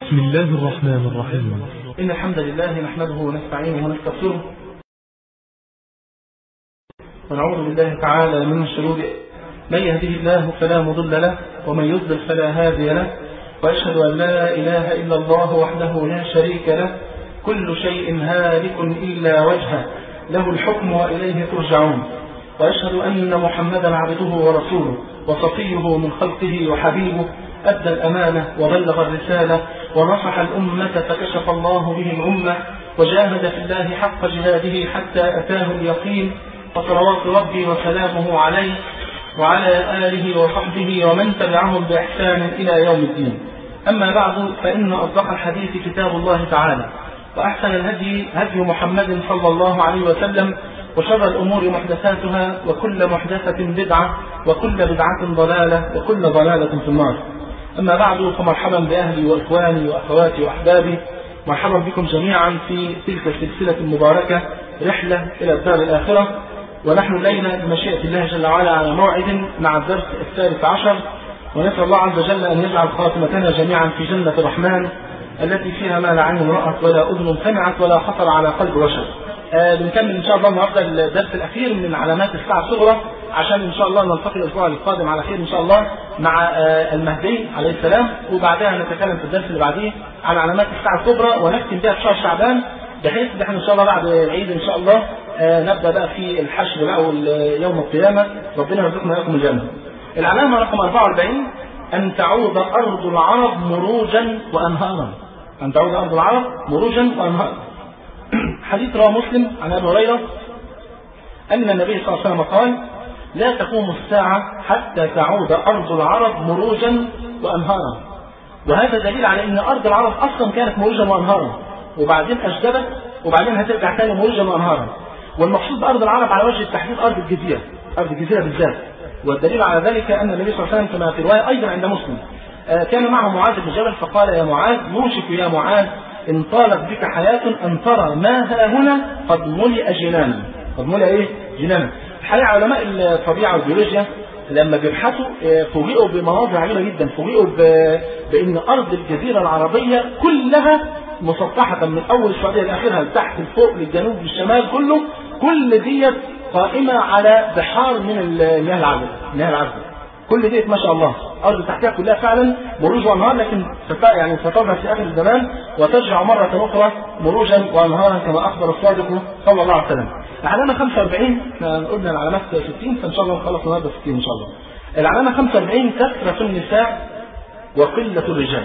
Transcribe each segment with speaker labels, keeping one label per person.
Speaker 1: بسم الله الرحمن الرحيم
Speaker 2: إن الحمد لله نحمده ونستعينه ونستغفره ونعوذ بالله تعالى من شرور من يهده الله فلا مضل له ومن يضلل فلا هادي له وأشهد أن لا إله إلا الله وحده لا شريك له كل شيء هالك إلا وجهه له الحكم وإليه ترجعون وأشهد أن محمدا عبده ورسوله وصفيه من خلقه وحبيبه أدى الأمانة وبلغ الرسالة ونصح الأمة فكشف الله به الأمة وجاهد في الله حق جهاده حتى أتاه اليقين فصلوات ربي وسلامه عليه وعلى آله وصحبه ومن تبعهم بإحسان إلى يوم الدين أما بعد فإن أصدق الحديث كتاب الله تعالى وأحسن الهدي هدي محمد صلى الله عليه وسلم وشر الأمور محدثاتها وكل محدثة بدعة وكل بدعة ضلالة وكل ضلالة في النار أما بعد فمرحبا بأهلي وإخواني وأخواتي وأحبابي مرحبا بكم جميعا في تلك السلسلة المباركة رحلة إلى الدار الآخرة ونحن الليلة بمشيئة الله جل وعلا على موعد مع الدرس الثالث عشر ونسأل الله عز وجل أن يجعل خاتمتنا جميعا في جنة الرحمن التي فيها ما لا عين رأت ولا أذن سمعت ولا خطر على قلب بشر. آه بنكمل إن شاء الله النهارده الدرس الأخير من علامات الساعة الصغرى عشان إن شاء الله نلتقي الأسبوع القادم على خير إن شاء الله مع آه المهدي عليه السلام وبعدها نتكلم في الدرس اللي بعديه عن علامات الساعة الكبرى ونختم بها في شهر شعبان بحيث ان احنا ان شاء الله بعد العيد ان شاء الله آه نبدا بقى في الحشر بقى يوم القيامه ربنا يرزقنا اياكم الجنه. العلامه رقم 44 ان تعود ارض العرب مروجا وانهارا. ان تعود ارض العرب مروجا وانهارا. حديث رواه مسلم عن ابي هريره ان النبي صلى الله عليه وسلم قال: لا تقوم الساعه حتى تعود ارض العرب مروجا وانهارا. وهذا دليل على ان ارض العرب اصلا كانت مروجا وانهارا. وبعدين أجدبت وبعدين هترجع تاني مروجا وأنهارا والمقصود بأرض العرب على وجه التحديد أرض الجزيرة أرض الجزيرة بالذات والدليل على ذلك أن النبي صلى الله عليه وسلم كما في رواية أيضا عند مسلم آه كان معه معاذ بن جبل فقال يا معاذ يوشك يا معاذ إن طالت بك حياة أن ترى ما ها هنا قد ملئ جنانا قد ملئ إيه؟ جنانا الحقيقة علماء الطبيعة والبيولوجيا لما بيبحثوا فوجئوا بمناظر عجيبة جدا فوجئوا بأن أرض الجزيرة العربية كلها مسطحة من أول السعودية لآخرها لتحت لفوق للجنوب للشمال كله كل ديت قائمة على بحار من المياه العذبة المياه العذبة كل ديت ما شاء الله أرض تحتها كلها فعلا مروج وأنهار لكن يعني ستظهر في آخر الزمان وترجع مرة أخرى مروجا وأنهارا كما أخبر الصادق صلى الله عليه وسلم العلامة 45 احنا قلنا العلامات 60 فإن شاء الله نخلص النهارده 60 إن شاء الله العلامة 45 كثرة النساء وقلة الرجال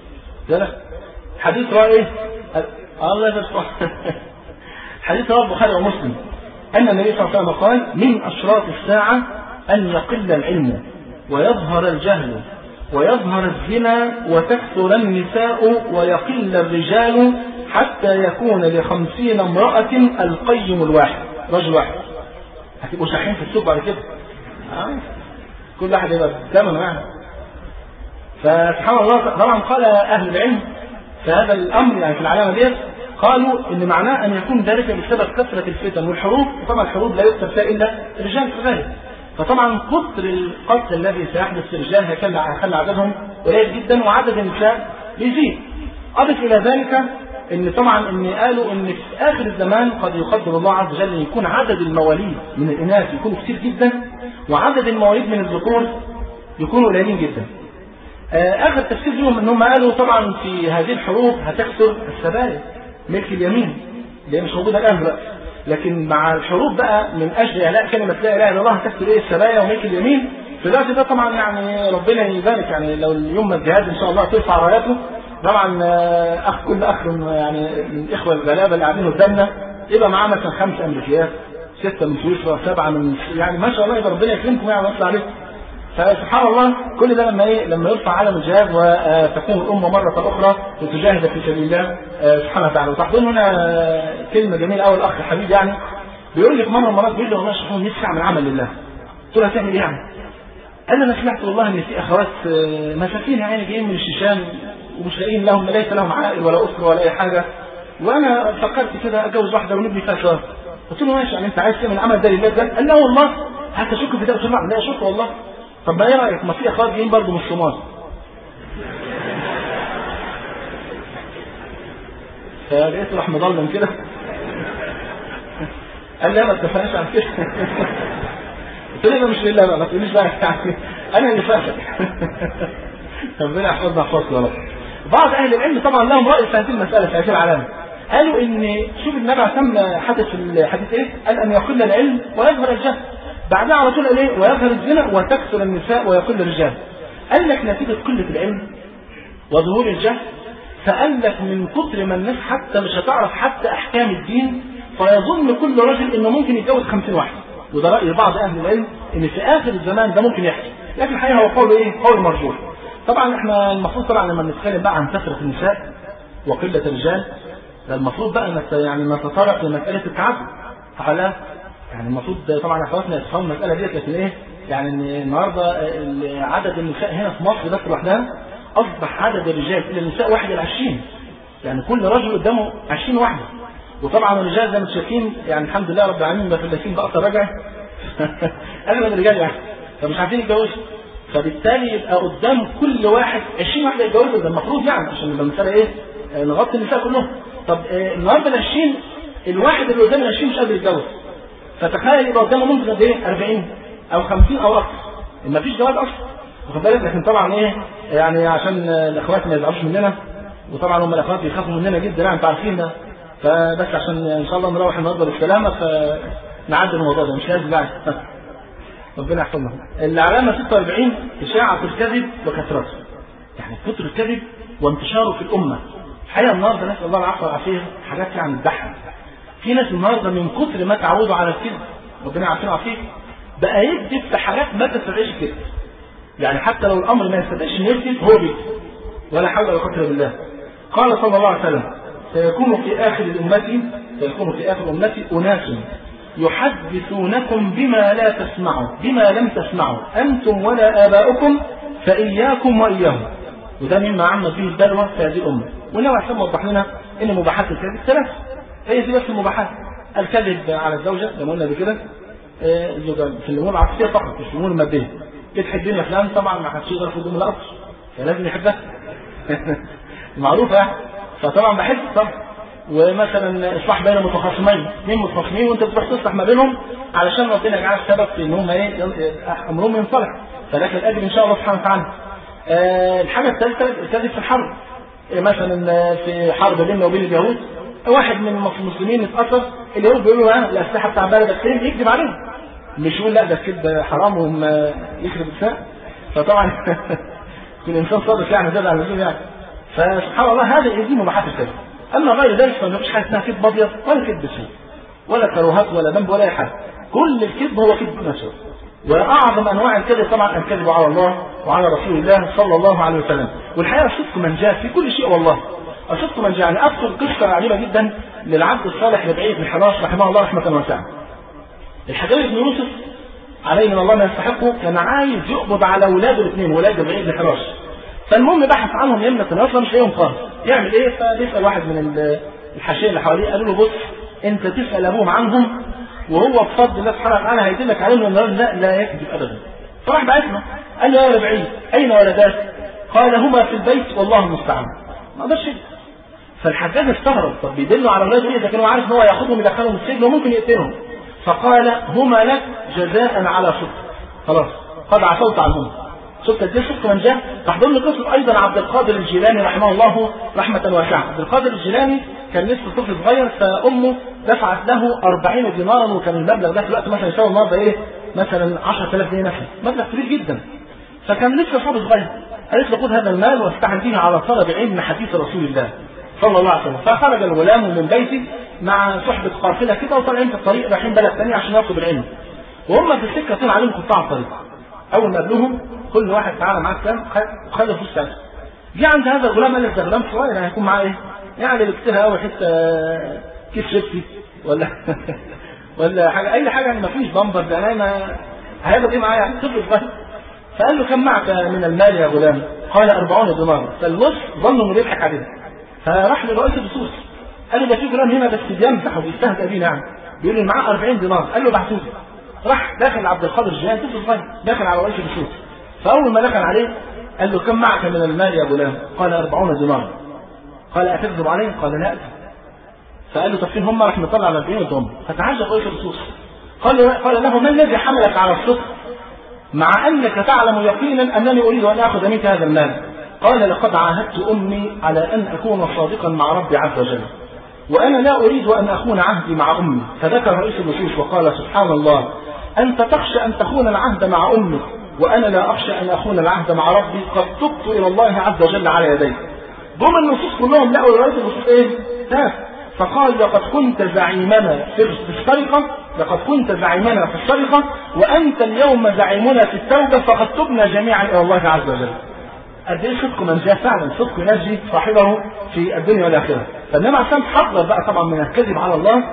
Speaker 2: حديث رواه ايه؟ الله يبارك حديث رواه البخاري ومسلم ان النبي صلى الله عليه وسلم قال من اشراط الساعه ان يقل العلم ويظهر الجهل ويظهر الزنا وتكثر النساء ويقل الرجال حتى يكون لخمسين امرأة القيم الواحد رجل واحد هتبقوا شاحين في السوق بعد كده آه. كل واحد يبقى ثمن واحد فسبحان الله طبعا قال اهل العلم فهذا الامر يعني في العلامه ديت قالوا ان معناه ان يكون ذلك بسبب كثره الفتن والحروب وطبعا الحروب لا يكثر فيها الا الرجال كذلك فطبعا كثر القتل الذي سيحدث في الرجال هيخلي عددهم قليل جدا وعدد النساء بيزيد اضف الى ذلك ان طبعا ان قالوا ان في اخر الزمان قد يقدر الله عز وجل ان يكون عدد المواليد من الاناث يكونوا كثير جدا وعدد المواليد من الذكور يكونوا قليلين جدا اخر تفسير لهم ان هم قالوا طبعا في هذه الحروب هتكثر السبايا ملك اليمين اللي هي مش موجوده الان دلوقتي لكن مع الحروب بقى من اجل اعلاء كلمه لا اله الا الله هتكثر ايه السبايا وملك اليمين في الوقت ده طبعا يعني ربنا يبارك يعني لو اليوم الجهاد ان شاء الله ترفع راياته طبعا اخ كل اخ يعني من الاخوه الغلابه اللي قاعدين قدامنا يبقى معاه مثلا خمس امريكيات سته من سويسرا سبعه من يعني ما شاء الله يبقى ربنا يكرمكم يعني ويطلع عليكم فسبحان الله كل ده لما ايه لما يرفع علم الجهاد وتكون الامه مره اخرى لتجاهد في سبيل الله سبحانه وتعالى وتحضرنا هنا كلمه جميله قوي الاخ حبيب يعني بيقول لي في مره من المرات بيقول لي والله يا شيخ نفسي اعمل عمل لله قلت له هتعمل ايه يعني؟ قال لي انا سمعت والله ان في اخوات مساكين يعني جايين من الشيشان ومش لاقيين لهم ليس لهم عائل ولا اسره ولا اي حاجه وانا فكرت كده اتجوز واحده ونبني فيها شهر قلت له ماشي يعني انت عايز تعمل العمل ده لله ده؟ قال لا والله هتشك في ده قلت له لا اشك والله طب ما ايه رايك ما في اخوات جايين برضه من الصومال فلقيته راح مضلم كده قال لي ما اتفقناش عن كده قلت له مش لله بقى ما تقوليش بقى يعني انا اللي فاكر ربنا يحفظنا يحفظنا يا رب بعض اهل العلم طبعا لهم راي في هذه المساله في هذه العلامه قالوا ان شوف النبي عليه الصلاه حدث في الحديث ايه؟ قال ان يقل العلم ويظهر الجهل بعدها على طول قال ايه؟ ويظهر الزنا وتكثر النساء ويقل الرجال قال لك نتيجه قله العلم وظهور الجهل فقال لك من كتر ما الناس حتى مش هتعرف حتى احكام الدين فيظن كل رجل انه ممكن يتجوز 50 واحد وده راي بعض اهل العلم ان في اخر الزمان ده ممكن يحصل لكن الحقيقه هو قول ايه؟ قول مرجوح طبعا احنا المفروض طبعا لما نتكلم بقى عن كثره النساء وقله الرجال المفروض بقى نت يعني نتطرق لمساله التعدد تعالى يعني المفروض طبعا اخواتنا يفهموا المساله ديت لكن ايه يعني ان النهارده عدد النساء هنا في مصر بس لوحدها اصبح عدد الرجال الى النساء واحد الى 20 يعني كل رجل قدامه 20 واحده وطبعا الرجال زي ما انتم شايفين يعني الحمد لله رب العالمين مفلسين باقصى رجع اغلب الرجال يعني فمش عارفين يتجوزوا فبالتالي يبقى قدام كل واحد 20 واحده يتجوزوا ده المفروض يعني عشان يبقى المساله ايه نغطي النساء كلهم طب آه النهارده ال 20 الواحد اللي قدام ال 20 مش قادر يتجوز فتخيل يبقى قدامه ممكن قد ايه 40 او 50 او اكثر ما فيش جواز اصلا واخد بالك لكن طبعا ايه يعني عشان الاخوات ما يزعلوش مننا وطبعا هم الاخوات بيخافوا مننا جدا يعني انتوا عارفين ده فبس عشان ان شاء الله نروح النهارده بالسلامه فنعدي الموضوع ده مش لازم يعني ربنا يحفظنا العلامه 46 اشاعه الكذب وكثرته يعني كثر الكذب وانتشاره في الامه الحقيقه النهارده نسال الله العفو والعافيه حاجات يعني تضحك في ناس النهارده من كثر ما تعودوا على الكذب ربنا يعافينا ويعافيك بقى يكذب في حاجات ما تستدعيش كده يعني حتى لو الامر ما يستدعيش انه يكذب هو بيكذب ولا حول ولا قوه الا بالله قال صلى الله عليه وسلم سيكون في اخر الامه سيكون في اخر امتي اناس يحدثونكم بما لا تسمعوا بما لم تسمعوا انتم ولا اباؤكم فاياكم واياهم وده مما عمت به البلوى في هذه الامه والنبي عليه وضح لنا ان مباحات الكذب ثلاث هي دي بس المباحات الكذب على الزوجه زي ما قلنا قبل كده الزوجه في الامور العاطفيه فقط مش في الامور الماديه بتحبني يا فلان طبعا ما حدش يقدر ياخد من القطر فلازم يحبها معروفه يعني فطبعا بحب طبعا ومثلا اصلاح بين متخاصمين اثنين متخاصمين وانت بتروح تصلح ما بينهم علشان ربنا يجعل سبب في ان هم ايه امرهم ينصلح فلك الاجر ان شاء الله سبحانه وتعالى. أه الحاجه الثالثه الكذب في الحرب إيه مثلا في حرب بيننا وبين اليهود واحد من المسلمين اتاثر اليهود بيقولوا له الاسلحه بتاع بلدك فين يكذب عليهم مش يقول لا ده الكذب حرام وهم يخرب النساء فطبعا كل انسان صادق يعني زاد على اللزوم يعني فسبحان الله هذه دي مباحات الكذب اما غير ذلك فما فيش حاجه اسمها كذب ابيض ولا كذب اسود ولا كروهات ولا ذنب ولا اي حاجه كل الكذب هو كذب اسود واعظم انواع الكذب طبعا الكذب على الله وعلى رسول الله صلى الله عليه وسلم والحقيقه صدق من جاء في كل شيء والله صدق من جاء يعني اذكر قصه عجيبه جدا للعبد الصالح لبعيد بن حراش رحمه الله رحمه واسعه الحجاج بن يوسف عليه من الله ما يستحقه كان عايز يقبض على اولاده الاثنين ولاد بعيد بن حراش فالمهم بحث عنهم يمنة اصلا مش لاقيهم خالص يعمل ايه فبيسال واحد من الحاشيه اللي حواليه قالوا له بص انت تسال ابوهم عنهم وهو بفضل الله سبحانه وتعالى هيدلك عليهم ان لا لا يكذب ابدا فراح بعت له قال له يا ربعي اين ولداك؟ قال هما في البيت والله المستعان ما قدرش فالحجاج استغرب طب بيدلوا على اولاده ايه اذا كان هو عارف ان هو ياخذهم يدخلهم السجن وممكن يقتلهم فقال هما لك جزاء على صدق خلاص قد عفوت عنهم شفت دي صدق من جاء راح ضمن قصه ايضا عبد القادر الجيلاني رحمه الله رحمه واسعه عبد القادر الجيلاني كان لسه طفل صغير فامه دفعت له 40 دينارا وكان المبلغ ده في الوقت مثلا يساوي النهارده ايه مثلا 10000 جنيه مثلا مبلغ كبير جدا فكان لسه صبي صغير قالت له خذ هذا المال واستعن به على طلب علم حديث رسول الله صلى الله عليه وسلم فخرج الغلام من بيته مع صحبة قافلة كده وطالعين في الطريق رايحين بلد ثانية عشان يطلب العلم وهم في السكة طلع عليهم قطاع الطريق أول ما قابلوهم كل واحد تعالى معاه كام خد فلوس سنة جه عند هذا الغلام قال ده غلام صغير يعني هيكون معاه ايه؟ يعني بكتيرها قوي حتة كيس شيبسي ولا ولا حاجة أي حاجة يعني ما فيش بامبر ده أنا هياخد إيه معايا يعني طفل صغير فقال له كم معك من المال يا غلام؟ قال 40 دينار فالبص ظنوا انه بيضحك عليه فراح لرئيس البصوص قال له ده في غلام هنا بس بيمزح وبيستهزأ بينا يعني بيقول لي معاه 40 دينار قال له ابعتوا لي راح داخل عبد القادر الجيلاني طفل صغير داخل على رئيس البصوص فاول ما دخل عليه قال له كم معك من المال يا غلام؟ قال 40 دينار قال أتكذب عليه؟ قال لا فقال له طب فين هم راح نطلع على 40 هم فتعجب قيس الرسول قال قال له ما الذي حملك على الصدق مع انك تعلم يقينا انني اريد ان اخذ منك هذا المال قال لقد عاهدت امي على ان اكون صادقا مع ربي عز وجل وانا لا اريد ان اخون عهدي مع امي فذكر رئيس النصوص وقال سبحان الله انت تخشى ان تخون العهد مع امك وانا لا اخشى ان اخون العهد مع ربي قد تبت الى الله عز وجل على يديك جم النصوص كلهم لقوا روايه النصوص ايه؟ تاف فقال لقد كنت زعيمنا في السرقه لقد كنت زعيمنا في السرقه وانت اليوم زعيمنا في التوبه فقد تبنا جميعا الى الله عز وجل. قد ايه صدق من جاء فعلا صدق ينجي صاحبه في الدنيا والاخره. فانما عشان حذر بقى طبعا من الكذب على الله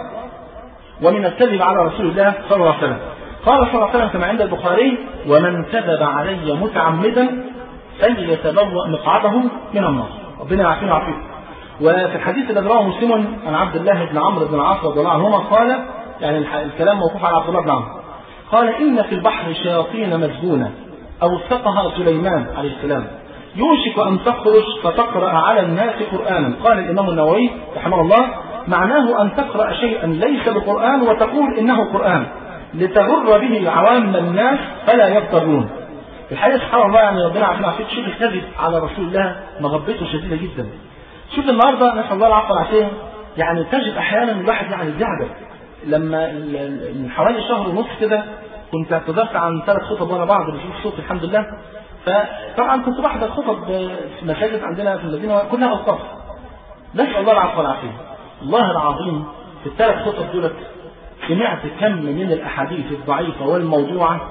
Speaker 2: ومن الكذب على رسول الله صلى الله عليه وسلم. قال صلى الله عليه وسلم كما عند البخاري ومن كذب علي متعمدا فليتبوأ مقعده من النار. ربنا يعافينا ويعافيكم. وفي الحديث الذي رواه مسلم عن عبد الله بن عمرو بن العاص رضي الله عنهما قال يعني الكلام موقوف على عبد الله بن عمرو قال ان في البحر شياطين مسجونه اوثقها سليمان عليه السلام يوشك ان تخرج فتقرا على الناس قرانا قال الامام النووي رحمه الله معناه ان تقرا شيئا ليس بقران وتقول انه قران لتغر به عوام الناس فلا يضطرون الحقيقه سبحان الله يعني ربنا عافينا عافيك شوف الكذب على رسول الله مغبته شديده جدا شوف النهارده نسال الله العفو والعافيه يعني تجد احيانا الواحد يعني بيعجب لما من حوالي شهر ونص كده كنت اعتذرت عن ثلاث خطب ورا بعض بشوف صوت الحمد لله فطبعا كنت بحضر خطب في مساجد عندنا في المدينه كلها اوقاف نسال الله العفو والعافيه الله العظيم في الثلاث خطب دولت سمعت كم من الاحاديث الضعيفه والموضوعه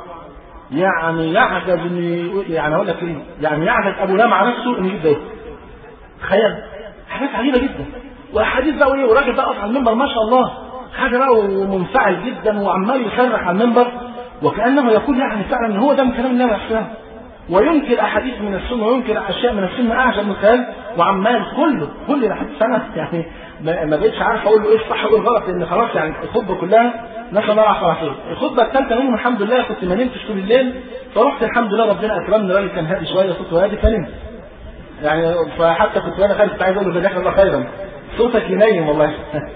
Speaker 2: يعني يعجز ان يعني اقول لك ايه يعني يعجز ابو لمع نفسه انه يجيب ده تخيل حاجات عجيبه جدا واحاديث بقى وايه وراجل بقى على المنبر ما شاء الله حاجه بقى ومنفعل جدا وعمال يصرخ على المنبر وكانه يقول يعني فعلا ان هو ده من كلام النبي عليه السلام وينكر احاديث من السنه وينكر اشياء من السنه اعجب من الخيال وعمال كله كل الاحاديث انا يعني ما بقتش عارف اقول له ايه الصح وايه الغلط لان خلاص يعني الخطبه كلها نسال الله العافيه والعافيه الخطبه الثالثه منهم الحمد لله كنت ما نمتش طول الليل فرحت الحمد لله ربنا اكرمني الراجل كان هادي شويه صوته هادي فنمت يعني فحتى كنت وانا خارج كنت عايز اقول له جزاك الله خيرا صوتك ينيم والله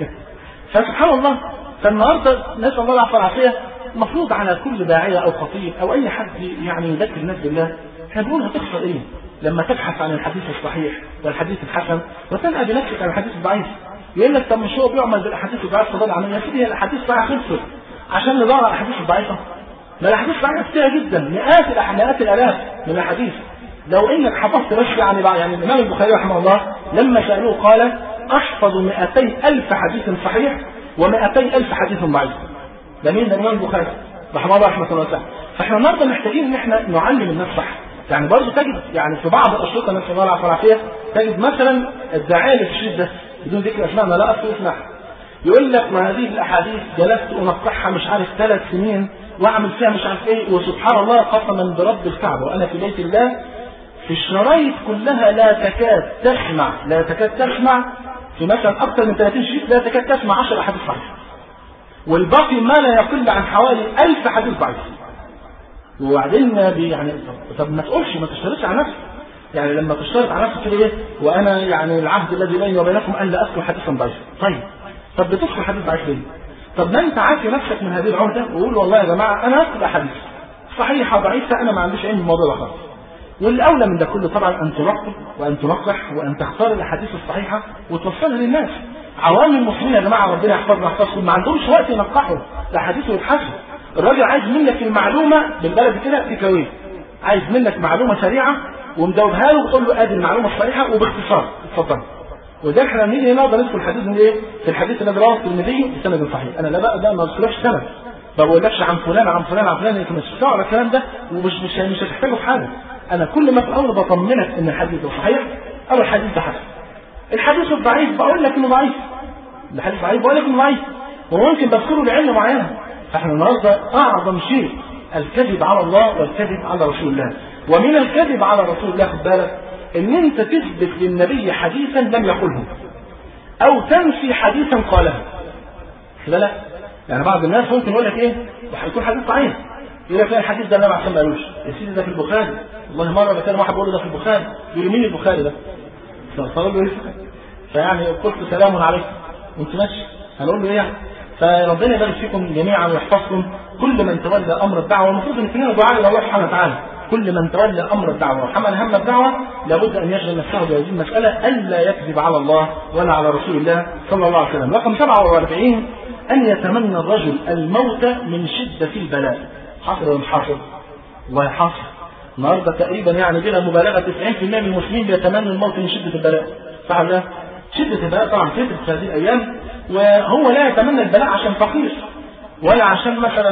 Speaker 2: فسبحان الله فالنهارده نسال الله العفو والعافيه المفروض على كل داعيه او خطيب او اي حد يعني يذكر الناس بالله احنا بنقول هتخسر ايه؟ لما تبحث عن الحديث الصحيح والحديث الحسن وتنأى بنفسك عن الحديث الضعيف يقول لك طب مش هو بيعمل بالاحاديث الضعيفه فضل عنه يا سيدي هي الاحاديث الصحيحه خلصت عشان ندور على الاحاديث الضعيفه ما الاحاديث الضعيفه كتيره جدا مئات مئات الالاف من الاحاديث لو انك حفظت بس يعني بقى يعني الامام البخاري رحمه الله لما سالوه قال احفظ 200 الف حديث صحيح و200 الف حديث ضعيف ده مين ده الامام البخاري رحمه الله رحمه الله تعالى فاحنا النهارده محتاجين ان احنا نعلم الناس صح يعني برضه تجد يعني في بعض الاشرطه نسال الله العافيه والعافيه تجد مثلا الداعيه للتشريف ده بدون ذكر اسماء ما لا اذكر اسمها يقول لك ما هذه الاحاديث جلست انقحها مش عارف ثلاث سنين واعمل فيها مش عارف ايه وسبحان الله قسما برب الكعبه وانا في بيت الله في الشرايط كلها لا تكاد تسمع لا تكاد تسمع في مثلا اكثر من 30 شريط لا تكاد تسمع 10 احاديث صحيحه والباقي ما لا يقل عن حوالي 1000 حديث ضعيف وبعدين يعني طب ما تقولش ما تشترطش على نفسك يعني لما تشترط على نفسك كده ايه وانا يعني العهد الذي بيني وبينكم الا اذكر حديثا ضعيفا طيب طب بتذكر حديث ضعيف ليه؟ طب ما انت عافي نفسك من هذه العهده وقول والله يا جماعه انا اذكر احاديث صحيحه ضعيفه انا ما عنديش علم بالموضوع ده خالص والاولى من ده كله طبعا ان تلقح وان تنقح وان تختار الاحاديث الصحيحه وتوصلها للناس عوام المسلمين يا جماعه ربنا يحفظنا يحفظكم ما عندهمش وقت ينقحوا الاحاديث ويبحثوا الراجل عايز منك المعلومه بالبلد كده في كويه عايز منك معلومه سريعه ومدوبها له وتقول له ادي المعلومه الصحيحه وباختصار اتفضل وده احنا نيجي نقدر ندخل الحديث من ايه؟ في الحديث الذي رواه الترمذي بسند صحيح، انا لا بقى ده ما بذكرش سند ما بقولكش عن فلان عن فلان عن فلان انت مش هتقرا الكلام ده ومش مش مش هتحتاجه في حاجه انا كل ما في الاول بطمنك ان الحديث ده صحيح او الحديث ده حسن الحديث الضعيف بقول لك انه ضعيف الحديث ضعيف بقول لك انه ضعيف وممكن بذكره لعلم معينه فاحنا النهارده اعظم شيء الكذب على الله والكذب على رسول الله ومن الكذب على رسول الله خد بالك ان انت تثبت للنبي حديثا لم يقله او تنفي حديثا قاله خد بالك يعني بعض الناس ممكن يقول لك ايه وهيكون حديث ضعيف يقول لك لا الحديث ده النبي عشان ما قالوش يا سيدي ده في البخاري والله مره بكلم واحد بقول له ده في البخاري يقول لي مين البخاري ده؟ فقال له ايه؟ فيعني قلت سلام عليكم وانت ماشي هنقول له ايه يعني فربنا يبارك فيكم جميعا ويحفظكم كل من تولى امر الدعوه والمفروض ان كلنا دعاء الى الله سبحانه وتعالى كل من تولى امر الدعوه وحمل هم الدعوه لابد ان يشغل نفسه بهذه المساله الا يكذب على الله ولا على رسول الله صلى الله عليه وسلم رقم 47 ان يتمنى الرجل الموت من شده البلاء حصل ولا مش حاصل؟ والله حاصل النهارده تقريبا يعني بلا مبالغه 90% من المسلمين بيتمنوا الموت من شده البلاء صح ولا شده البلاء طبعا كثرت في هذه الايام وهو لا يتمنى البلاء عشان فقير ولا عشان مثلا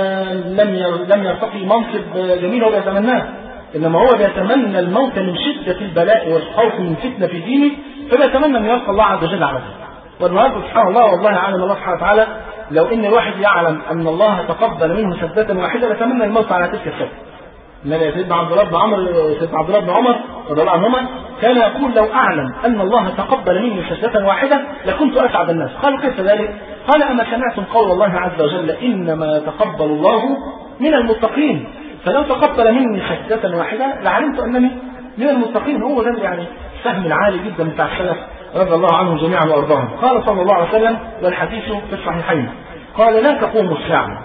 Speaker 2: لم لم يرتقي منصب جميل هو بيتمناه انما هو بيتمنى الموت من شده البلاء والخوف من فتنه في دينه فبيتمنى ان يلقى الله عز وجل على ذلك والنهارده سبحان الله والله عالم الله سبحانه وتعالى لو ان الواحد يعلم ان الله تقبل منه سدة واحده لتمنى الموت على تلك السدة. النبي سيدنا عبد الله بن عمرو سيدنا عبد الله بن عمر رضي الله عنهما كان يقول لو اعلم ان الله تقبل مني سجدة واحده لكنت اسعد الناس، قالوا كيف ذلك؟ قال اما سمعتم قول الله عز وجل انما يتقبل الله من المتقين فلو تقبل مني سجدة واحده لعلمت انني من المتقين هو ده يعني السهم العالي جدا بتاع السلف رضي الله عنهم جميعا وارضاهم قال صلى الله عليه وسلم والحديث في الصحيحين قال لا تقوم الساعه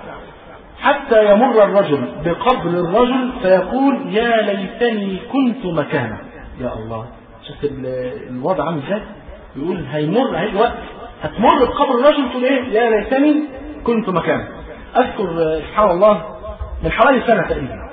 Speaker 2: حتى يمر الرجل بقبر الرجل فيقول يا ليتني كنت مكانه يا الله شفت الوضع عامل ازاي يقول هيمر هيجي وقت هتمر بقبر الرجل تقول ايه يا ليتني كنت مكانه اذكر سبحان الله من حوالي سنه تقريبا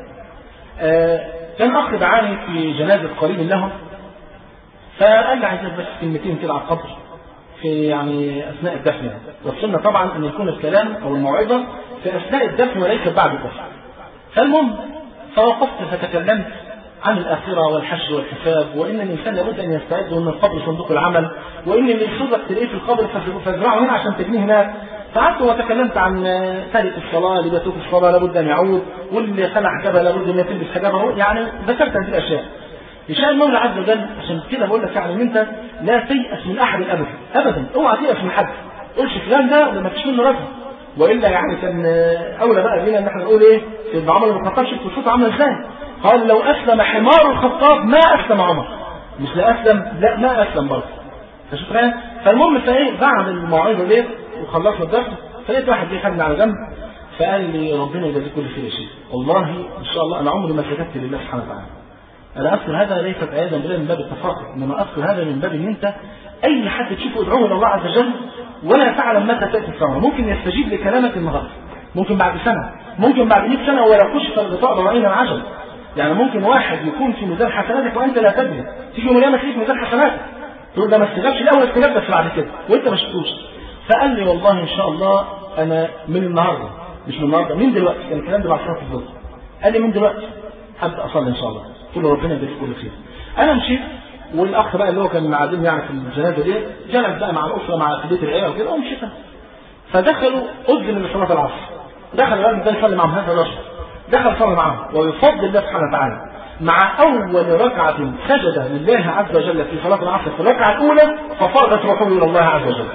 Speaker 2: آه كان اخ دعاني في جنازه قريب له فقال لي عايز بس كلمتين كده على القبر في يعني اثناء الدفن والسنه طبعا ان يكون الكلام او الموعظه في اثناء الدفن وليس بعد الدفن. فالمهم فوقفت فتكلمت عن الاخره والحشر والحساب وان الانسان لابد ان يستعد وان القبر صندوق العمل وان اللي يصيبك تلاقيه في القبر فازرعه هنا عشان تبنيه هناك قعدت وتكلمت عن تارك الصلاه اللي بيترك الصلاه لابد ان يعود واللي خلع حجابها لابد ان يلبس حجابه يعني ذكرت هذه الاشياء يشاء المولى عز وجل عشان كده بقول لك يعني ان انت لا تيأس من احد ابدا ابدا اوعى تيأس من حد قولش فلان ده ما فيش منه رجل والا يعني كان اولى بقى بينا ان احنا نقول ايه سيدنا عمر بن الخطاب شفت صوته عامله ازاي قال لو اسلم حمار الخطاب ما اسلم عمر مش لا اسلم لا ما اسلم برضه فشوف فالمهم فايه بعد الموعظه ديت وخلصنا الدرس فلقيت واحد جه خدني على جنب فقال لي ربنا يجازيك كل خير يا شيخ والله ان شاء الله انا عمري ما سجدت لله سبحانه وتعالى انا اذكر هذا ليست عياذا بالله من باب التفاخر انما اذكر هذا من باب ان انت اي حد تشوفه ادعوه الى الله عز وجل ولا تعلم متى تاتي الثمره ممكن يستجيب لكلامك النهارده ممكن بعد سنه ممكن بعد 100 سنه ولا كشف الغطاء براعين العجب يعني ممكن واحد يكون في ميزان حسناتك وانت لا تدري تيجي يوم القيامه تلاقيك ميزان حسناتك تقول ده ما استجابش الاول استجاب بس بعد كده وانت ما شفتوش فقال لي والله ان شاء الله انا من النهارده مش من النهارده من دلوقتي كان الكلام ده بعد صلاه الظهر قال لي من دلوقتي هبدا اصلي ان شاء الله قلت له ربنا يبارك كل خير انا مشيت والاخ بقى اللي هو كان معادين يعني في الجنازه دي جلس بقى مع الاسره مع بيت العيله وكده ومشيت فدخلوا اذن لصلاه العصر دخل الراجل ده يصلي معهم هذا الرجل دخل صلى معهم ويفضل الله سبحانه وتعالى مع اول ركعه سجد لله عز وجل في صلاه العصر في الركعه الاولى ففاضت روحه الى الله عز وجل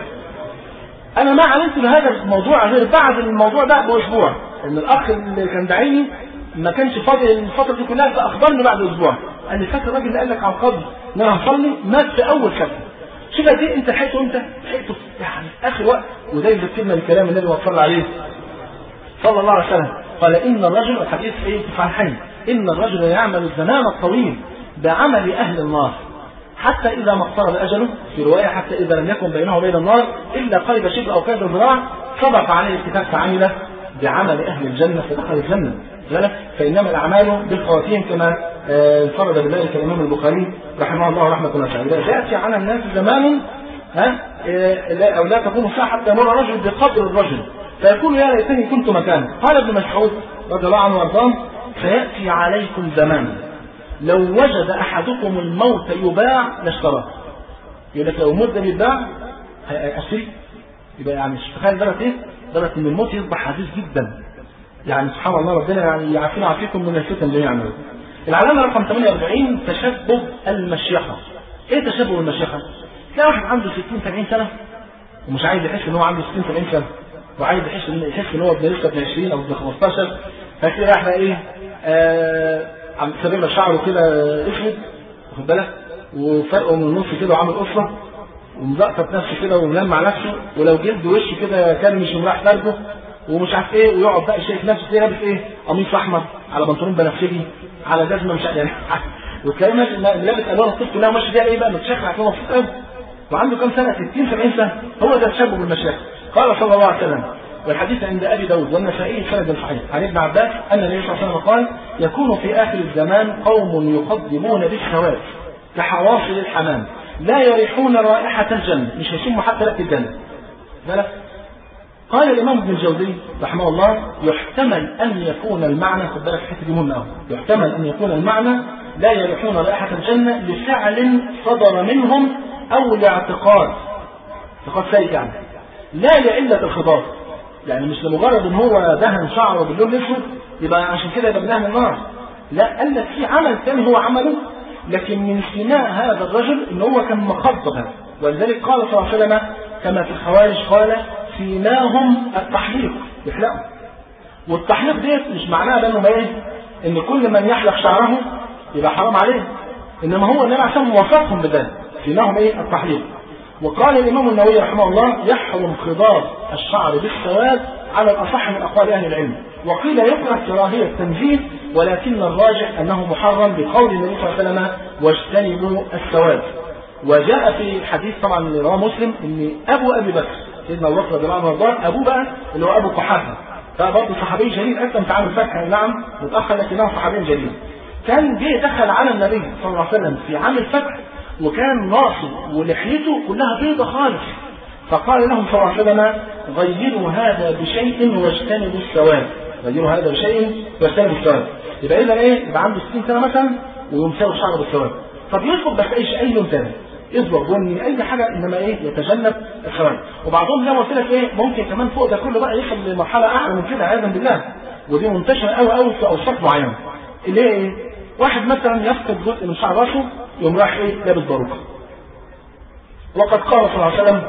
Speaker 2: انا ما علمت بهذا الموضوع غير بعد الموضوع ده باسبوع ان الاخ اللي كان داعيني ما كانش فاضي الفتره دي كلها فاخبرني بعد اسبوع قال لي فاكر الراجل اللي قال لك على القبر ان انا هصلي مات في اول سنه شوف قد ايه انت لحقته امتى؟ لحقته يعني اخر وقت وده يذكرنا بكلام النبي صلى الله عليه صلى الله عليه وسلم قال ان الرجل الحديث ايه في صحيحين ان الرجل يعمل الزمان الطويل بعمل اهل النار حتى إذا ما اقترب أجله في رواية حتى إذا لم يكن بينه وبين النار إلا قريب شبر أو كاد ذراع صدق عليه الكتاب فعمل بعمل أهل الجنة فدخل الجنة ذلك فإنما الأعمال بالخواتيم كما انفرد بذلك الإمام البخاري رحمه الله رحمة واسعة إذا يأتي على الناس زمان ها لا أو لا تقوم الساعة حتى يمر رجل بقدر الرجل فيقول يا ليتني كنت مكانه قال ابن مسعود رضي الله عنه وارضاه سيأتي عليكم زمان لو وجد أحدكم الموت يباع لاشتراه يقول لك لو الموت ده بيتباع هيأشتري يبقى يعني تخيل درجة إيه؟ درجة إن الموت يصبح عزيز جدا يعني سبحان الله ربنا يعني يعافينا ويعافيكم من الفتن اللي يعملوا العلامة رقم 48 تشبب المشيخة ايه تشبب المشيخة؟ تلاقي واحد عنده 60 70 سنة ومش عايز يحس ان هو عنده 60 70 سنة وعايز يحس ان يحس ان هو ابن لسه ابن 20 او ابن 15 فتلاقي رايح بقى ايه آه عم سابق شعره كده اسود واخد بالك وفرقه من النص كده وعامل قصه ومزقطط نفسه كده وملمع نفسه ولو جلد وشه كده كان مش مراح درجه ومش عارف ايه ويقعد بقى شايف نفسه كده لابس ايه قميص احمر على بنطلون بنفسجي على جزمه مش يعني وتلاقيه ماشي لابس الوان الطب كلها ماشي فيها ايه بقى متشكل عشان مبسوط قوي وعنده كام سنه 60 70 سنه هو ده الشاب بالمشاكل قال صلى الله عليه وسلم والحديث عند ابي داود والنسائي سند صحيح عن ابن عباس ان النبي صلى الله عليه وسلم قال يكون في اخر الزمان قوم يقدمون بالشهوات كحواصل الحمام لا يريحون رائحة الجنة مش هيشموا حتى ريحة الجنة بالك قال الإمام ابن الجوزي رحمه الله يحتمل أن يكون المعنى خد بالك الحتة دي مهمة أوي يحتمل أن يكون المعنى لا يريحون رائحة الجنة لفعل صدر منهم أو لاعتقاد اعتقاد سيء يعني لا لعلة الخضار يعني مش لمجرد ان هو دهن شعره باللون الاسود يبقى عشان كده يبقى من اهل النار لا قال لك في عمل ثاني هو عمله لكن من سماء هذا الرجل ان هو كان مخضب هذا ولذلك قال صلى الله عليه وسلم كما في الخوارج قال سيماهم التحليق يحلقوا والتحليق ديت مش معناها بانه ايه ان كل من يحلق شعره يبقى حرام عليه انما هو النبي عشان وصفهم بذلك سيماهم ايه التحليق وقال الامام النووي رحمه الله يحرم خضاب الشعر بالسواد على الاصح من اقوال اهل العلم وقيل يكره كراهيه التنزيه ولكن الراجح انه محرم بقول النبي صلى الله عليه وسلم واجتنبوا السواد وجاء في حديث طبعا رواه مسلم ان ابو ابي بكر سيدنا ابو بكر رضي الله عنه وارضاه ابوه بقى اللي هو ابو قحافه فبرضه صحابي جليل اسلم في عام الفتح نعم متاخر لكنه صحابي جليل كان جه دخل على النبي صلى الله عليه وسلم في عام الفتح وكان ناصب ولحيته كلها بيضة خالص فقال لهم صلى الله عليه وسلم غيروا هذا بشيء واجتنبوا السواد غيروا هذا بشيء واجتنبوا السواد يبقى اذا ايه يبقى عنده 60 سنه مثلا ويمساوي شعره بالسواد طب يطلب بس اي اي لون ثاني يصبغ بني اي حاجه انما ايه يتجنب السواد وبعضهم زي ما قلت لك ايه ممكن كمان فوق ده كله بقى يوصل لمرحله اعلى من كده عياذا بالله ودي منتشره قوي قوي في اوساط معينه اللي هي ايه واحد مثلا يفقد جزء من شعر راسه يقوم رايح ايه لابس باروكه وقد قال صلى الله عليه وسلم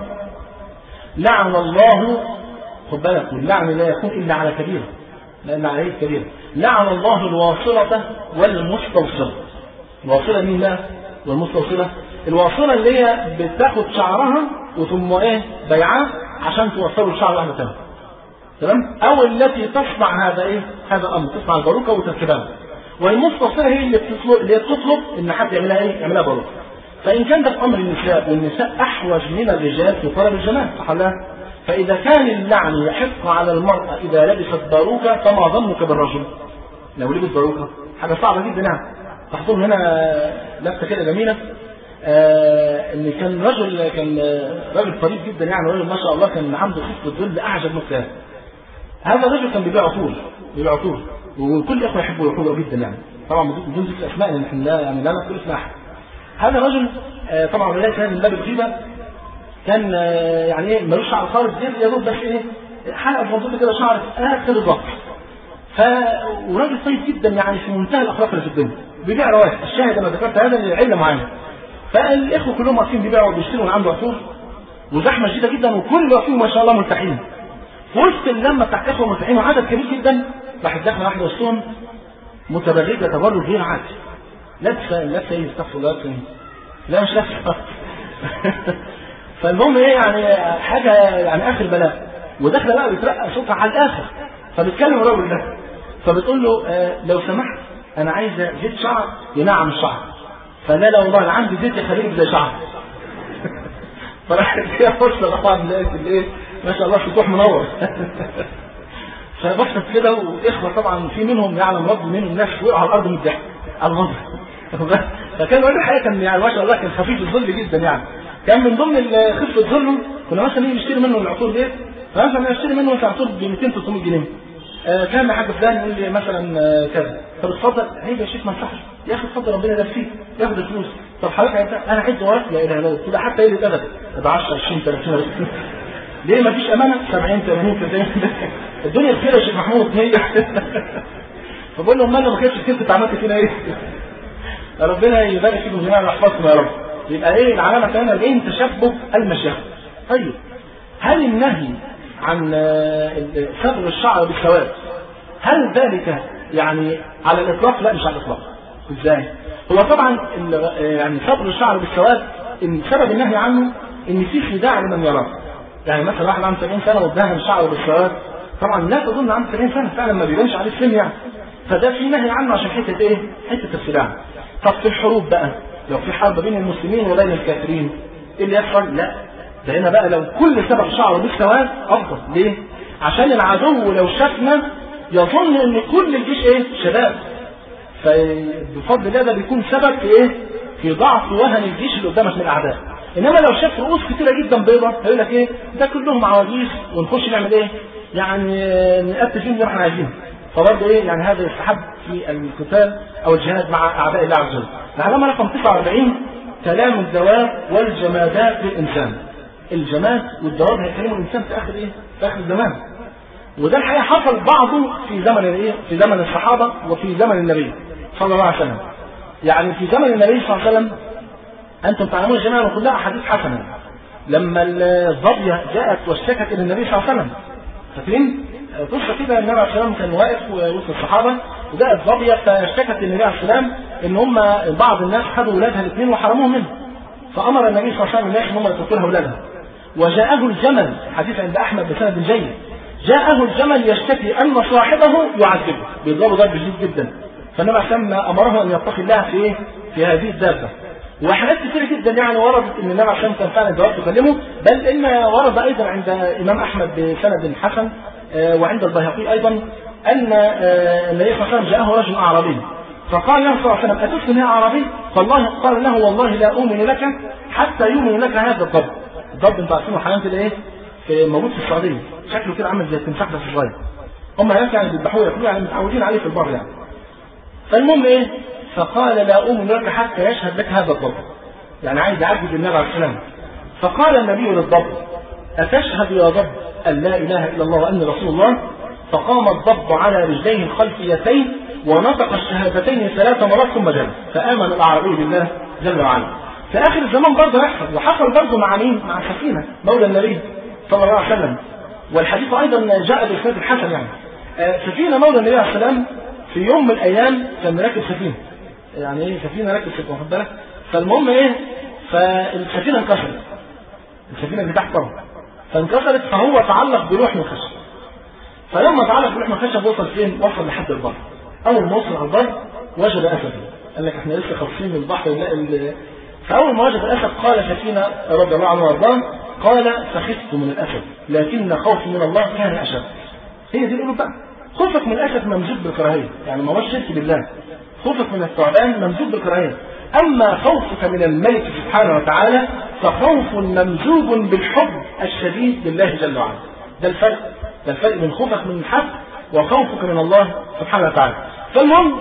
Speaker 2: لعن الله خد بالك واللعن لا يكون الا على كبيره لان عليه كبيره لعن الله الواصله والمستوصله الواصله مين بقى والمستوصله الواصله اللي هي بتاخد شعرها وثم ايه بيعاه عشان توصله لشعر واحده ثانيه تمام او التي تصنع هذا ايه هذا الامر تصنع الباروكه وتركبها والمستوصله هي اللي بتطلب اللي تطلب ان حد يعملها ايه يعملها باروكه فإن كان ده في أمر النساء والنساء أحوج من الرجال في طلب الجمال صح لا؟ فإذا كان اللعن يحق على المرأة إذا لبست باروكة فما ظنك بالرجل؟ لو لبس باروكة حاجة صعبة جدا يعني تحصل هنا لفتة كده جميلة آه ان كان رجل كان راجل طريف جدا يعني راجل ما شاء الله كان عنده خفة ظل اعجب مثال هذا الرجل كان بيبيع عطور بيبيع عطور وكل الاخوه يحبوا العطور جدا يعني طبعا بدون ذكر اسماء لان احنا لا يعني لا نذكر اسم احد هذا الرجل آه طبعا لا كان من باب الغيبه كان آه يعني ايه ملوش شعر خالص يا دوب بس ايه حلقه بمنطقه كده شعر في اخر الظهر ف وراجل طيب جدا يعني في منتهى الاخلاق اللي في الدنيا بيبيع رواتب الشاهد انا ذكرت هذا لعله معينه فالاخوه كلهم واقفين بيبيعوا وبيشتروا من عنده عطور وزحمه شديده جدا وكل واقفين ما شاء الله مرتاحين في وسط اللمه بتاعت اخوه مرتاحين وعدد كبير جدا راحت داخله واحده وسطهم متبرجه تبرج غير عادي لابسه لابسه ايه استغفر الله لابسه ايه لا مش لابسه فالمهم ايه يعني حاجه يعني اخر بلاء وداخله بقى بترقى صوتها على الاخر فبتكلم الراجل ده فبتقول له آه لو سمحت انا عايزه زيت شعر ينعم الشعر فلا لا والله انا عندي زيت يخليك زي شعر فراحت فيها فرصه طبعا لقيت الايه ما شاء الله سطوح منور فبصت كده واخوه طبعا في منهم يعلم رب منهم ناس وقعوا على الارض من الضحك على المنظر فكان الراجل الحقيقه كان يعني ما شاء الله كان خفيف الظل جدا يعني كان من ضمن خفه ظله كنا مثلا نيجي نشتري منه العطور ديت فمثلا نشتري منه مثلا عطور ب 200 300 جنيه آه كان حاجه فلان يقول لي مثلا آه كذا طب اتفضل عيب يا شيخ ما ينفعش يا اخي اتفضل ربنا يدفيك ياخد الفلوس طب حضرتك انا عايز وراك لا اله الا الله كده حتى يلي ابدا ب 10 20 30 ليه ما فيش امانه 70 80 90 الدنيا بخير يا شيخ محمود هي فبقول له امال ما كانتش كنت انت عملت فينا ايه ربنا يبارك فيكم جميعا ويحفظكم يا رب يبقى ايه العلامه الثانيه الايه تشبه المشيخه طيب هل النهي عن صبر الشعر بالسواد هل ذلك يعني على الاطلاق لا مش على الاطلاق ازاي هو طبعا يعني صبر الشعر بالسواد سبب النهي عنه ان في خداع لمن يراه يعني مثلا واحد عنده 70 سنه واداها شعره بالسواد طبعا لا تظن عنده 70 سنه فعلا ما بيبانش عليه السن يعني فده في نهي عنه عشان حته ايه؟ حته الخداع طب في الحروب بقى لو في حرب بين المسلمين وبين الكافرين ايه اللي يحصل؟ لا ده هنا بقى لو كل سبق شعره بالسواد افضل ليه؟ عشان العدو لو شافنا يظن ان كل الجيش ايه؟ شباب فبفضل الله ده بيكون سبب في ايه؟ في ضعف وهن الجيش اللي قدامك من الاعداء انما لو شاف رؤوس كتيره جدا بيضة هيقول لك ايه؟ ده كلهم عواجيز ونخش نعمل ايه؟ يعني نقتل فيهم زي ما احنا عايزين فبرضه ايه يعني هذا يستحب في القتال او الجهاد مع اعداء الله عز وجل. العلامه رقم 49 كلام الدواب والجمادات للانسان. الجماد والدواب هيكلموا الانسان في اخر ايه؟ في اخر الزمان. وده الحقيقه حصل بعضه في زمن الايه؟ في زمن الصحابه وفي زمن النبي صلى الله عليه وسلم. يعني في زمن النبي صلى الله عليه وسلم انتم تعلمون جميعا كلها احاديث حسنه. لما الظبيه جاءت واشتكت الى النبي صلى الله عليه وسلم. فاكرين؟ قصه كده النبي عليه الصلاه والسلام كان واقف وسط الصحابه وجاءت ظبيه فاشتكت النبي عليه السلام ان هم بعض الناس خدوا اولادها الاثنين وحرموهم منه. فامر النبي صلى الله عليه وسلم الناس ان هم يتركوا لها اولادها. وجاءه الجمل حديث عند احمد بسند جيد جاءه الجمل يشتكي ان صاحبه يعذبه بيضربه ضرب شديد جدا فالنبي عليه الصلاه امره ان يتقي الله في ايه؟ في هذه الدابه وحاجات كثيره جدا يعني وردت ان النبي عليه الصلاه كان فعلا الجواب تكلمه بل ان ورد ايضا عند الامام احمد بسند حسن وعند البيهقي ايضا ان النبي صلى الله عليه وسلم جاءه رجل اعرابي فقال له صلى الله عليه وسلم اتسلم يا اعرابي؟ فالله قال له والله لا اؤمن لك حتى يؤمن لك هذا الضب. الضب انتوا عارفينه حاليا كده ايه؟ في موجود في السعوديه شكله كده عامل زي التمساح بس صغير. هم هناك يعني بيذبحوه ياكلوه يعني متعودين عليه في البر يعني. فالمهم ايه؟ فقال لا اؤمن لك حتى يشهد لك هذا الضب. يعني عايز يعجب النبي عليه السلام. فقال النبي للضب أتشهد يا ضب أن لا إله إلا الله وأني رسول الله فقام الضب على رجليه الخلفيتين ونطق الشهادتين ثلاث مرات ثم جلس فآمن الأعرابي بالله جل وعلا في آخر الزمان برضه يحصل وحصل برضه مع مين؟ مع سفينة مولى النبي صلى الله عليه وسلم والحديث أيضا جاء بإسناد الحسن يعني آه سفينة مولى النبي عليه السلام في يوم من الأيام كان راكب سفينة يعني إيه سفينة راكب سفينة واخد بالك فالمهم إيه فالسفينة انكسرت السفينة اللي تحت طبعا فانكسرت فهو تعلق بلوح من خشب فلما تعلق بلوح من خشب وصل فين؟ وصل لحد البر اول ما وصل على البر وجد اسدا قال لك احنا لسه خالصين من البحر نلاقي فاول ما وجد الاسد قال سفينه رضي الله عنه وارضاه قال فخفت من الاسد لكن خوفي من الله كان اشد هي دي القلوب بقى خوفك من الاسد ممزوج بالكراهيه يعني ما هوش شرك بالله خوفك من الثعبان ممزوج بالكراهيه اما خوفك من الملك سبحانه وتعالى فخوف ممزوج بالحب الشديد لله جل وعلا ده الفرق ده الفرق بين خوفك من الحق وخوفك من الله سبحانه وتعالى فالمهم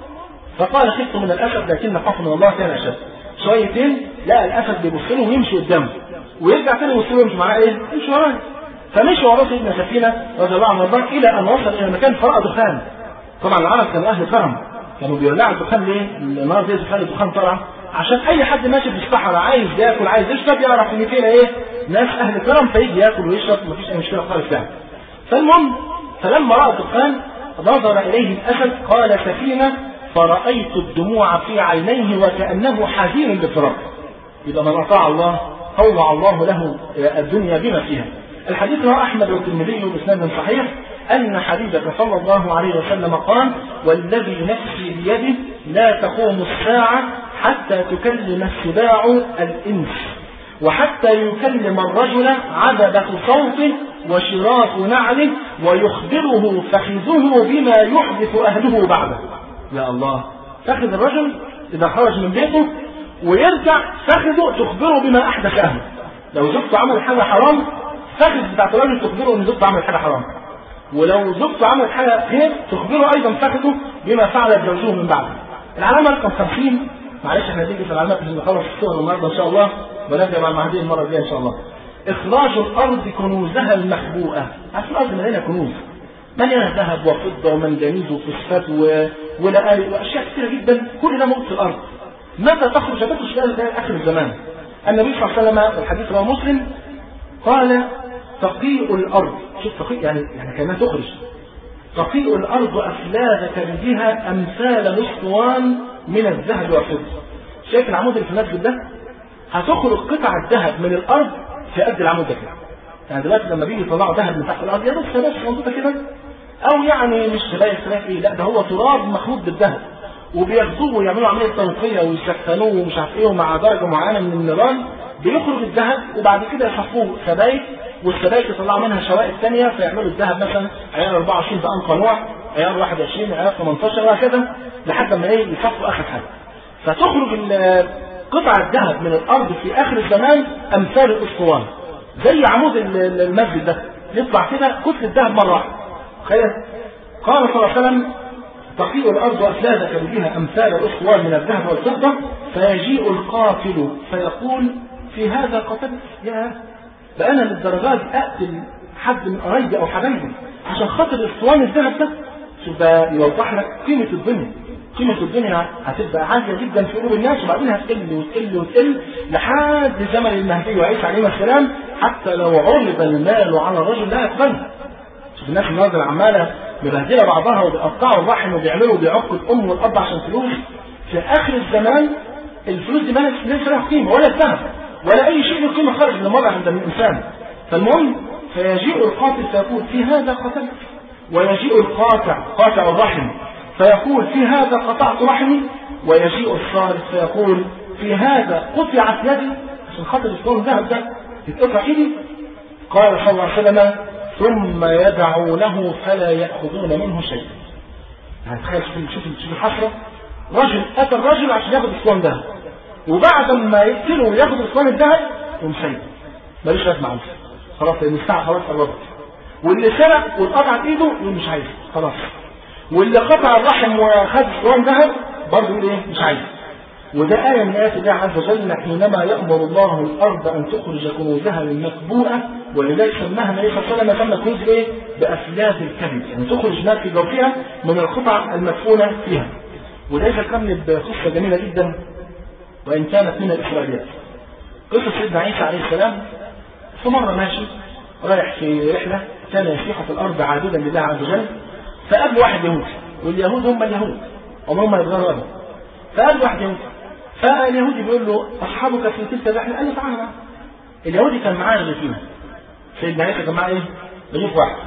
Speaker 2: فقال خفت من الاسد لكن خوفي من الله كان اشد شويتين لقى الاسد بيبص له ويمشي قدامه ويرجع تاني يبص له ويمشي معاه ايه؟ يمشي وراه فمشي وراه سيدنا سفينه رضي الله عنه وارضاه الى ان وصل الى مكان فرأى دخان طبعا العرب كانوا اهل كرم كانوا بيولعوا الدخان ليه؟ النار دي دخان الدخان طبعا عشان اي حد ماشي في الصحراء عايز ياكل عايز يشرب يعرف ان فينا ايه؟ ناس اهل كرم فيجي ياكل ويشرب مفيش اي مشكله خالص يعني. فالمهم فلما راى الدخان نظر اليه الاسد قال سفينه فرأيت الدموع في عينيه وكأنه حزين بفراق. يبقى من أطاع الله طوع الله له الدنيا بما فيها. الحديث رواه أحمد والترمذي بإسناد صحيح أن حبيبك صلى الله عليه وسلم قال: والذي نفسي بيده لا تقوم الساعة حتى تكلم السباع الإنس وحتى يكلم الرجل عذبة صوته وشراف نعله ويخبره فخذه بما يحدث أهله بعده يا الله فخذ الرجل إذا خرج من بيته ويرجع فخذه تخبره بما أحدث أهله لو زوجته عمل حاجة حرام فخذ بتاعت الراجل تخبره إن زوجته عملت حاجة حرام ولو زوجته عملت حاجة خير تخبره أيضا فخذه بما فعلت زوجه من بعده العلامة رقم 50 معلش احنا هنيجي في العلامات عشان نخلص الصور النهارده ان شاء الله ونبدا مع المهدي المره الجايه ان شاء الله. اخراج الارض كنوزها المخبوءه، عارف الارض مليانه كنوز. مليانه ذهب وفضه ومنجنيز وفوسفات و... ولآلئ واشياء كثيره جدا كل ده موجود في الارض. متى تخرج هتخرج في اخر الزمان. النبي صلى الله عليه وسلم الحديث رواه مسلم قال تقيء الارض، شوف تقيء يعني يعني كانها تخرج. تقيء الارض افلاذ كبدها امثال الاسطوان من الذهب والفضه. شايف العمود اللي في المسجد ده؟ هتخرج قطع الذهب من الارض في قد العمود ده كده يعني دلوقتي لما بيجي يطلعوا ذهب من تحت الارض يا بس يا بس موجوده كده او يعني مش سبايك سبايك ايه لا ده هو تراب مخلوط بالذهب وبياخدوه ويعملوا عمليه تنقيه ويسخنوه ومش عارف ايه ومع درجه معينه من النيران بيخرج الذهب وبعد كده يحفوه سبايك والسبايك يطلعوا منها شوائب ثانيه فيعملوا الذهب مثلا عيار 24 ده انقى نوع عيار 21 عيار 18 وهكذا لحد ما ايه يصفوا اخر حاجه فتخرج قطع الذهب من الارض في اخر الزمان امثال الاسطوانه زي عمود المسجد ده يطلع كده كتله الذهب مره واحده تخيل قال صلى الله عليه وسلم تقيء الارض افلادك بها امثال الاسطوان من الذهب والفضه فيجيء القاتل فيقول في هذا قتلت يا ده انا للدرجات اقتل حد من قرايبي او حبايبي عشان خاطر اسطوان الذهب ده شوف ده يوضح لك قيمه الدنيا قيمة الدنيا هتبقى عالية جدا في قلوب الناس وبعدين هتقل وتقل وتقل لحد زمن المهدي وعيسى عليه السلام حتى لو عرض المال على الرجل لا يقبله. شوف الناس النهارده عمالة مبهدلة بعضها وبيقطعوا الرحم وبيعملوا وبيعقوا الأم والأب عشان فلوس في آخر الزمان الفلوس دي ما ليس لها قيمة ولا الذهب ولا أي شيء له قيمة خارج من المرء عند الإنسان. فالمهم فيجيء القاتل فيقول في هذا قتلت ويجيء القاطع قاطع الرحم فيقول في هذا قطعت رحمي ويجيء الصارف فيقول في هذا قطعت يدي عشان خاطر الصور ذهب ده يتقطع ايدي قال صلى الله عليه وسلم ثم يدعونه فلا ياخذون منه شيئا يعني تخيل شوف شوف الحسره رجل اتى الرجل عشان ياخذ الصوان ذهب وبعد ما يقتله وياخذ الصوان الذهب يقوم سايبه ملوش لازمه عنده خلاص لان الساعه خلاص قربت واللي سرق واتقطعت ايده يقول مش عايز خلاص واللي قطع الرحم وخد صوان ذهب برضه يقول ايه مش عايز وده آية من آيات الله عز وجل حينما يأمر الله الأرض أن تخرج كنوزها المكبوءة ولذلك سماها النبي صلى الله عليه وسلم سمى كنوز إيه؟ بأفلاذ الكبد، يعني تخرج ما في جوفها من القطع المدفونة فيها. وده ذكرني بقصة جميلة جدا وإن كانت من الإسرائيليات. قصة سيدنا عيسى عليه السلام في مرة ماشي رايح في رحلة كان يسيح في الأرض عابدا لله عز وجل فقابل واحد يهودي واليهود هم اليهود عمرهم ما يتغيروا ابدا فقابل واحد يهودي فاليهودي بيقول له اصحابك في تلك الرحله قال له تعالى معايا اليهودي كان معاه رغيفين سيدنا عيسى كان معاه ايه؟ رغيف واحد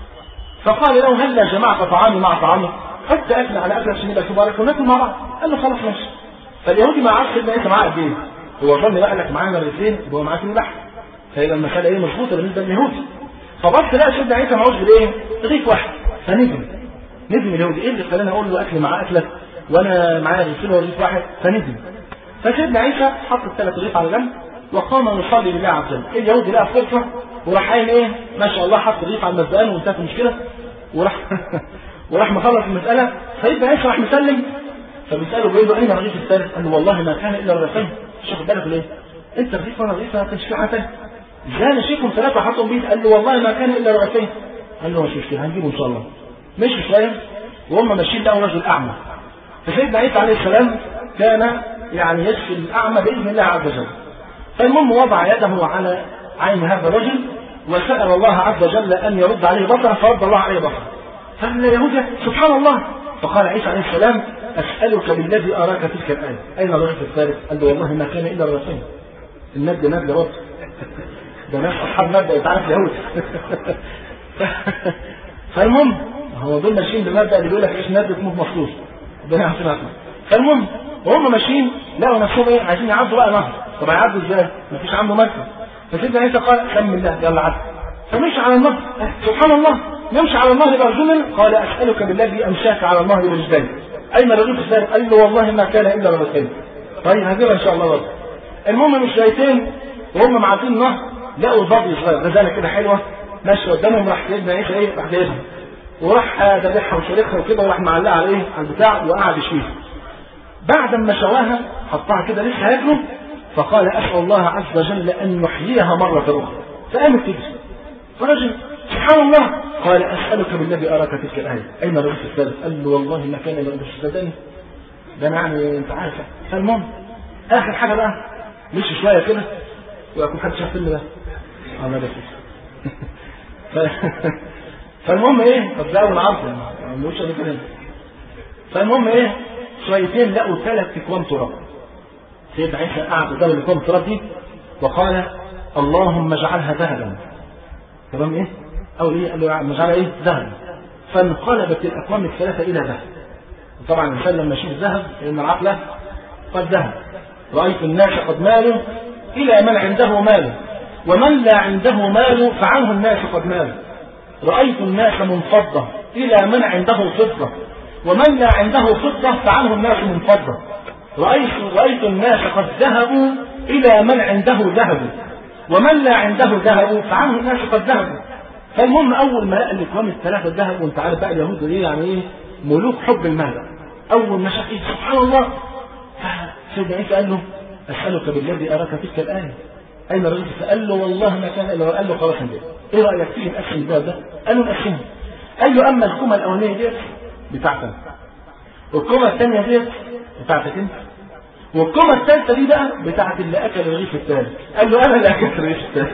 Speaker 2: فقال له هل جمعت طعامي مع طعامك؟ حط اكل على اكل عشان يبقى مبارك وناكل مع بعض قال له خلاص ماشي فاليهودي ما عرفش سيدنا عيسى معاه قد ايه هو ظن بقى لك معانا رغيفين هو معاه كيلو لحم فيبقى المساله ايه مظبوطه بالنسبه لليهودي فبص لقى سيدنا عيسى معهوش بالايه؟ رغيف واحد فندم ندم اليهودي ايه اللي خلاني اقول له اكل مع اكلك وانا معايا رغيفين ورغيف واحد فندم فسيدنا عيسى حط الثلاث رغيف على جنب وقام يصلي لله عز وجل اليهودي لقى فرصه وراح قايل ايه ما شاء الله حط رغيف على المزقان وانتهت المشكله وراح وراح مخلص المساله سيدنا عيسى راح مسلم فبيساله بيقول له اين الرغيف الثالث؟ قال له والله ما كان الا الرغيفين مش واخد بالك ليه؟ انت رغيف وانا رغيف ما كانش في حاجه ثانيه ازاي انا شيكم ثلاثه حطهم بيد قال له والله ما كان الا الرغيفين قال له مش مشكله هنجيبه ان شاء الله مشي شويه وهم ماشيين لقوا رجل اعمى فسيدنا عيسى عليه السلام كان يعني يشفي الاعمى باذن الله عز وجل فالمهم وضع يده على عين هذا الرجل وسال الله عز وجل ان يرد عليه بصره فرد الله عليه بصره فاليهودي سبحان الله فقال عيسى عليه السلام اسالك بالذي اراك تلك الايه اين الرجل الثالث؟ قال له والله ما كان الا الرسول الند ند برضه ده ناس اصحاب مبدا يتعرف يهود فالمهم هو دول ماشيين بالمبدا اللي بيقول لك ايش ند تموت مخصوص ربنا يعافينا فالمهم وهم ماشيين لقوا نفسهم ايه عايزين يعدوا بقى نهر طب هيعدوا ازاي؟ مفيش عنده مركب فسيدنا عيسى قال سم الله يلا عد فمشي على النهر سبحان الله يمشي على النهر برجل قال اسالك بالذي امشاك على النهر برجلين اين الرجل الثالث؟ قال له والله ما كان الا رجلين طيب هجيبها ان شاء الله برضه المهم مش شويتين وهم معديين النهر لقوا ظبي صغير غزاله كده حلوه ماشيه قدامهم راح سيدنا عيسى ايه راح جايبها وراح ذبحها وشاركها وكده وراح معلقها على ايه على البتاع وقعد يشويها بعد ما شواها حطها كده لسه هياكله فقال اسال الله عز وجل ان يحييها مره اخرى فقامت تجري فرجل سبحان الله قال اسالك بالذي اراك تلك الايه اين الرجل الثالث؟ قال له والله ما كان الا الرجل الثاني ده انا يعني انت عارف فالمهم اخر حاجه بقى مشي شويه كده ويكون حد شاف الفيلم ده اه ما ده ف... فالمهم ايه طب ده اول عرض يعني مش كده فالمهم ايه شويتين لقوا ثلاث اكوام تراب سيدنا عيسى قعد قدام الإقامة التراب دي وقال اللهم اجعلها ذهبا تمام إيه؟ أو إيه؟ قال له اجعلها إيه؟ ذهبا فانقلبت الأقوام الثلاثة إلى ذهب طبعا الإنسان لما يشوف ذهب لأن العقل قد ذهب رأيت الناس قد مالوا إلى من عنده مال ومن لا عنده مال فعنه الناس قد مالوا رأيت الناس منفضة إلى من عنده فضة ومن لا عنده فضة فعنه الناس منفضة رأيت, رأيت الناس قد ذهبوا إلى من عنده ذهب ومن لا عنده ذهب فعنه الناس قد ذهبوا فالمهم أول ما لقى الإكرام الثلاثة ذهب وأنت عارف بقى اليهود إيه يعني إيه ملوك حب المال أول ما شاف إيه سبحان الله سيدنا عيسى قال له أسألك بالذي أراك تلك الآية أين الرجل قال له والله ما كان إلا قال له خلاص انجز إيه رأيك تيجي نقسم الباب ده؟ قال له نقسمه قال له أما الكومة الأولانية ديت بتاعتك والكومة الثانية ديت بتاعتك أنت والكومة الثالثة دي بقى بتاعت اللي أكل الرغيف الثالث قال له أنا اللي أكلت الرغيف الثالث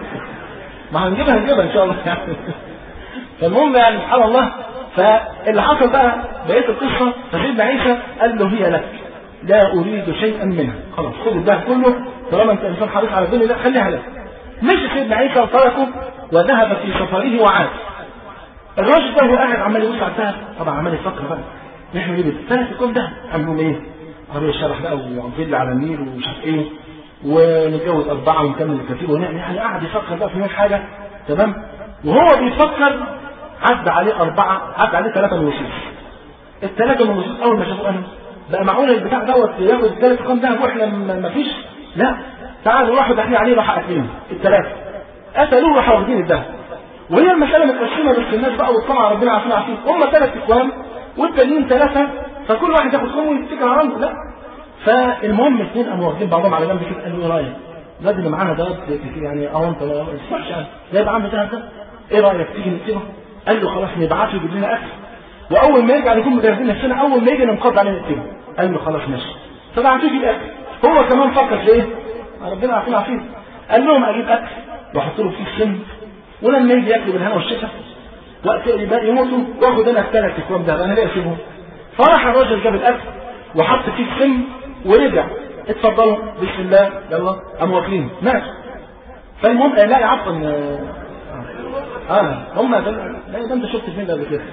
Speaker 2: ما هنجيبها هنجيبها إن شاء الله يعني فالمهم يعني سبحان الله فاللي حصل بقى بقية القصة فسيدنا عيسى قال له هي لك لا أريد شيئا منها خلاص خذ الذهب كله طالما أنت إنسان حريص على الدنيا لا خليها لك مشي سيدنا عيسى وتركه وذهب في سفره وعاد الراجل ده هو قاعد عمال يبص على الذهب طبعا عمال يفكر بقى نحن ايه ثلاث يكون ده قال لهم ايه قالوا الشرح بقى وفيلا على النيل ومش عارف ايه ونتجوز اربعه ونكمل الكثير ونعمل يعني قاعد يفكر بقى في مئة حاجه تمام وهو بيفكر عدى عليه اربعه عدى عليه ثلاثه من الوصول الثلاثه من الوصول اول ما شافوا انا بقى معقول البتاع دوت ياخد الثلاث رقم ده واحنا ما فيش لا تعالوا راحوا داخلين عليه راح قاتلين الثلاثه قتلوه راحوا واخدين الذهب وهي المسألة متقسمة بس الناس بقى والطمع ربنا عارفين عارفين هم ثلاث اخوان والتانيين ثلاثة فكل واحد ياخد خوه ويتكل على رمزه لا فالمهم الاثنين قاموا واخدين بعضهم على جنب كده قالوا ايه رايك؟ الواد اللي معانا ده يعني اه انت ما يصحش يعني ده يبقى عامل ده ايه رايك تيجي نسيبه؟ قال له خلاص نبعته يجيب لنا اكل واول ما يرجع نكون مجهزين نفسنا اول ما يجي ننقض عليه نقتله قال له خلاص ماشي فبعتوه يجيب اكل هو كمان فكر في ايه؟ ربنا عارفين عارفين قال لهم اجيب اكل واحط له فيه السم ولما يجي ياكلوا بالهنا والشفا وقت يبقى يموتوا واخد انا الثلاث اكوام ده انا ليه اسيبهم فراح الراجل جاب الاكل وحط فيه السم ورجع اتفضلوا بسم الله يلا قاموا واكلين مات فالمهم آه لا عفوا اه, آه. هم ده لا ده انت شفت فين ده قبل كده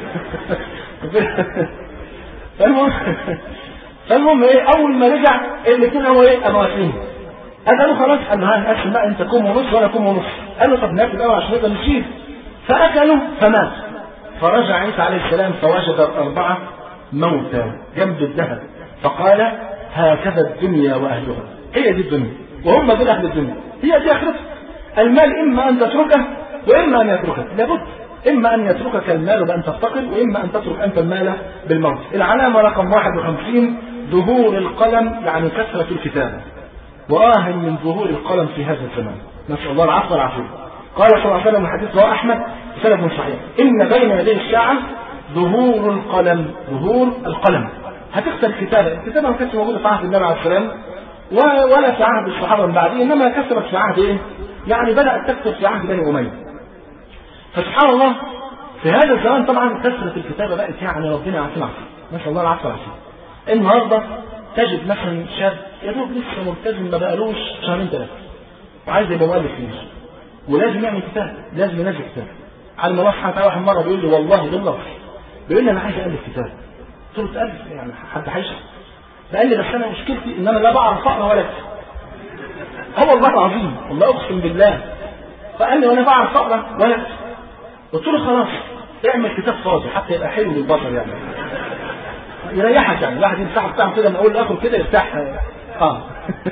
Speaker 2: فالمهم فالمهم ايه اول ما رجع الاثنين هو ايه قاموا واكلين قال له خلاص قال له ها نقسم بقى انت كوم ونص وانا كوم ونص قال له طب ناكل الاول عشان نقدر نشيل فاكلوا فمات فرجع عيسى عليه السلام فوجد الاربعه موتى جنب الذهب فقال هكذا الدنيا واهلها هي دي الدنيا وهم دول اهل الدنيا هي دي اخرتها المال اما ان تتركه واما ان يتركك لابد اما ان يتركك المال بان تفتقر واما ان تترك انت المال بالموت العلامه رقم 51 ظهور القلم يعني كثره الكتابه وآه من ظهور القلم في هذا الزمان نسأل الله العفو والعافية قال صلى الله عليه وسلم الحديث رواه أحمد سند صحيح إن بين يدي الساعة ظهور القلم ظهور القلم هتخسر الكتابة الكتابة ما كانتش موجودة في عهد النبي عليه السلام ولا في عهد الصحابة من بعده إنما كثرت في عهد إيه؟ يعني بدأت تكثر في عهد بني أمية فسبحان الله في هذا الزمان طبعا كثرة الكتابة بقت يعني ربنا يعافينا نسأل الله العفو والعافية النهارده تجد مثلا شاب يا دوب لسه ملتزم ما بقالوش شهرين ثلاثه وعايز يبقى مؤلف فيه ولازم يعمل كتاب لازم ينزل كتاب على ما سبحانه وتعالى واحد مره بيقول لي والله بالله بيقول لي انا عايز الف كتاب قلت له تالف يعني حد هيشرح قال لي بس انا مشكلتي ان انا لا بعرف اقرا ولا اكتب اه والله العظيم والله اقسم بالله فقال لي وانا بعرف اقرا ولا اكتب قلت له خلاص اعمل كتاب فاضي حتى يبقى حلو للبشر يعني يريحك يعني الواحد يمسحه بتاعه كده من اول لاخر كده يفتح اه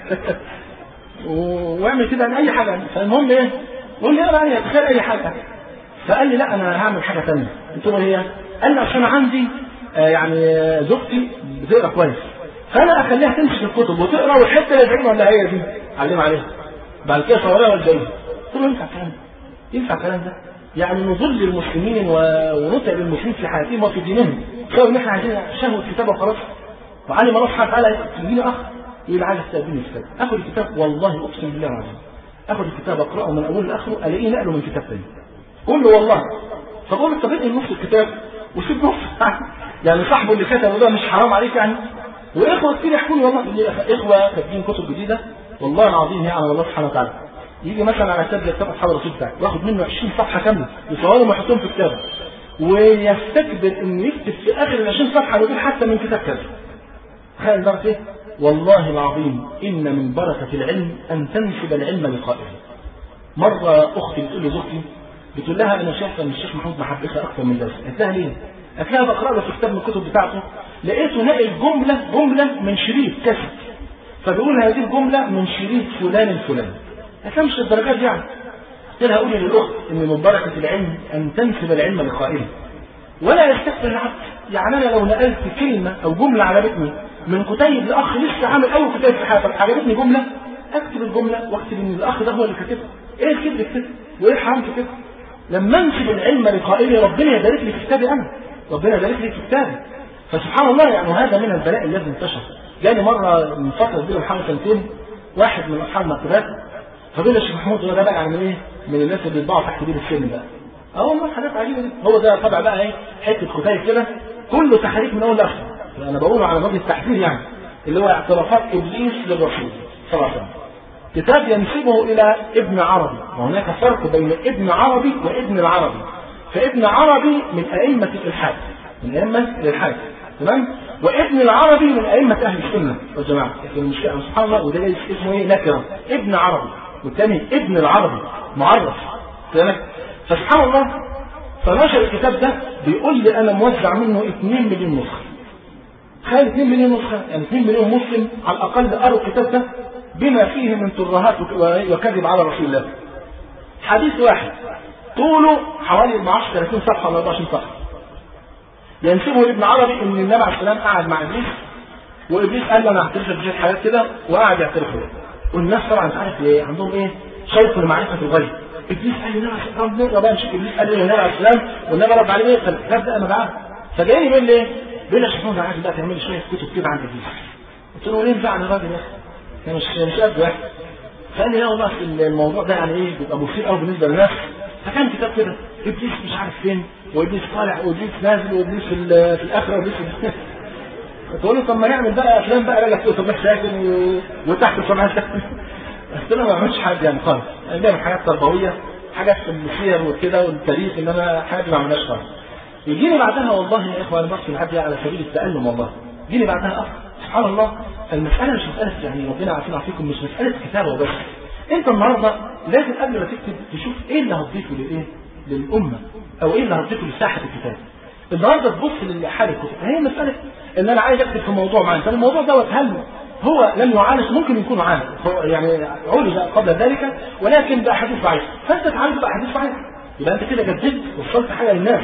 Speaker 2: واعمل كده عن اي حاجه فالمهم ايه قول لي اقرا ايه تخيل اي حاجه فقال لي لا انا هعمل حاجه ثانيه قلت له هي قال لي عشان عندي آه يعني زوجتي بتقرا كويس فانا اخليها تمسك الكتب وتقرا والحته اللي بعيد ولا هي دي علم عليها بعد كده صورها ولا ايه قلت له ينفع الكلام ده ينفع الكلام ده يعني نضل المسلمين ونتعب المسلمين في حياتهم وفي دينهم بسبب ان احنا عايزين شهوه كتابه وخلاص وعلم الله سبحانه وتعالى يجيني اخ يقول عايز استقبلني الكتاب اخد الكتاب والله اقسم بالله العظيم اخد الكتاب اقراه من اوله لاخره الاقيه نقله من كتاب ثاني قول له والله فقول له طب نص الكتاب وسيب نص يعني صاحبه اللي كتبه ده مش حرام عليك يعني واخوه كتير يحكوا لي والله يقول لي اخوه كاتبين كتب جديده والله العظيم يعلم الله سبحانه وتعالى يجي مثلا على كتاب زي كتاب اصحاب الرسول بتاعي واخد منه 20 صفحه كامله يصورهم ويحطهم في كتابه ويستكبر انه يكتب في اخر ال 20 صفحه يقول حتى من كتاب كذا تخيل درجه ايه؟ والله العظيم ان من بركه العلم ان تنسب العلم لقائله مره اختي بتقول لي زوجتي بتقول لها انا شايفه ان الشيخ محمود محبسها اكثر من ذلك قالت لها ليه؟ قالت لها بقرا له في كتاب من الكتب بتاعته لقيته نقل جمله جمله من شريط كاسيت فبيقول هذه الجمله من شريط فلان الفلاني قالت لها مش الدرجات دي يعني قلت لها قولي للاخت ان من بركه العلم ان تنسب العلم لقائله ولا يستكبر العبد يعني انا لو نقلت كلمه او جمله عجبتني من كتيب لاخ لسه عامل اول كتاب في حياتي عجبتني جمله اكتب الجمله واكتب ان الاخ ده هو اللي كاتبها ايه الكذب في كده وايه الحرام في كده لما انسب العلم لقائله ربنا يبارك لي في كتابي انا ربنا يبارك لي في كتابي فسبحان الله يعني هذا من البلاء الذي انتشر جاني مره من فتره كبيره من حوالي سنتين واحد من اصحاب المكتبات فبيقول لي الشيخ محمود هو ده بقى يعني ايه من الناس اللي بيطبعوا تحت بير السن بقى اه والله حاجات عجيبه دي هو ده طبع بقى ايه حته كتيب كده كله تحريف من اول لاخر انا بقوله على وجه التحذير يعني اللي هو اعترافات ابليس للرسول صلى الله عليه وسلم كتاب ينسبه الى ابن عربي وهناك فرق بين ابن عربي وابن العربي فابن عربي من ائمه الالحاد من ائمه الالحاد تمام وابن العربي من ائمه اهل السنه والجماعه لكن المشكله سبحان الله وده اسمه ايه نكره ابن عربي والثاني ابن العربي معرف تمام فسبحان الله فنشر الكتاب ده بيقول لي انا موزع منه 2 مليون نسخه تخيل 2 مليون نسخه يعني 2 مليون مسلم على الاقل قروا الكتاب ده بما فيه من ترهات وكذب على رسول الله حديث واحد طوله حوالي 12 30 صفحه ولا 24 صفحه ينسبه لابن عربي ان النبي عليه السلام قعد مع ابليس وابليس قال له انا هعترف بشيء حاجات كده وقعد يعترف له والناس طبعا انت عارف ايه عندهم ايه شوق لمعرفه الغيب ابليس قال لي النبي عليه السلام نقرا بقى نشوف ابليس قال لي النبي عليه السلام والنبي رد عليه ايه فالكتاب ده انا بقى فجاي بيقول لي ايه؟ بيقول لي يا شيخ محمود عايز بقى تعمل لي شويه كتب كده عن ابليس قلت له ليه ينفعني الراجل يا اخي؟ انا مش مش قد واحد فقال لي لا والله الموضوع ده يعني ايه بيبقى مثير قوي بالنسبه للناس فكان كتاب كده ابليس مش عارف فين وابليس طالع وابليس نازل وابليس في, في الاخره وابليس في تقول له طب ما نعمل بقى افلام بقى راجع فوق صباح ساكن و... وتحت صباح ساكن قلت له ما بعملش حاجه يعني خالص انا بعمل حاجات تربويه حاجات في السير وكده والتاريخ ان انا حاجه ما عملناش خالص يجيني بعدها والله يا اخوان انا بحكي العبد على سبيل التالم والله يجيني بعدها اخ سبحان الله المساله مش مساله يعني ربنا عارفين عافيكم مش مساله كتابه وبس انت النهارده لازم قبل ما تكتب تشوف ايه اللي هتضيفه لايه؟ للامه او ايه اللي هتضيفه لساحه الكتاب النهارده تبص لحال الكتب هي مساله ان انا عايز اكتب في موضوع معين طب الموضوع دوت هل هو لم يعالج ممكن يكون عالج هو يعني عولج قبل ذلك ولكن باحاديث ضعيفه فانت تعالج باحاديث ضعيفه يبقى انت كده جددت وصلت حاجه للناس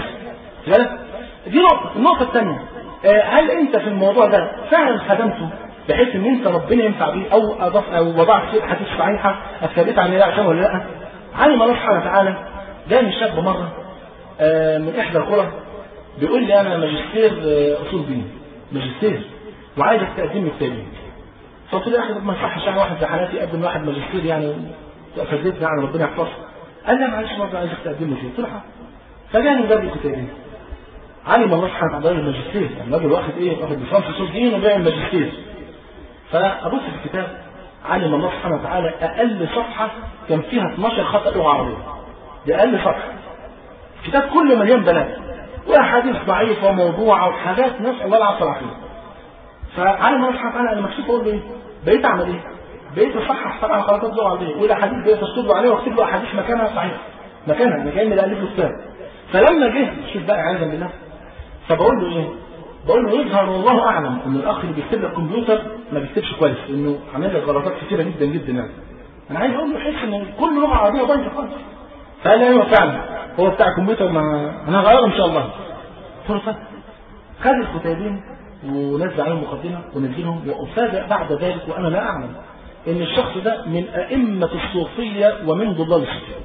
Speaker 2: دي نقطه النقطه الثانيه هل انت في الموضوع ده فعلا خدمته بحيث ان انت ربنا ينفع بيه او اضاف او وضعت فيه حديث صحيحه اثبت عن الله عشان ولا لا علم الله سبحانه وتعالى جاني شاب مره من احدى القرى بيقول لي انا ماجستير اصول دين ماجستير وعايزك تقدم لي كتابين فقلت له يا اخي ما يصحش يعني واحد زي حالاتي يقدم واحد ماجستير يعني فزيت يعني ربنا يحفظه قال لي معلش برضه عايزك تقدم لي فيه قلت له فجاني وجاب لي كتابين علم الله سبحانه وتعالى الماجستير يعني الراجل واخد ايه واخد ليسانس اصول دين وبيعمل ماجستير فابص في الكتاب علم الله سبحانه وتعالى اقل صفحه كان فيها 12 خطا لغه عربيه دي اقل صفحه الكتاب كله مليان بلاغ واحاديث ضعيفه وموضوعه وحاجات نسال الله العافيه والعافيه فعلم الله سبحانه وتعالى انا مكتوب اقول له ايه؟ بقيت اعمل ايه؟ بقيت اصحح سبع غلطات لغه عربيه والاحاديث بقيت اشطب عليها واكتب له احاديث مكانها صحيح مكانها انا كاني بالف له كتاب فلما جه شوف بقى عايزا بالله فبقول له ايه؟ بقول له يظهر والله اعلم ان الاخ اللي بيكتب لك كمبيوتر ما بيكتبش كويس انه عامل لك غلطات كثيره جدا جدا يعني. انا عايز اقول له يحس ان كل لغه عربيه ضايعه خالص. فقال لي ايوه فعلا هو بتاع الكمبيوتر ما انا هغيره ان شاء الله. قلت له خد الكتابين ونزل عليهم مقدمه ونزلهم وافاجئ بعد ذلك وانا لا اعلم ان الشخص ده من ائمه الصوفيه ومن ضلال الصوفيه.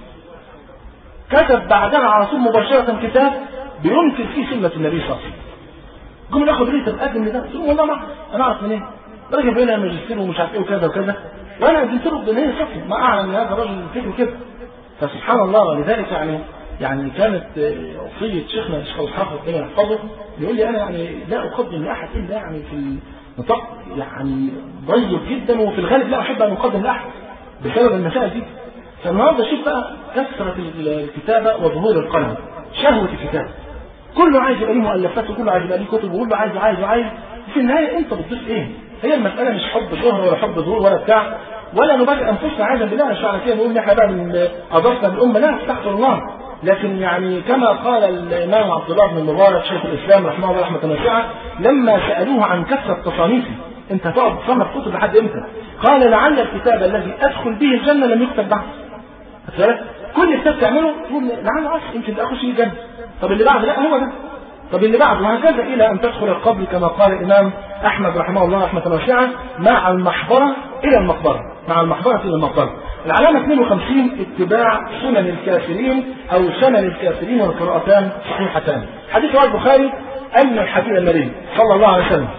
Speaker 2: كتب بعدها على طول مباشره كتاب بينكر فيه سنه النبي صلى الله عليه وسلم. قوم ناخد ليه تقدم لده قلت له والله ما انا اعرف منين الراجل بيقول انا ماجستير ومش عارف ايه وكذا وكذا وانا قدمت له بنيه صفر ما اعلم ان هذا الرجل فكره كده فسبحان الله ولذلك يعني يعني كانت وصيه شيخنا الشيخ الحافظ ربنا يحفظه يقول لي انا يعني لا اقدم لاحد الا يعني في نطاق يعني ضيق جدا وفي الغالب لا احب ان اقدم لاحد بسبب المسائل دي فالنهارده شوف بقى كثره الكتابه وظهور القلم شهوه الكتابه كله عايز يبقى ليه مؤلفات وكله عايز يبقى ليه كتب وكله عايز وعايز وعايز في النهايه انت بتضيف ايه؟ هي المساله مش حب شهره ولا حب ظهور ولا بتاع ولا نبرئ انفسنا عايزا بالله مش على كده نقول ان احنا بقى من اضفنا بالامه لا استغفر الله لكن يعني كما قال الامام عبد الله بن المبارك شيخ الاسلام رحمه الله رحمه واسعه لما سالوه عن كثره تصانيفه انت هتقعد تصنف كتب لحد امتى؟ قال لعل الكتاب الذي ادخل به الجنه لم يكتب بعد. فهمت؟ كل كتاب تعمله تقول لعل عسى يمكن اخش الجنه. طب اللي بعده لا هو ده. طب اللي بعده وهكذا الى ان تدخل القبر كما قال الامام احمد رحمه الله رحمه واسعه مع المحبره الى المقبره. مع المحبره الى المقبره. العلامة 52 اتباع سنن الكافرين أو سنن الكافرين والقراءتان صحيحتان. حديث رواه البخاري أن الحبيب النبي صلى الله عليه وسلم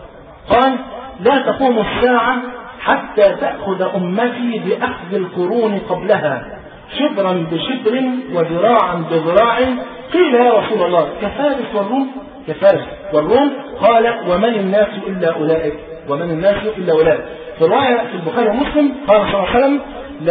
Speaker 2: قال لا تقوم الساعة حتى تأخذ أمتي بأخذ القرون قبلها شبرا بشبر وذراعا بذراع قيل يا رسول الله كفارس والروم كفارس والروم قال ومن الناس إلا أولئك ومن الناس إلا أولئك في رواية في البخاري ومسلم قال صلى الله عليه وسلم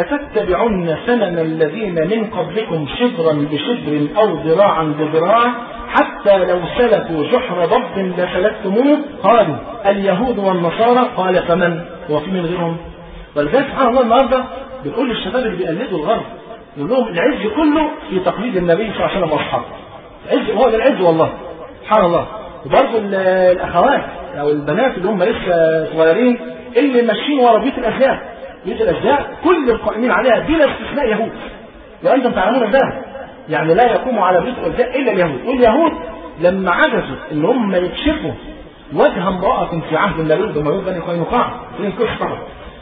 Speaker 2: لتتبعن سنن الذين من قبلكم شبرا بشبر أو ذراعا بذراع حتى لو سلكوا جحر ضب لسلكتموه قالوا اليهود والنصارى قال فمن هو في من غيرهم ولذلك سبحان الله النهارده بيقول للشباب اللي بيقلدوا الغرب يقول لهم العز كله في تقليد النبي صلى الله عليه وسلم واصحابه العز هو ده العز والله سبحان الله وبرضه الاخوات او البنات اللي هم لسه صغيرين اللي ماشيين ورا بيوت الازياء بيوت الازياء كل القائمين عليها بلا استثناء يهود وانتم تعلمون ذلك يعني لا يقوم على بيوت الازياء الا اليهود واليهود لما عجزوا ان هم يكشفوا وجه امرأة في عهد النبي بما بني قينقاع في القصة طبعا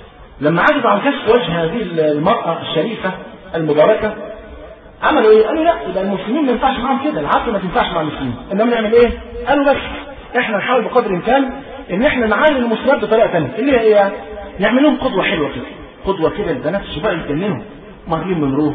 Speaker 2: لما عجزوا عن كشف وجه هذه المرأة الشريفة المباركة عملوا ايه؟ قالوا لا يبقى المسلمين ما ينفعش معاهم كده العقل ما تنفعش مع المسلمين انما نعمل ايه؟ قالوا بس احنا نحاول بقدر الامكان ان احنا نعامل المسلمات بطريقه ثانيه اللي هي ايه؟ نعمل لهم قدوه حلوه كده قدوه كده البنات الشباب يتجننوا مريم منروه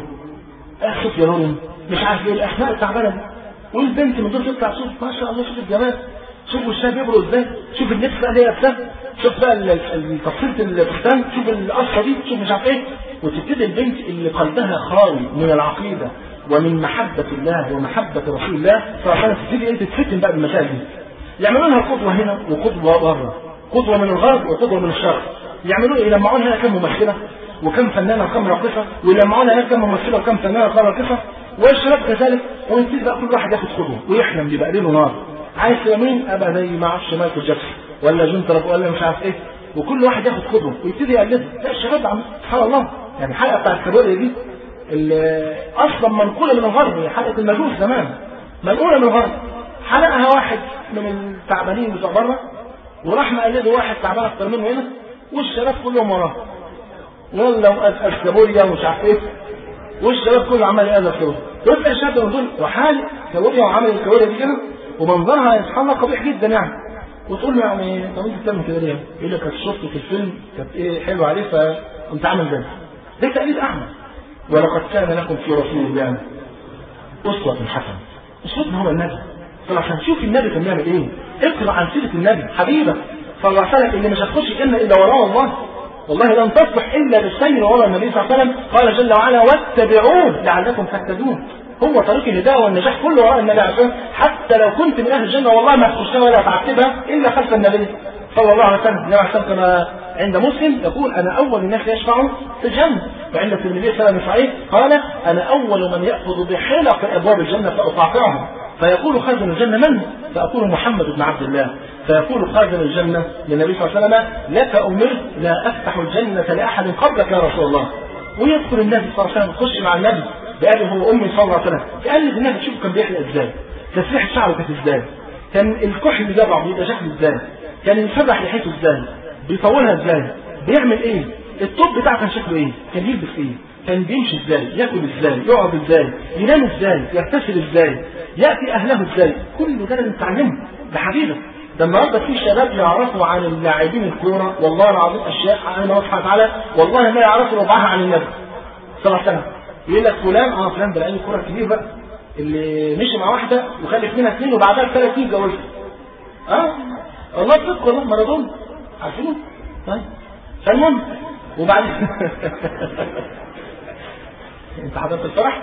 Speaker 2: آه صوفيا لورين مش عارف ايه الاسماء التعبانه دي والبنت من دول تطلع صوت ما شاء الله شوف الجمال شوف وشها بيبرق ازاي شوف اللبس بقى اللي هي لابساه شوف بقى تفصيله الفستان شوف القصه دي شوف مش عارف ايه وتبتدي البنت اللي قلبها خالي من العقيده ومن محبة الله ومحبة رسول الله صلى الله عليه وسلم تبتدي انت تفتن بقى بالمسائل دي. يعملوا لها قدوة هنا وقدوة بره. قدوة من الغرب وقدوة من الشرق. يعملوا ايه؟ يلمعوا لها كم ممثلة وكم فنانة وكم راقصة ويلمعوا لها كم ممثلة وكم فنانة وكم راقصة والشباب كذلك ويبتدي بقى كل واحد ياخد قدوة ويحلم يبقى ليله نار. عايز تبقى مين؟ ابقى زي ما اعرفش مايكل جاكسون ولا جون تراب ولا مش عارف ايه وكل واحد ياخد قدوة ويبتدي يقلدها. لا الشباب عم سبحان الله يعني الحلقة بتاعت الكابوريا دي اللي اصلا منقوله من الغرب هي حلقه المجوس زمان منقوله من الغرب حلقها واحد من التعبانين بتوع بره وراح مقلده واحد تعبان اكتر منه هنا والشباب كلهم وراه ولا وقف كابوريا ومش عارف ايه والشباب كله عمال يقلد كابوريا ويبقى الشاب من دول وحال كابوريا وعمل الكابوريا دي كده ومنظرها سبحان الله قبيح جدا يعني وتقول له يعني طب انت بتعمل كده ليه؟ يقول لك كنت شفته في الفيلم كانت ايه حلو عليه فقمت عامل ده ده تقليد اعمى ولقد كان لكم في رسول الله أسوة حسنة أسوتنا هو النبي صلى الله عليه وسلم شوف النبي كان بيعمل إيه اقرأ عن سيرة النبي حبيبك صلى الله عليه وسلم اللي مش هتخش الجنة إلا وراه الله والله لن تصلح إلا بالسير وراء النبي صلى الله عليه وسلم قال جل وعلا واتبعوه لعلكم تهتدون هو طريق الهداية والنجاح كله وراء النبي عليه الصلاة حتى لو كنت من أهل الجنة والله ما هتخشها ولا هتعتبها إلا خلف النبي صلى الله عليه وسلم النبي عليه الصلاة كما عند مسلم يقول أنا أول الناس يشفع في الجنة وعند الترمذي صلى الله عليه وسلم قال أنا أول من يأخذ بحلق أبواب الجنة فأقاطعهم فيقول خازن الجنة من؟ فأقول محمد بن عبد الله فيقول خازن الجنة للنبي صلى الله عليه وسلم لك أمرت لا أفتح الجنة لأحد قبلك يا رسول الله ويدخل النبي صلى الله عليه وسلم يخش مع النبي بأبي هو أمي صلى الله عليه وسلم يقلد النبي شوف كان بيحلق إزاي تسريحة شعره كانت إزاي كان الكحل اللي جابه بيبقى شكله إزاي كان يسرح لحيته إزاي بيطولها إزاي بيعمل إيه الطب بتاعه كان شكله إيه كان يلبس إيه كان بيمشي ازاي ياكل ازاي يقعد ازاي ينام ازاي يغتسل ازاي ياتي اهله ازاي كل ده لازم تتعلمه ده حبيبك ده النهارده في شباب يعرفوا عن اللاعبين الكوره والله العظيم اشياء عن الله سبحانه وتعالى والله ما يعرفوا ربعها عن النبي صلى الله عليه وسلم يقول لك فلان اه فلان ده لعيب كوره كبير بقى اللي مشي مع واحده وخلف منها اثنين وبعدها بثلاث سنين اتجوزها اه والله صدق والله مارادونا عارفينه؟ طيب فالمهم وبعدين انت حضرت الفرح؟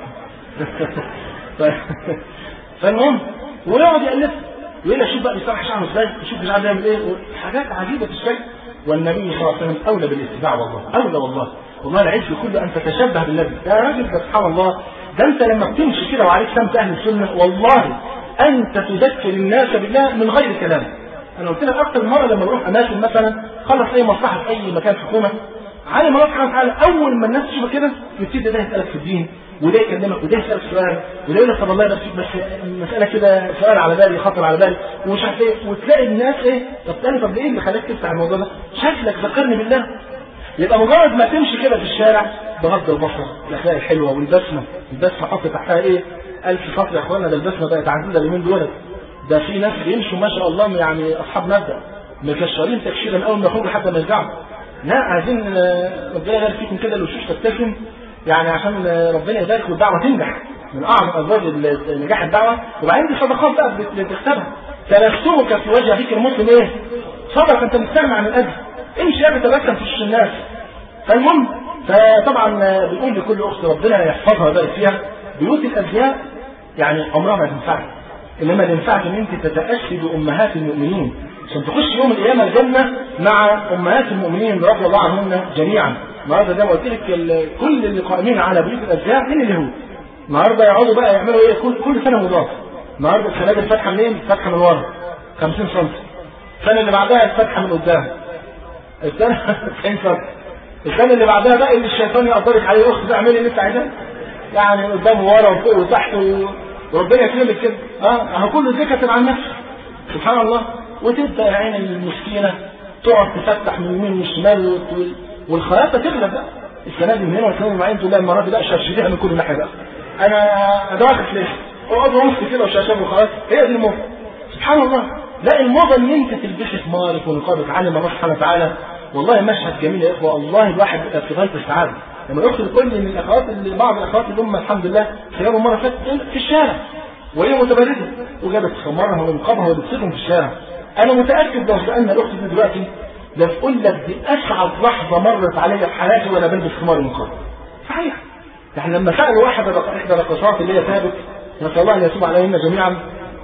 Speaker 2: طيب. فالمهم ويقعد يألف ويقول لك شوف بقى بيسرح شعره ازاي شوف مش عارف يعمل ايه حاجات عجيبه في الشكل والنبي صلى الله عليه وسلم اولى بالاتباع والله اولى والله والله العز كله ان تتشبه بالنبي يا راجل سبحان الله ده انت لما بتمشي كده وعليك سمت اهل السنه والله انت تذكر الناس بالله من غير كلام انا قلت لك اكثر مره لما نروح اماكن مثلا خلص اي مصلحه في اي مكان حكومه عالم الله سبحانه وتعالى اول ما الناس تشوفك كده يبتدي ده يسالك في الدين وده يكلمك وده يسالك سؤال وده يقول لك طب والله بس بس المساله كده سؤال على بالي خطر على بالي ومش عارف ايه وتلاقي الناس ايه طب تاني طب ايه اللي خلاك تفتح الموضوع ده؟ شكلك ذكرني بالله يبقى مجرد ما تمشي كده في الشارع بغض البصر الاخلاق الحلوه والبسمه البسمه حط تحتها ايه؟ ألف سطر يا اخوانا ده البسمه بقت عزيزه اليومين دول ده في ناس بيمشوا ما شاء الله يعني اصحاب مبدا مكشرين تكشيرا اول ما يخرجوا لحد ما يرجعوا لا عايزين ربنا يبارك فيكم كده الوشوش تبتسم يعني عشان ربنا يبارك والدعوه تنجح من اعظم اسباب نجاح الدعوه وبعدين دي صدقات بقى بتكسبها تبسمك في وجه اخيك المسلم ايه؟ صدقه انت مستغني عن الاجر امشي يا تبسم في وش الناس فالمهم فطبعا بيقول لكل اخت ربنا يحفظها ويبارك فيها بيوت الازياء يعني عمرها ما تنفعك انما اللي ينفعك ان انت تتاسي بامهات المؤمنين عشان تخش يوم القيامه الجنه مع امهات المؤمنين رضي الله عنهن جميعا النهارده زي ما قلت لك كل اللي قائمين على بيوت الازياء من اليهود النهارده يقعدوا بقى يعملوا ايه كل كل سنه مضاف النهارده السنه دي الفتحه منين؟ الفتحه من ورا 50 سم السنه اللي بعدها الفتحه من قدام السنه 90 سم السنه اللي بعدها بقى اللي الشيطان يقدرك عليه اخت بقى اعملي اللي انت عايزاه يعني قدام وورا وفوق وتحت و... وربنا يكرمك كده اه اهو كل دي كانت عن نفسك سبحان الله وتبدا يا عين المسكينه تقعد تفتح من يمين وشمال وتقول والخياطه تغلب بقى السنه دي من هنا والسنه دي من عين تقول لا المره دي بقى شرشريها من كل ناحيه بقى انا ادراك ليش اقعد ونص كده وشاشات وخلاص هي دي الموضه سبحان الله لا الموضه ان انت تلبسي خمارك ونقابك علم الله سبحانه وتعالى والله مشهد جميل يا اخوه والله الواحد بيبقى في غايه السعاده لما يخرج كل من الاخوات اللي بعض الاخوات اللي هم الحمد لله خيارهم مره فاتت في الشارع وهي متبرده وجابت خمارها ونقابها ولبستهم في الشارع انا متاكد لو سالنا الاخت دي دلوقتي ده تقول لك دي اسعد لحظه مرت عليا في حياتي وانا بلبس خمار ونقاب صحيح يعني لما سالوا واحد احدى الرقصات اللي هي ثابت نسال الله ان يتوب علينا جميعا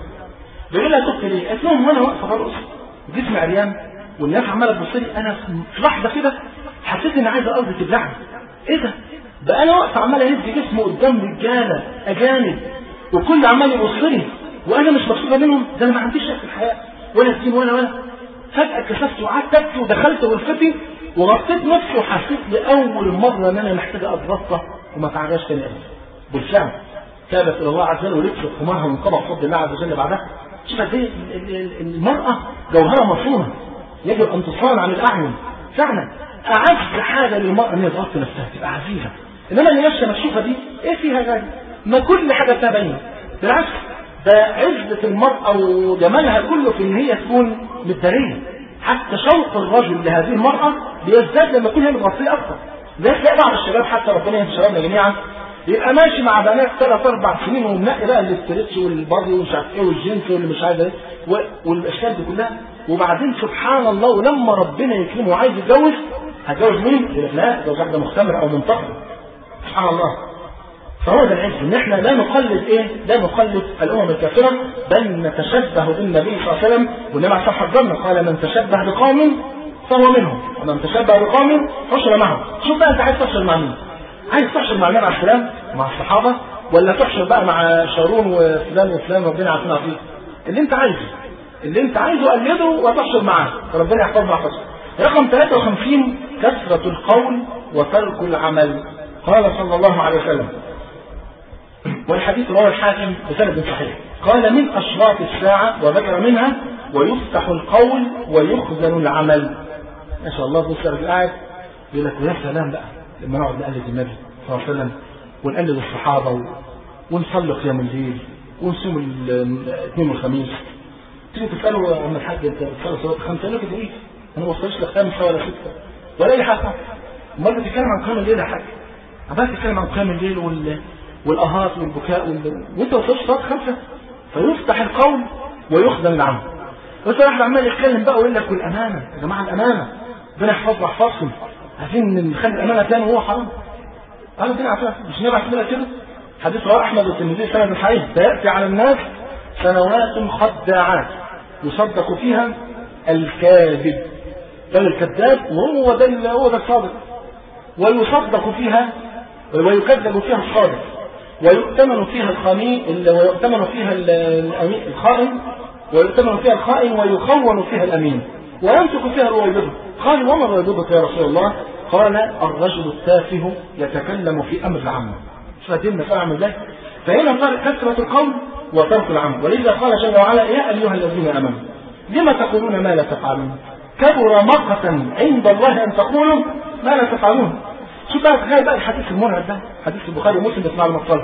Speaker 2: بيقول لها تبكي ليه؟ قالت لهم وانا واقفه برقص جسمي عريان والناس عماله تبص لي انا في لحظه كده حسيت اني عايز الارض تبلعني ايه ده؟ بقى انا واقف عمال اهز جسمي قدام رجاله اجانب وكل عمال يبص لي وانا مش مبسوطه منهم ده انا ما عنديش شك في الحياه ولا دين ولا ولا فجاه كشفت وقعدت ابكي ودخلت غرفتي وغطيت نفسي وحسيت لاول مره ان انا محتاجه اتغطى وما تعرفش تاني ابدا بالفعل تابت الى الله عز وجل ولبست خمارها وانقضى بفضل الله عز وجل بعدها شوف قد ايه المراه جوهرها مصونه يجب ان تصان عن الاعين فعلا اعز حاجه للمراه ان هي تغطي نفسها تبقى عزيزه انما اللي ماشيه مكشوفه دي ايه فيها غالي ما كل حاجه فيها باينه بالعكس ده عزة المرأة وجمالها كله في ان هي تكون متدارية حتى شوق الرجل لهذه المرأة بيزداد لما تكون هي متغطية اكثر زي تلاقي بعض الشباب حتى ربنا يهدي شبابنا جميعا يبقى ماشي مع بنات ثلاث اربع سنين ومنقي بقى الاسترتش والبادي ومش عارف ايه والجنس واللي مش عارف ايه والاشكال دي كلها وبعدين سبحان الله ولما ربنا يكرمه وعايز يتجوز هتجوز مين؟ يقول لك لا جوز واحده مختمره او منتقبه سبحان الله فهو ده العز ان احنا لا نقلد ايه؟ لا نقلد الامم الكافره بل نتشبه بالنبي صلى الله عليه وسلم والنبي عليه الصلاه والسلام قال من تشبه بقوم فهو منهم ومن تشبه بقوم حشر معهم شوف بقى انت عايز تحشر مع مين؟ عايز تحشر مع النبي عليه السلام مع الصحابه ولا تحشر بقى مع شارون وفلان وفلان ربنا عارفين فيه اللي انت عايزه اللي انت عايزه قلده وتحشر معاه فربنا يحفظنا ويحفظك رقم 53 كثرة القول وترك العمل قال صلى الله عليه وسلم والحديث رواه الحاكم بسند صحيح قال من أشراط الساعة وذكر منها ويفتح القول ويخزن العمل ما شاء الله بص الراجل قاعد يقول لك ويا سلام بقى لما نقعد نقلد النبي صلى الله عليه وسلم ونقلد الصحابة و... ونصلي قيام الليل ونصوم الاثنين والخميس تيجي تسأله يا عم الحاج انت بتصلي صلاة خمسة يقول لك ايه؟ انا ما وصلتش لخمسة ولا ستة ولا اي حاجة امال بتتكلم عن قيام الليل يا حاج عمال تتكلم عن قيام الليل وال... والآهات والبكاء وال... وانت ما وصلتش صلاة خمسة فيفتح القول ويخزن العمل بس واحد عمال يتكلم بقى ويقول لك والامانه يا جماعه الامانه ربنا يحفظنا يحفظكم عايزين نخلي الامانه تاني وهو حرام قالوا الدنيا عارفين مش نبعت لنا كده حديث رواه احمد والترمذي سند الحديث سياتي على الناس سنوات خداعات يصدق فيها الكاذب ده الكذاب وهو ده هو ده الصادق ويصدق فيها ويكذب فيها الصادق ويؤتمن فيها الخمين ويؤتمن فيها الخائن ويؤتمن فيها الخائن ويخون فيها الامين ويمسك فيها الرويبضه قال وما الرويبضه يا رسول الله قال الرجل التافه يتكلم في امر العامه فدينا فاعمل ذلك فهنا صار كثره القول وترك العمل ولذا قال جل وعلا يا ايها الذين امنوا لما تقولون ما لا تفعلون كبر مقتا عند الله ان تقولوا ما لا تفعلون شوف بقى تخيل بقى الحديث المرعب ده حديث البخاري ومسلم بسمع المصطلح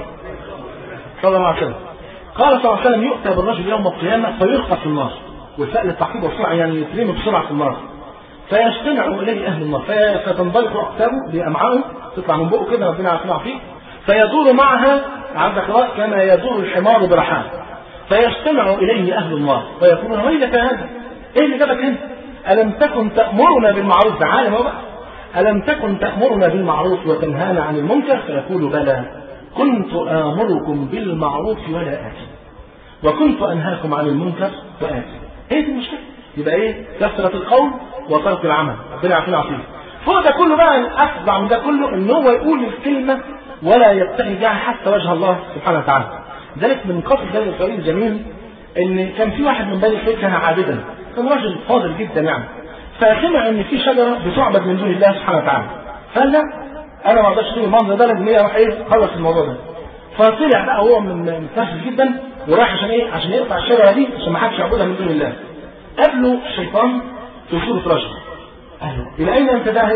Speaker 2: صلى الله عليه وسلم قال صلى الله عليه وسلم يؤتى بالرجل يوم القيامه فيلقى في النار والفعل التعقيب والسرعه يعني يترمي بسرعه في النار فيجتمع اليه اهل النار فتنضلق اقتابه بامعائه تطلع من بقه كده ربنا يعافينا فيه فيدور معها عندك رأي كما يدور الحمار برحاه فيجتمع اليه اهل النار فيقولون ويلك هذا ايه اللي جابك هنا الم تكن تامرنا بالمعروف ده عالم بقى ألم تكن تأمرنا بالمعروف وتنهانا عن المنكر فيقول بلى كنت آمركم بالمعروف ولا آتي وكنت أنهاكم عن المنكر وآتي ايه دي المشكلة يبقى ايه كثرة القول وترك العمل ربنا يعافينا عافيه فوق ده كله بقى الأفظع من ده كله ان هو يقول الكلمة ولا يبتغي بها حتى وجه الله سبحانه وتعالى ذلك من قصد بني إسرائيل الجميل ان كان في واحد من بني إسرائيل كان عابدا كان راجل فاضل جدا يعني فسمع ان في شجره بتعبد من دون الله سبحانه وتعالى قال لا انا ما اقدرش اشوف المنظر ده لازم ايه اروح ايه اخلص الموضوع ده فطلع بقى هو من متنفس جدا وراح عشان ايه عشان يقطع الشجره دي عشان ما حدش يعبدها من دون الله قابله الشيطان في صوره رجل قال له الى اين انت ذاهب؟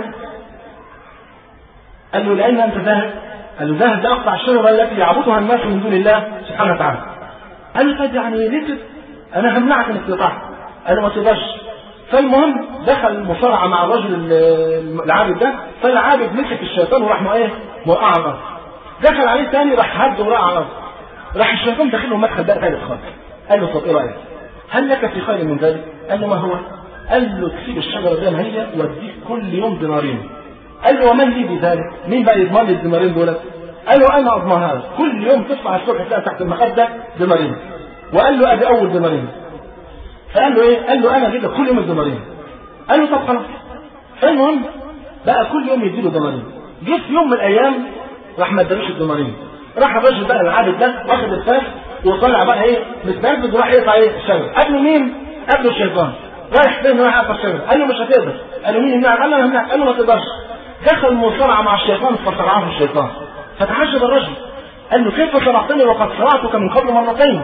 Speaker 2: قال له الى اين انت ذاهب؟ قال له ذاهب لاقطع الشجره التي يعبدها الناس من دون الله سبحانه وتعالى قال له طيب يعني ليه كده؟ انا همنعك انك تقطعها قال له ما تقدرش فالمهم دخل مصارعة مع الرجل العابد ده فالعابد مسك الشيطان وراح ايه موقعه على الارض دخل عليه تاني راح هد وقع على الارض راح الشيطان داخل له مدخل بقى ثالث خالص قال له طب ايه رايك؟ هل لك في خير من ذلك؟ قال له ما هو؟ قال له تسيب الشجره زي ما هي واديك كل يوم دينارين قال له ومن لي بذلك؟ مين بقى يضمن لي الدينارين دول؟ قال له انا اضمن هذا كل يوم تصحى الصبح تلاقي تحت المخده دينارين وقال له ادي اول دينارين فقال له ايه؟ قال له انا اجيب لك كل يوم الدينارين. قال له طب خلاص. فالمهم بقى كل يوم يديله دينارين. جه في يوم من الايام راح ما ادالوش الدينارين. راح الراجل بقى العابد ده واخد الفاس وطلع بقى ايه متنرفز وراح يقطع ايه الشجره. قبله مين؟ قبله الشيطان. رايح فين رايح يقطع الشجره. قال له مش هتقدر. قال له مين يمنعك؟ قال له انا همنعك. قال له ما تقدرش. دخل مصارعه مع الشيطان فصرعه الشيطان. فتعجب الرجل. قال له كيف صرعتني وقد صرعتك من قبل مرتين؟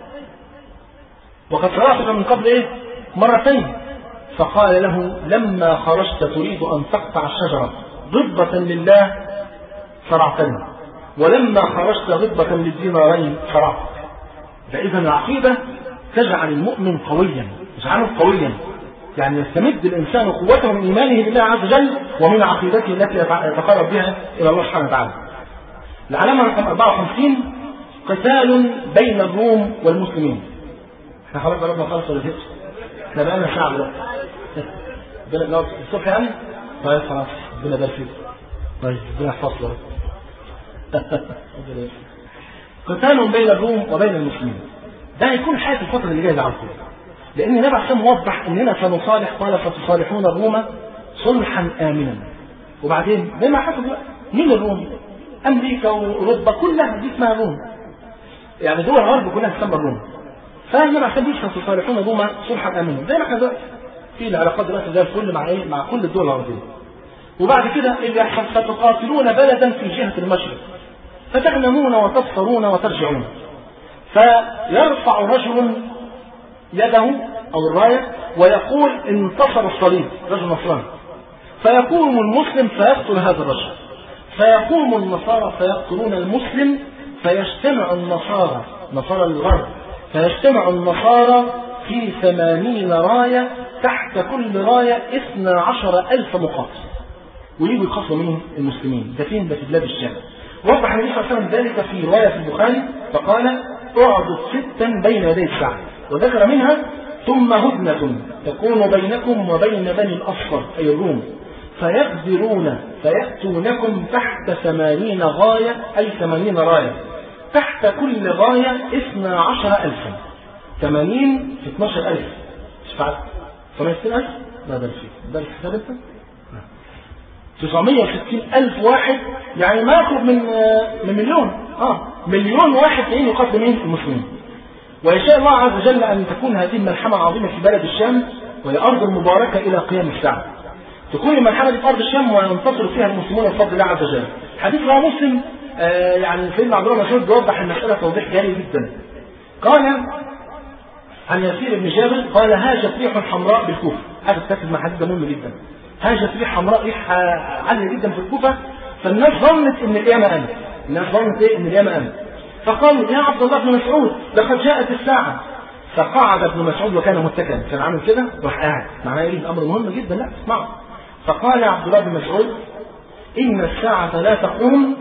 Speaker 2: وقد صرعتك من قبل ايه مرتين فقال له لما خرجت تريد ان تقطع الشجره ضبة لله صرعتني ولما خرجت ضبة للدينارين صرعت فاذا العقيده تجعل المؤمن قويا تجعله قويا يعني يستمد الانسان قوته من ايمانه بالله عز وجل ومن عقيدته التي يتقرب بها الى الله سبحانه وتعالى. العلامه رقم 54 قتال بين الروم والمسلمين. احنا خلاص قربنا نخلص ولا لسه؟ احنا بقالنا ساعة دلوقتي. لو الصبح يعني؟ طيب خلاص ربنا يبارك فيك. طيب ربنا يحفظك قتال بين الروم وبين المسلمين. ده هيكون حياة الفترة اللي جاية على طول. لأن النبي عليه الصلاة وضح إننا سنصالح قال فتصالحون الروم صلحا آمنا. وبعدين زي ما حصل دلوقتي مين الروم؟ أمريكا وأوروبا كلها دي اسمها روم. يعني دول الغرب كلها تسمى الروم. فاحنا عشان دي ستصالحون روما صلحا امنا زي ما احنا دلوقتي في العلاقات دلوقتي زي الفل مع ايه؟ مع كل الدول العربيه. وبعد كده اللي يحصل ستقاتلون بلدا في جهه المشرق فتغنمون وتبصرون وترجعون. فيرفع رجل يده او الرايه ويقول انتصر الصليب رجل نصراني. فيقوم المسلم فيقتل هذا الرجل. فيقوم النصارى فيقتلون المسلم فيجتمع النصارى نصارى الغرب فيجتمع النصارى في ثمانين راية تحت كل راية اثنى عشر ألف مقاتل ويجوا يقاتلوا منهم المسلمين ده فين ده في بلاد الشام وضح النبي صلى الله عليه وسلم ذلك في رواية في البخاري فقال اعدد ستا بين يدي الساعة وذكر منها ثم هدنة تكون بينكم وبين بني الأصفر أي الروم فيغدرون فيأتونكم تحت ثمانين غاية أي ثمانين راية تحت كل غاية اثنا عشر ألفا ثمانين في اثناشر ألف مش فعل ثمانية ألف لا ده الشيء ده الحساب انت 960 ألف واحد يعني ما يقرب من من مليون اه مليون واحد جايين يقاتلوا مين المسلمين ويشاء الله عز وجل أن تكون هذه الملحمة العظيمة في بلد الشام وهي أرض مباركة إلى قيام الساعة تكون الملحمة دي في أرض الشام وينتصر فيها المسلمون بفضل الله عز وجل حديث رواه مسلم آه يعني سيدنا عبد الله مسعود بيوضح المسألة توضيح جالي جدا قال عن يسير بن جابر قال هاجت ريح حمراء بالكوفة هذا التأكد مع حديث مهم جدا هاجت ريح حمراء ريح عالية جدا في الكوفة فالناس ظنت ان القيامة قامت الناس ظنت ايه ان القيامة قامت فقالوا يا عبد الله بن مسعود لقد جاءت الساعة فقعد ابن مسعود وكان متكئا كان عامل كده راح قاعد معناه ايه الامر مهم جدا لا اسمعوا فقال عبد الله بن مسعود ان الساعة لا تقوم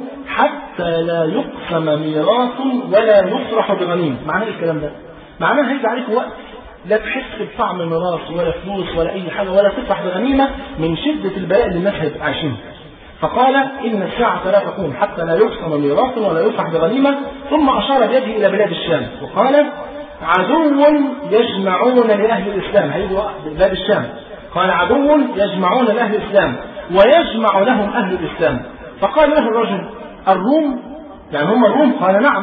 Speaker 2: حتى لا يقسم ميراث ولا يصرح بغنيم معناه ايه الكلام ده معناه هيجي عليك وقت لا تحس بطعم ميراث ولا فلوس ولا اي حاجه ولا تفرح بغنيمه من شده البلاء اللي الناس هيبقى عايشين فقال إن الساعة لا تقوم حتى لا يقسم ميراث ولا يفرح بغنيمة ثم أشار بيده إلى بلاد الشام وقال عدو يجمعون لأهل الإسلام هيجوا بلاد الشام قال عدو يجمعون لأهل الإسلام ويجمع لهم أهل الإسلام فقال له الرجل الروم يعني هم الروم قال نعم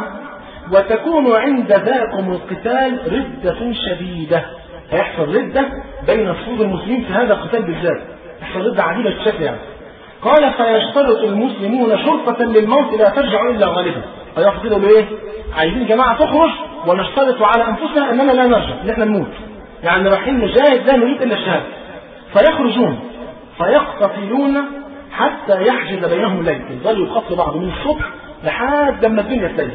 Speaker 2: وتكون عند ذاكم القتال ردة شديدة هيحصل ردة بين صفوف المسلمين في هذا القتال بالذات يحصل ردة عديدة الشكل يعني قال فيشترط المسلمون شرطة للموت لا ترجع إلا غالبا فيقصدوا بإيه؟ عايزين جماعة تخرج ونشترط على أنفسنا أننا لا نرجع إن إحنا نموت يعني رايحين نجاهد لا نريد إلا الشهادة فيخرجون فيقتتلون حتى يحجز بينهم الليل يفضلوا يقتلوا بعض من الصبح لحد لما الدنيا تليل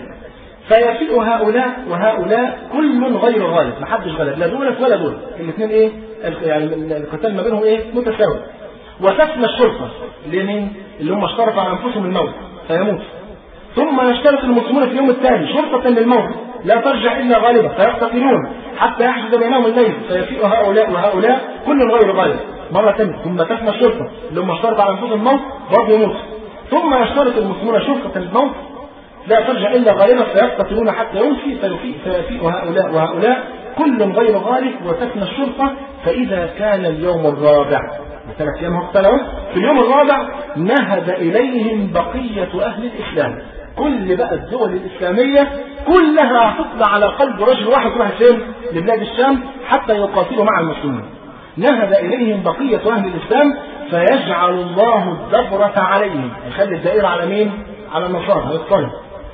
Speaker 2: فيفئ هؤلاء وهؤلاء كل غير غالب ما حدش غلب لا دولت ولا دول الاثنين ايه يعني القتال ما بينهم ايه متساوي وتفنى الشرطه لمين اللي هم اشترطوا على انفسهم الموت فيموت ثم يشترط المسلمون في اليوم الثاني شرطة للموت لا ترجع إلا غالبة فيقتتلون حتى يحجز بينهم الليل فيفيء هؤلاء وهؤلاء كل غير غالب مرة ثانية ثم تفنى الشرطة اللي هم اشترطوا على أنفسهم الموت برضه يموت ثم يشترط المسلمون شرطة للموت لا ترجع إلا غالبا فيقتتلون حتى يمسي فيفيء, فيفيء هؤلاء وهؤلاء كل غير غالب وتفنى الشرطة فإذا كان اليوم الرابع ثلاث أيام اختلوا في اليوم الرابع نهد إليهم بقية أهل الإسلام كل بقى الدول الإسلامية كلها هتطلع على قلب رجل واحد راح فين لبلاد الشام حتى يقاتلوا مع المسلمين نهد إليهم بقية أهل الإسلام فيجعل الله الدبرة عليهم يخلي الدائرة على مين؟ على النصارى هيضطرب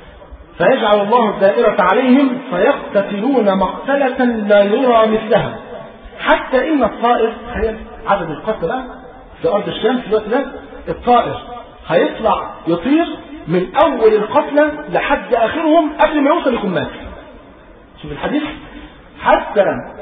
Speaker 2: فيجعل الله الدائرة عليهم فيقتتلون مقتلة لا يرى مثلها حتى إن الطائر تخيل عدد القتلى بقى في أرض الشام في الوقت ده الطائر هيطلع يطير من أول القتلى لحد آخرهم قبل ما يوصل يكون مات شوف الحديث حتى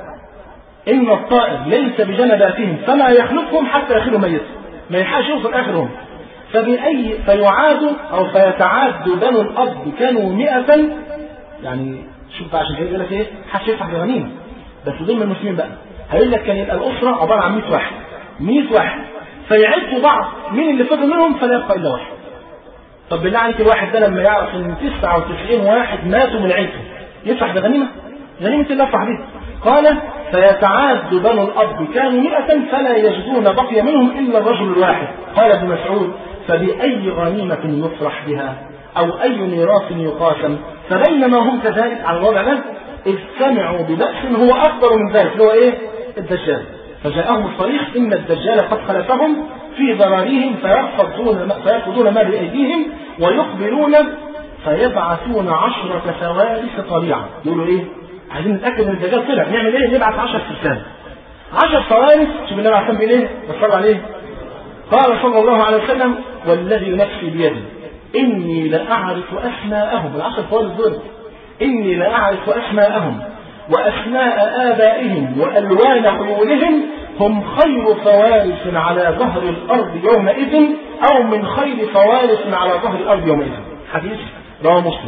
Speaker 2: إن الطائر ليس بجنباتهم فما يخلقهم حتى آخرهم ميت ما يلحقش يوصل آخرهم فبأي فيعاد أو فيتعاد بنو الأرض كانوا مئة يعني شوف بقى عشان كده يقول لك إيه حدش يفتح بغنيمة بس ضمن المسلمين بقى هيقول لك كان يبقى الأسرة عبارة عن 100 واحد 100 واحد فيعدوا بعض مين اللي فضل منهم فلا يبقى إلا واحد طب بالله عليك الواحد ده لما يعرف ان 99 واحد ماتوا من عيلته يفرح بغنيمة؟ غنيمة اللي يفرح بيها قال فيتعاد بنو الأرض كانوا مئة فلا يجدون بقي منهم إلا الرجل الواحد قال ابن مسعود فبأي غنيمة يفرح بها أو أي ميراث يقاسم فبينما هم كذلك على الوضع ده إذ سمعوا ببأس هو أكبر من ذلك اللي هو إيه؟ الدجال فجاءهم الصريخ إن الدجال قد خلفهم في ضراريهم فيرفضون فيأخذون ما بأيديهم ويقبلون فيبعثون عشرة ثوالث طليعة يقولوا إيه؟ عايزين نتأكد إن الدجال طلع نعمل إيه؟ نبعث 10 فرسان 10 ثوالث شوف النبي عليه الصلاة إيه؟ بصلى عليه قال صلى الله عليه وسلم والذي نفسي بيده إني لأعرف أسماءهم العشر ثوالث دول إني لأعرف أسماءهم وأسماء آبائهم وألوان عيونهم هم خير فوارس على ظهر الأرض يومئذ أو من خير فوارس على ظهر الأرض يومئذ حديث رواه مسلم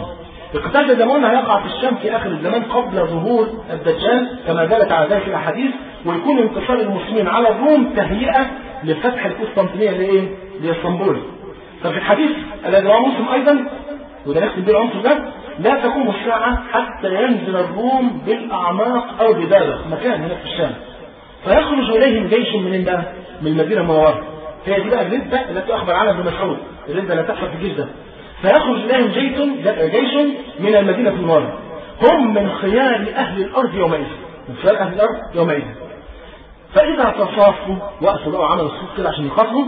Speaker 2: القتال ده قلنا هيقع في الشام في اخر الزمان قبل ظهور الدجال كما دلت على ذلك الاحاديث ويكون انتصار المسلمين على الروم تهيئه لفتح القسطنطينيه لايه؟ لاسطنبول. ففي الحديث الذي رواه مسلم ايضا وده نختم بيه العنصر ده لا تقوم الساعة حتى ينزل الروم بالأعماق أو ببابة مكان هناك في الشام فيخرج إليهم جيش من بقى؟ من المدينة المنورة هي دي بقى الردة التي أخبر عنها ابن مسعود الردة اللي تحصل في الجيش ده فيخرج إليهم جيش جيش من المدينة المنورة هم من خيار أهل الأرض يومئذ من خيار أهل الأرض يومئذ فإذا تصافوا وقفوا بقى وعملوا الصوت كده عشان يخاطبوا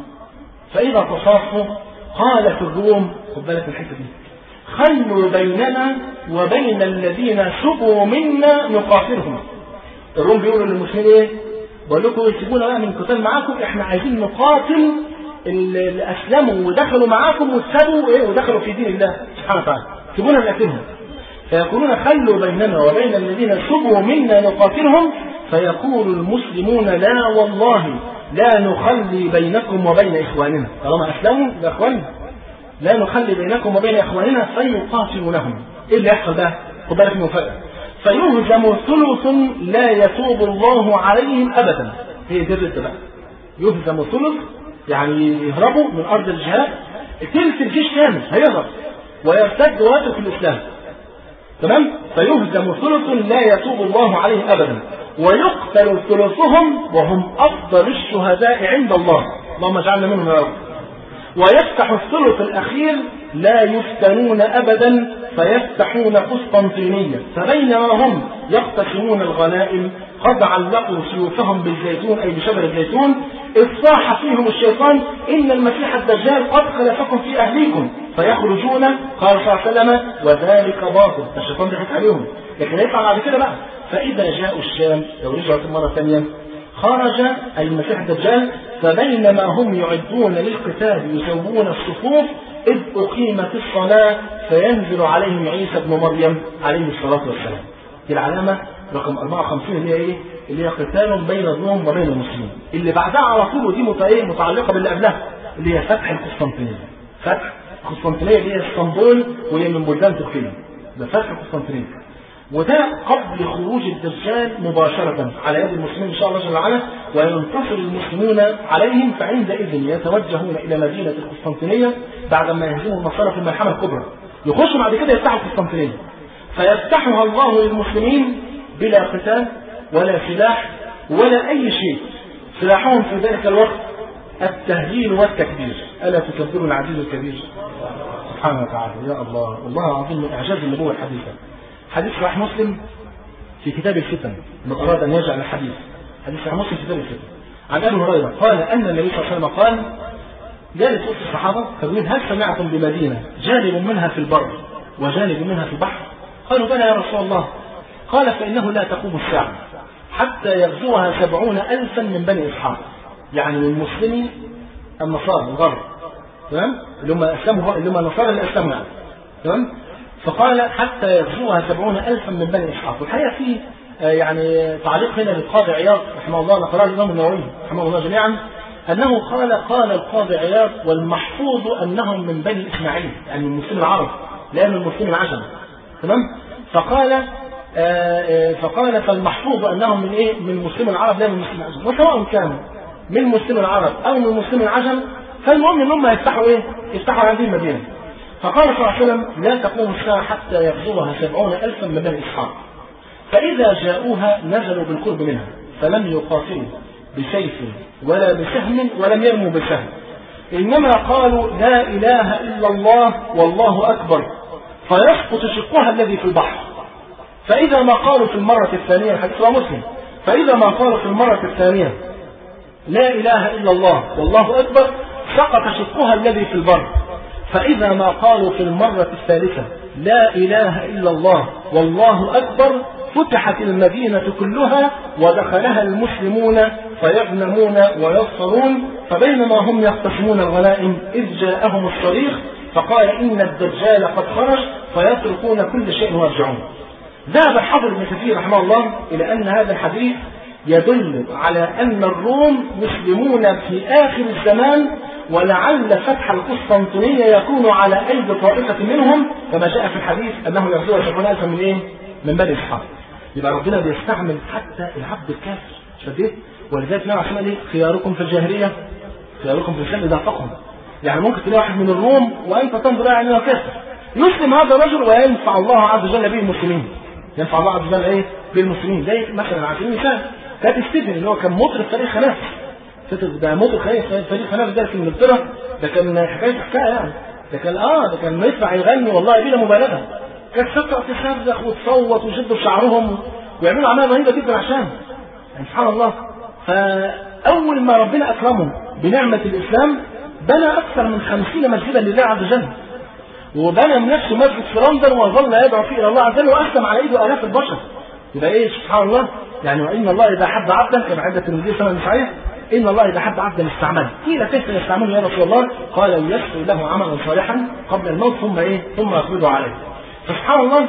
Speaker 2: فإذا تصافوا قالت الروم خد بالك من الحتة دي خلوا بيننا وبين الذين سبوا منا نقاتلهم الروم بيقولوا للمسلمين ايه بقول لكم سيبونا بقى من قتال معاكم احنا عايزين نقاتل اللي اسلموا ودخلوا معاكم وسابوا ايه ودخلوا في دين الله سبحانه وتعالى سيبونا نقاتلهم فيقولون خلوا بيننا وبين الذين سبوا منا نقاتلهم فيقول المسلمون لا والله لا نخلي بينكم وبين اخواننا طالما اسلموا ده اخواننا لا نخلي بينكم وبين اخواننا فيقاتلونهم ايه اللي يحصل ده خد بالك من المفاجاه فيهزم ثلث لا يتوب الله عليهم ابدا هي دي الرده بقى يهزم ثلث يعني يهربوا من ارض الجهاد تلت الجيش كامل هيهرب ويرتد ويترك الاسلام تمام فيهزم ثلث لا يتوب الله عليه ابدا ويقتل ثلثهم وهم افضل الشهداء عند الله اللهم اجعلنا منهم يا رب ويفتح الثلث الأخير لا يفتنون أبدا فيفتحون قسطنطينية فبينما هم يقتسمون الغنائم قد علقوا سيوفهم بالزيتون أي بشجر الزيتون إذ صاح فيهم الشيطان إن المسيح الدجال قد خلفكم في أهليكم فيخرجون قال صلى الله عليه وسلم وذلك باطل الشيطان ضحك عليهم لكن يطلع بعد كده بقى فإذا جاءوا الشام لو رجعوا مرة ثانية خرج أي المسيح الدجال فبينما هم يعدون للقتال يسوون الصفوف إذ أقيمت الصلاة فينزل عليهم عيسى بن مريم عليه الصلاة والسلام. دي العلامة رقم 54 اللي هي إيه؟ اللي هي قتال بين الروم وبين المسلمين. اللي بعدها على طول ودي متعلقة باللي قبلها اللي هي فتح القسطنطينية. فتح القسطنطينية اللي هي اسطنبول وهي من بلدان تركيا. ده فتح القسطنطينية. وده قبل خروج الدجال مباشرة على يد المسلمين إن شاء الله جل وعلا وينتصر المسلمون عليهم فعندئذ يتوجهون إلى مدينة القسطنطينية بعدما يهزموا النصارى في الملحمة الكبرى يخشوا بعد كده يفتحوا القسطنطينية فيفتحها الله للمسلمين بلا قتال ولا سلاح ولا أي شيء سلاحهم في ذلك الوقت التهليل والتكبير ألا تكبروا العزيز الكبير سبحانه وتعالى يا الله والله العظيم من إعجاز النبوة الحديثة حديث صحيح مسلم في كتاب الفتن من أراد أن يجعل الحديث حديث صحيح مسلم في كتاب الفتن عن أبي هريرة قال أن النبي صلى الله عليه وسلم قال جالس وسط الصحابة فبيقول هل سمعتم بمدينة جانب منها في البر وجانب منها في البحر قالوا بلى يا رسول الله قال فإنه لا تقوم الساعة حتى يغزوها سبعون ألفا من بني إسحاق يعني من مسلمي النصارى الغرب تمام اللي هم أسلموا اللي هم النصارى اللي أسلموا يعني تمام فقال حتى يغزوها سبعون ألفا من بني إسحاق والحقيقة في يعني تعليق هنا للقاضي عياض رحمه الله نقرأه الإمام النووي رحمه الله جميعا أنه قال قال القاضي عياض والمحفوظ أنهم من بني إسماعيل يعني من المسلمين العرب لا من المسلمين العجم تمام فقال فقال فالمحفوظ أنهم من إيه من المسلمين العرب لا من المسلمين العجم وسواء كانوا من مسلم العرب أو من مسلم العجم فالمهم ان هم يفتحوا ايه؟ يفتحوا هذه المدينه. فقال صلى الله عليه وسلم لا تقوم الساعه حتى يغزوها سبعون الفا من بني اسحاق. فاذا جاءوها نزلوا بالقرب منها فلم يقاتلوا بسيف ولا بسهم ولم يرموا بسهم. انما قالوا لا اله الا الله والله اكبر فيسقط شقها الذي في البحر. فاذا ما قالوا في المره الثانيه الحديث مسلم فاذا ما قالوا في المره الثانيه لا إله إلا الله والله أكبر سقط شقها الذي في البر فإذا ما قالوا في المرة الثالثة لا إله إلا الله والله أكبر فتحت المدينة كلها ودخلها المسلمون فيغنمون ويصفرون فبينما هم يقتسمون الغنائم إذ جاءهم الصريخ فقال إن الدجال قد خرج فيتركون كل شيء ويرجعون ذهب الحافظ ابن كثير رحمه الله إلى أن هذا الحديث يدل على أن الروم مسلمون في آخر الزمان ولعل فتح القسطنطينية يكون على أيدي طائفة منهم كما جاء في الحديث أنه يغزوها سبعون ألفا من إيه؟ من بني إسحاق. يبقى ربنا بيستعمل حتى العبد الكافر شديد ولذلك النبي عليه ايه؟ خياركم في الجاهلية خياركم في الإسلام إذا فقهم. يعني ممكن تلاقي واحد من الروم وأنت تنظر يعني كافر. يسلم هذا الرجل وينفع الله عز وجل به المسلمين. ينفع الله عز وجل ايه؟ بالمسلمين زي مثلا على سبيل المثال كانت ستيفن اللي هو كان مطرب فريق خناس ده مطرب فريق خناس ده في انجلترا ده كان حكايه حكايه يعني ده كان اه ده كان يطلع يغني والله بلا مبالغه كانت ستة تصرخ وتصوت ويشدوا في شعرهم ويعملوا اعمال رهيبه جدا عشان يعني سبحان الله فاول ما ربنا اكرمه بنعمه الاسلام بنى اكثر من خمسين مسجدا لله عز وجل وبنى من نفسه مسجد في لندن وظل يدعو فيه الى الله عز وجل واسلم على ايده الاف البشر يبقى ايه سبحان الله يعني وان الله اذا حب عبدا كما عند الترمذي سنه صحيح ان الله اذا حب عبدا استعمله قيل كيف يستعمله يا رسول الله قال يسر له عملا صالحا قبل الموت ثم ايه ثم يقبضه عليه فسبحان الله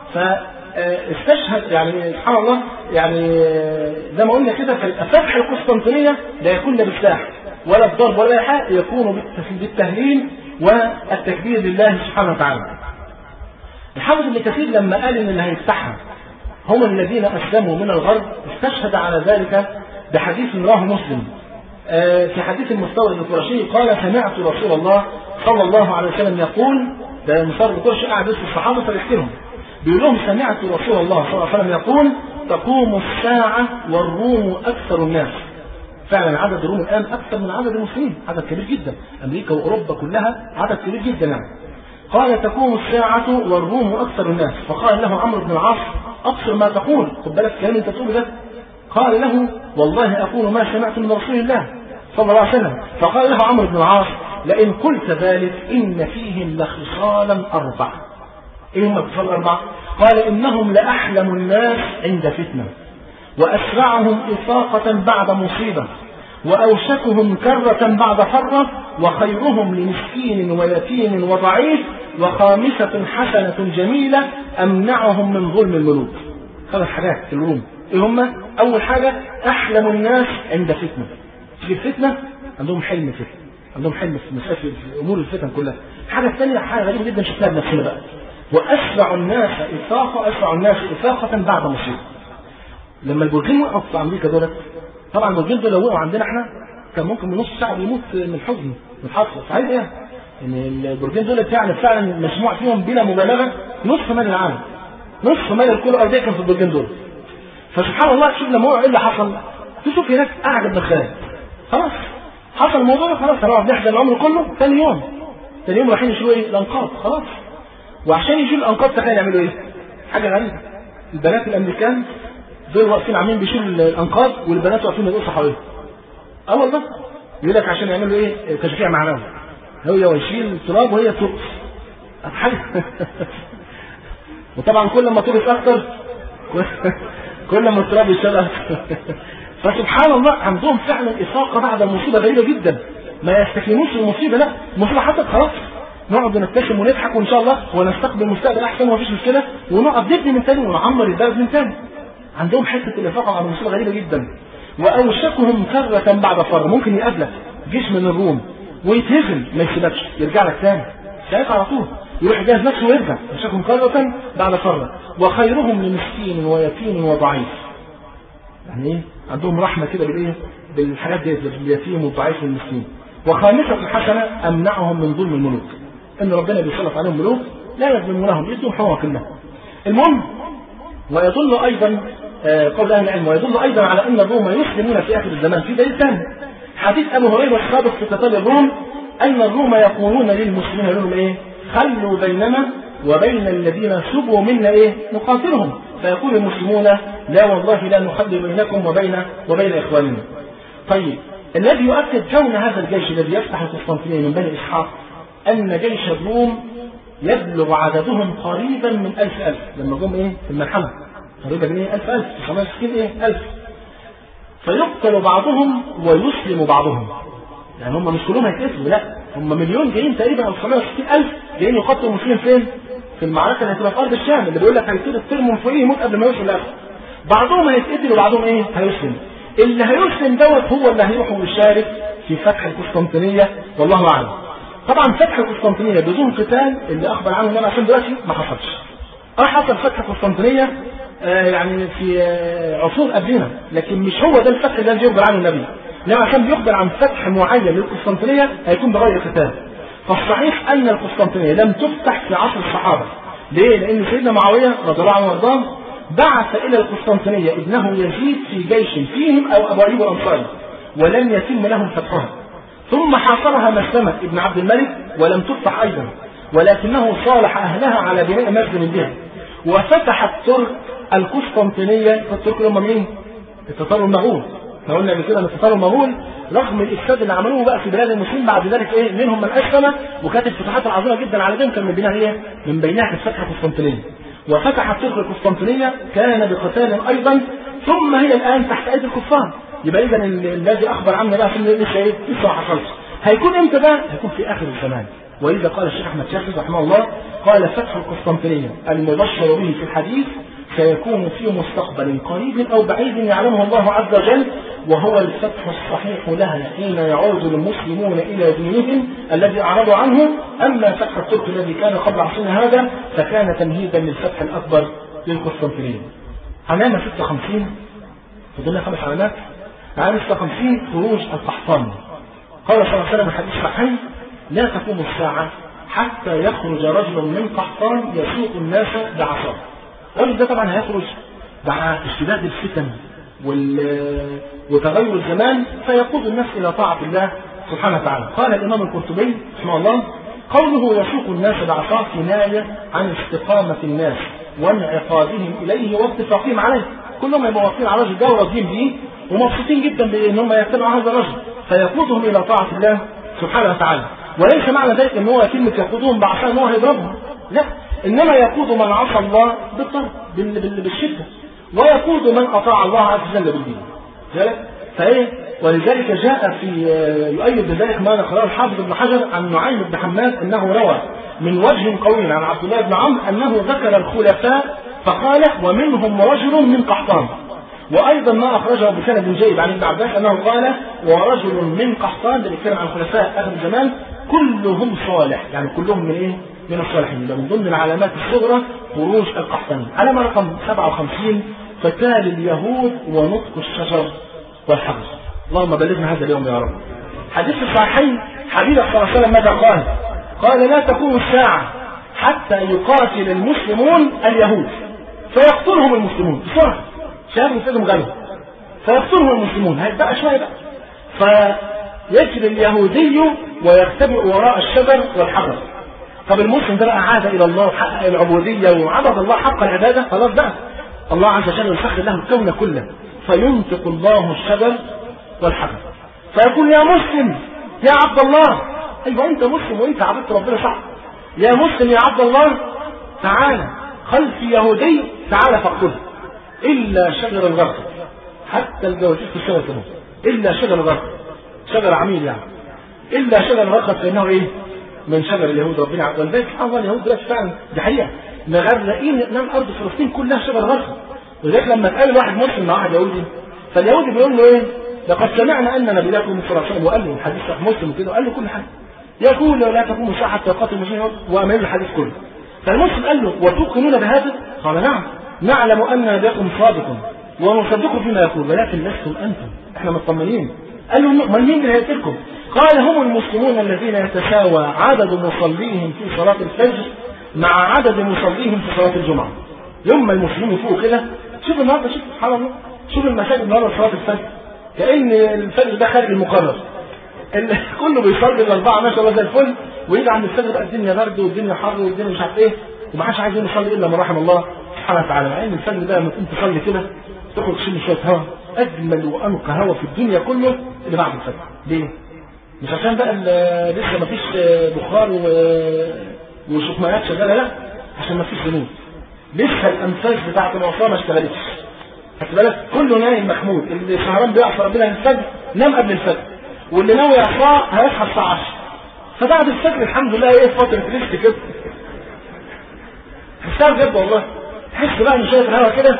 Speaker 2: فاستشهد يعني سبحان الله يعني زي ما قلنا كده فتح القسطنطينيه لا يكون لا بالسلاح ولا الضرب ولا حاجه يكون بالتهليل والتكبير لله سبحانه وتعالى الحافظ ابن كثير لما قال ان اللي هيفتحها هم الذين اسلموا من الغرب استشهد على ذلك بحديث رواه مسلم في حديث المستورد القرشي قال سمعت رسول الله صلى الله عليه وسلم يقول ده المستورد القرشي قاعد يسال الصحابه فبيحكي بيقول لهم سمعت رسول الله صلى الله عليه وسلم يقول تقوم الساعه والروم اكثر الناس فعلا عدد الروم الان اكثر من عدد المسلمين عدد كبير جدا امريكا واوروبا كلها عدد كبير جدا يعني قال تقوم الساعة والروم أكثر الناس فقال له عمرو بن العاص أبصر ما تقول خد بالك الكلام أنت تقول ده قال له والله أقول ما سمعت من رسول الله صلى الله عليه وسلم فقال له عمرو بن العاص لئن قلت ذلك إن فيهم لخصالا أربعة إيه هم الخصال الأربعة؟ قال إنهم لأحلم الناس عند فتنة وأسرعهم إفاقة بعد مصيبة وأوشكهم كرة بعد فرة وخيرهم لمسكين ويتيم وضعيف وخامسة حسنة جميلة أمنعهم من ظلم الملوك خمس حاجات في الروم إيه هم؟ أول حاجة أحلم الناس عند فتنة تيجي الفتنة عندهم حلم فتنة عندهم حلم في مسافة في أمور الفتن كلها الحاجة الثانية حاجة غريبة جدا شفناها بنفسنا بقى وأسرع الناس إفاقة أسرع الناس إفاقة بعد مصيبة لما البرجين وقعوا في أمريكا دولت طبعا البرجين دول لو وقعوا عندنا احنا كان ممكن من نص ساعة يموت من الحزن من الحسرة صحيح ايه؟ ان البرجين دول فعلا فعلا مسموع فيهم بلا مبالغة نصف مال العالم نصف مال الكرة الأرضية كان في البرجين دول فسبحان الله شوف لما وقعوا ايه اللي حصل؟ تشوف هناك قاعد ابن خالد خلاص حصل الموضوع خلاص هنقعد نحزن العمر كله ثاني يوم ثاني يوم رايحين يشيلوا ايه؟ الأنقاض خلاص وعشان يشيلوا الأنقاض تخيل يعملوا ايه؟ حاجة غريبة البنات الأمريكان دول واقفين عاملين بيشيلوا الانقاض والبنات واقفين يرقصوا حواليهم. اه والله يقول لك عشان يعملوا ايه؟ تشجيع معنوي. هو يشيل التراب وهي ترقص. حاجه وطبعا كل ما ترقص اكتر كل ما التراب يشيل اكتر. فسبحان الله عندهم فعلا افاقه بعد المصيبه غريبه جدا. ما يستكينوش المصيبه لا، المصيبه حصلت خلاص. نقعد نبتسم ونضحك وان شاء الله ونستقبل مستقبل احسن ومفيش مشكله ونقعد نبني من تاني ونعمر البلد من تاني. عندهم حته الافاقه على مصيبه غريبه جدا واوشكهم كره بعد فر ممكن يقابلك جيش من الروم ويتهزم ما يسيبكش يرجع لك تاني ساعتها على طول يروح يجهز نفسه ويرجع اوشكهم كره بعد فر وخيرهم لمسكين ويتيم وضعيف يعني ايه عندهم رحمه كده بالايه بالحاجات ديت باليتيم والضعيف والمسكين وخامسة حسنة أمنعهم من ظلم الملوك إن ربنا بيسلط عليهم ملوك لا يظلمونهم يدوا حقوق الله المهم ويدل أيضا قول أهل العلم ويدل أيضا على أن الروم يسلمون في آخر الزمان في دليل ثاني حديث أبو هريرة السابق في قتال الروم أن الروم يقولون للمسلمين لهم إيه؟ خلوا بيننا وبين الذين سبوا منا إيه؟ نقاتلهم فيقول المسلمون لا والله لا نخلي بينكم وبين وبين إخواننا. طيب الذي يؤكد كون هذا الجيش الذي يفتح القسطنطينية من بني إسحاق أن جيش الروم يبلغ عددهم قريبا من ألف ألف لما جم إيه في الملحمة قريبا من إيه ألف ألف 960 إيه ألف فيقتل بعضهم ويسلم بعضهم يعني هم مش كلهم هيتقتلوا لا هم مليون جايين تقريبا او 960 ألف جايين يقتلوا المسلمين فين؟ في المعركة اللي هتبقى في أرض الشام اللي بيقول لك هيطير الطير من فوقيه يموت قبل ما يوصل لآخره بعضهم هيتقتل وبعضهم إيه؟ هيسلم اللي هيسلم دوت هو اللي هيروح ويشارك في فتح القسطنطينيه والله اعلم. طبعا فتح القسطنطينيه بدون قتال اللي اخبر عنه النبي عشان دلوقتي ما حصلش. اه حصل فتح القسطنطينيه آه يعني في آه عصور قبلنا لكن مش هو ده الفتح الذي يخبر عنه النبي. لما عشان بيخبر عن فتح معين للقسطنطينيه هيكون بغير قتال. فالصحيح ان القسطنطينيه لم تفتح في عصر الصحابه. ليه؟ لان سيدنا معاويه رضي الله عنه وارضاه بعث الى القسطنطينيه ابنه يزيد في جيش فيهم او ابو ايوب الانصاري ولم يتم لهم فتحها. ثم حاصرها مسلمه ابن عبد الملك ولم تفتح ايضا ولكنه صالح اهلها على بناء مسجد بها. وفتح الترك القسطنطينيه الترك اللي هم مين؟ التتار المغول. احنا قلنا قبل كده ان التتار المغول رغم الافساد اللي عملوه بقى في بلاد المسلمين بعد ذلك ايه منهم من اسلم وكانت الفتوحات العظيمه جدا على دين كان من بينها ايه؟ من بينها كانت فتح القسطنطينيه. وفتح الترك القسطنطينيه كان بقتال ايضا ثم هي الان تحت ايدي الكفار. يبقى اذا الذي اخبر عنه بقى في لسه ايه؟ لسه ما حصلش. هيكون امتى بقى؟ هيكون في اخر الزمان. ولذا قال الشيخ احمد شاكر رحمه الله قال فتح القسطنطينيه المبشر به في الحديث سيكون في مستقبل قريب او بعيد يعلمه الله عز وجل وهو الفتح الصحيح لها حين يعود المسلمون الى دينهم الذي اعرضوا عنه اما فتح الترك الذي كان قبل عصرنا هذا فكان تمهيدا للفتح الاكبر للقسطنطينيه. علامه 56 فضلنا خمس علامات علامه 56 خروج القحطاني. قال صلى الله عليه وسلم حديث صحيح لا تقوم الساعه حتى يخرج رجل من قحطان يسوق الناس بعصاه. الرجل ده طبعا هيخرج مع اشتداد الفتن وال... وتغير الزمان فيقود الناس الى طاعه الله سبحانه وتعالى. قال الامام القرطبي رحمه الله قوله يسوق الناس بعصاه كنايه عن استقامه الناس وانعقادهم اليه واتفاقهم عليه. كلهم يبقوا واقفين على الرجل ده وراضيين بيه ومبسوطين جدا بان هم يتبعوا هذا الرجل فيقودهم الى طاعه الله سبحانه وتعالى. وليس معنى ذلك ان هو كلمه يقودهم بعصاه ان هو هيضربهم. لا انما يقود من عصى الله بالضرب بالشده ويقود من اطاع الله عز وجل بالدين ذلك فايه ولذلك جاء في يؤيد بذلك ما نقراه الحافظ ابن حجر عن نعيم بن حماد انه روى من وجه قوي عن عبد الله بن عمرو انه ذكر الخلفاء فقال ومنهم رجل من قحطان وايضا ما اخرجه بسند جيد عن ابن عباس انه قال ورجل من قحطان ده بيتكلم عن خلفاء اهل الزمان كلهم صالح يعني كلهم من ايه؟ من الصالحين ده من ضمن العلامات الصغرى خروج القحطاني علامة رقم 57 قتال اليهود ونطق الشجر والحجر اللهم بلغنا هذا اليوم يا رب حديث الصحيحين حبيبك صلى الله عليه وسلم ماذا قال قال لا تقوم الساعة حتى يقاتل المسلمون اليهود فيقتلهم المسلمون بسرعة شايف مسلم غني فيقتلهم المسلمون هيبقى شوية بقى فيجري اليهودي ويختبئ وراء الشجر والحجر طب المسلم ده بقى عاد الى الله وحقق العبوديه وعبد الله حق العباده خلاص بقى الله عز وجل يسخر له الكون كله فينطق الله الشجر والحجر فيقول يا مسلم يا عبد الله ايوه انت مسلم وانت عبدت ربنا صح يا مسلم يا عبد الله تعالى خلف يهودي تعالى فاقتله الا شجر الغرب حتى الجواسيس في الشجر كمان الا شجر الغرب شجر عميل يعني الا شجر الغرب فانه ايه من شجر اليهود ربنا عز وجل سبحان الله اليهود دلوقتي فعلا دي حقيقه مغرقين نام ارض فلسطين كلها شجر غرب ولذلك لما تقابل واحد مسلم مع واحد يهودي فاليهودي بيقول له ايه؟ لقد سمعنا ان نبيكم صلى الله عليه وسلم وقال له الحديث صحيح مسلم كده وقال له كل حاجه يقول لا تقوم الساعه حتى يقاتل المسلمين وامام الحديث كله فالمسلم قال له وتوقنون بهذا؟ قال نعم نعلم ان نبيكم صادق ونصدقه فيما يقول ولكن لستم انتم احنا مطمنين قال له امال مين اللي هيقتلكم؟ قال هم المسلمون الذين يتساوى عدد مصليهم في صلاة الفجر مع عدد مصليهم في صلاة الجمعة. يوم ما المسلمين يفوقوا كده شوف النهارده شوف سبحان الله شوف المساجد النهارده صلاة الفجر كأن الفجر ده خارج المقرر. كله بيصلي الأربعة ما شاء الله زي الفل ويجي عند الفجر بقى الدنيا برد والدنيا حر والدنيا مش عارف إيه وما حدش عايز يصلي إلا من رحم الله سبحانه وتعالى مع إن الفجر ده لما كنت تصلي كده تخرج تشم شوية هواء أجمل وأنقى هواء في الدنيا كله اللي بعد الفجر. ليه؟ مش عشان بقى لسه ما فيش بخار وشكمانات شغاله لا عشان ما فيش ذنوب لسه الانفاس بتاعت العصاه ما اشتغلتش خدت بالك كله نايم محمود اللي سهران بيعصى ربنا الفجر نام قبل الفجر واللي ناوي يعصاه هيصحى الساعه 10 فبعد الفجر الحمد لله ايه فتره ريست كده تحسها بجد والله تحس بقى ان شويه الهواء كده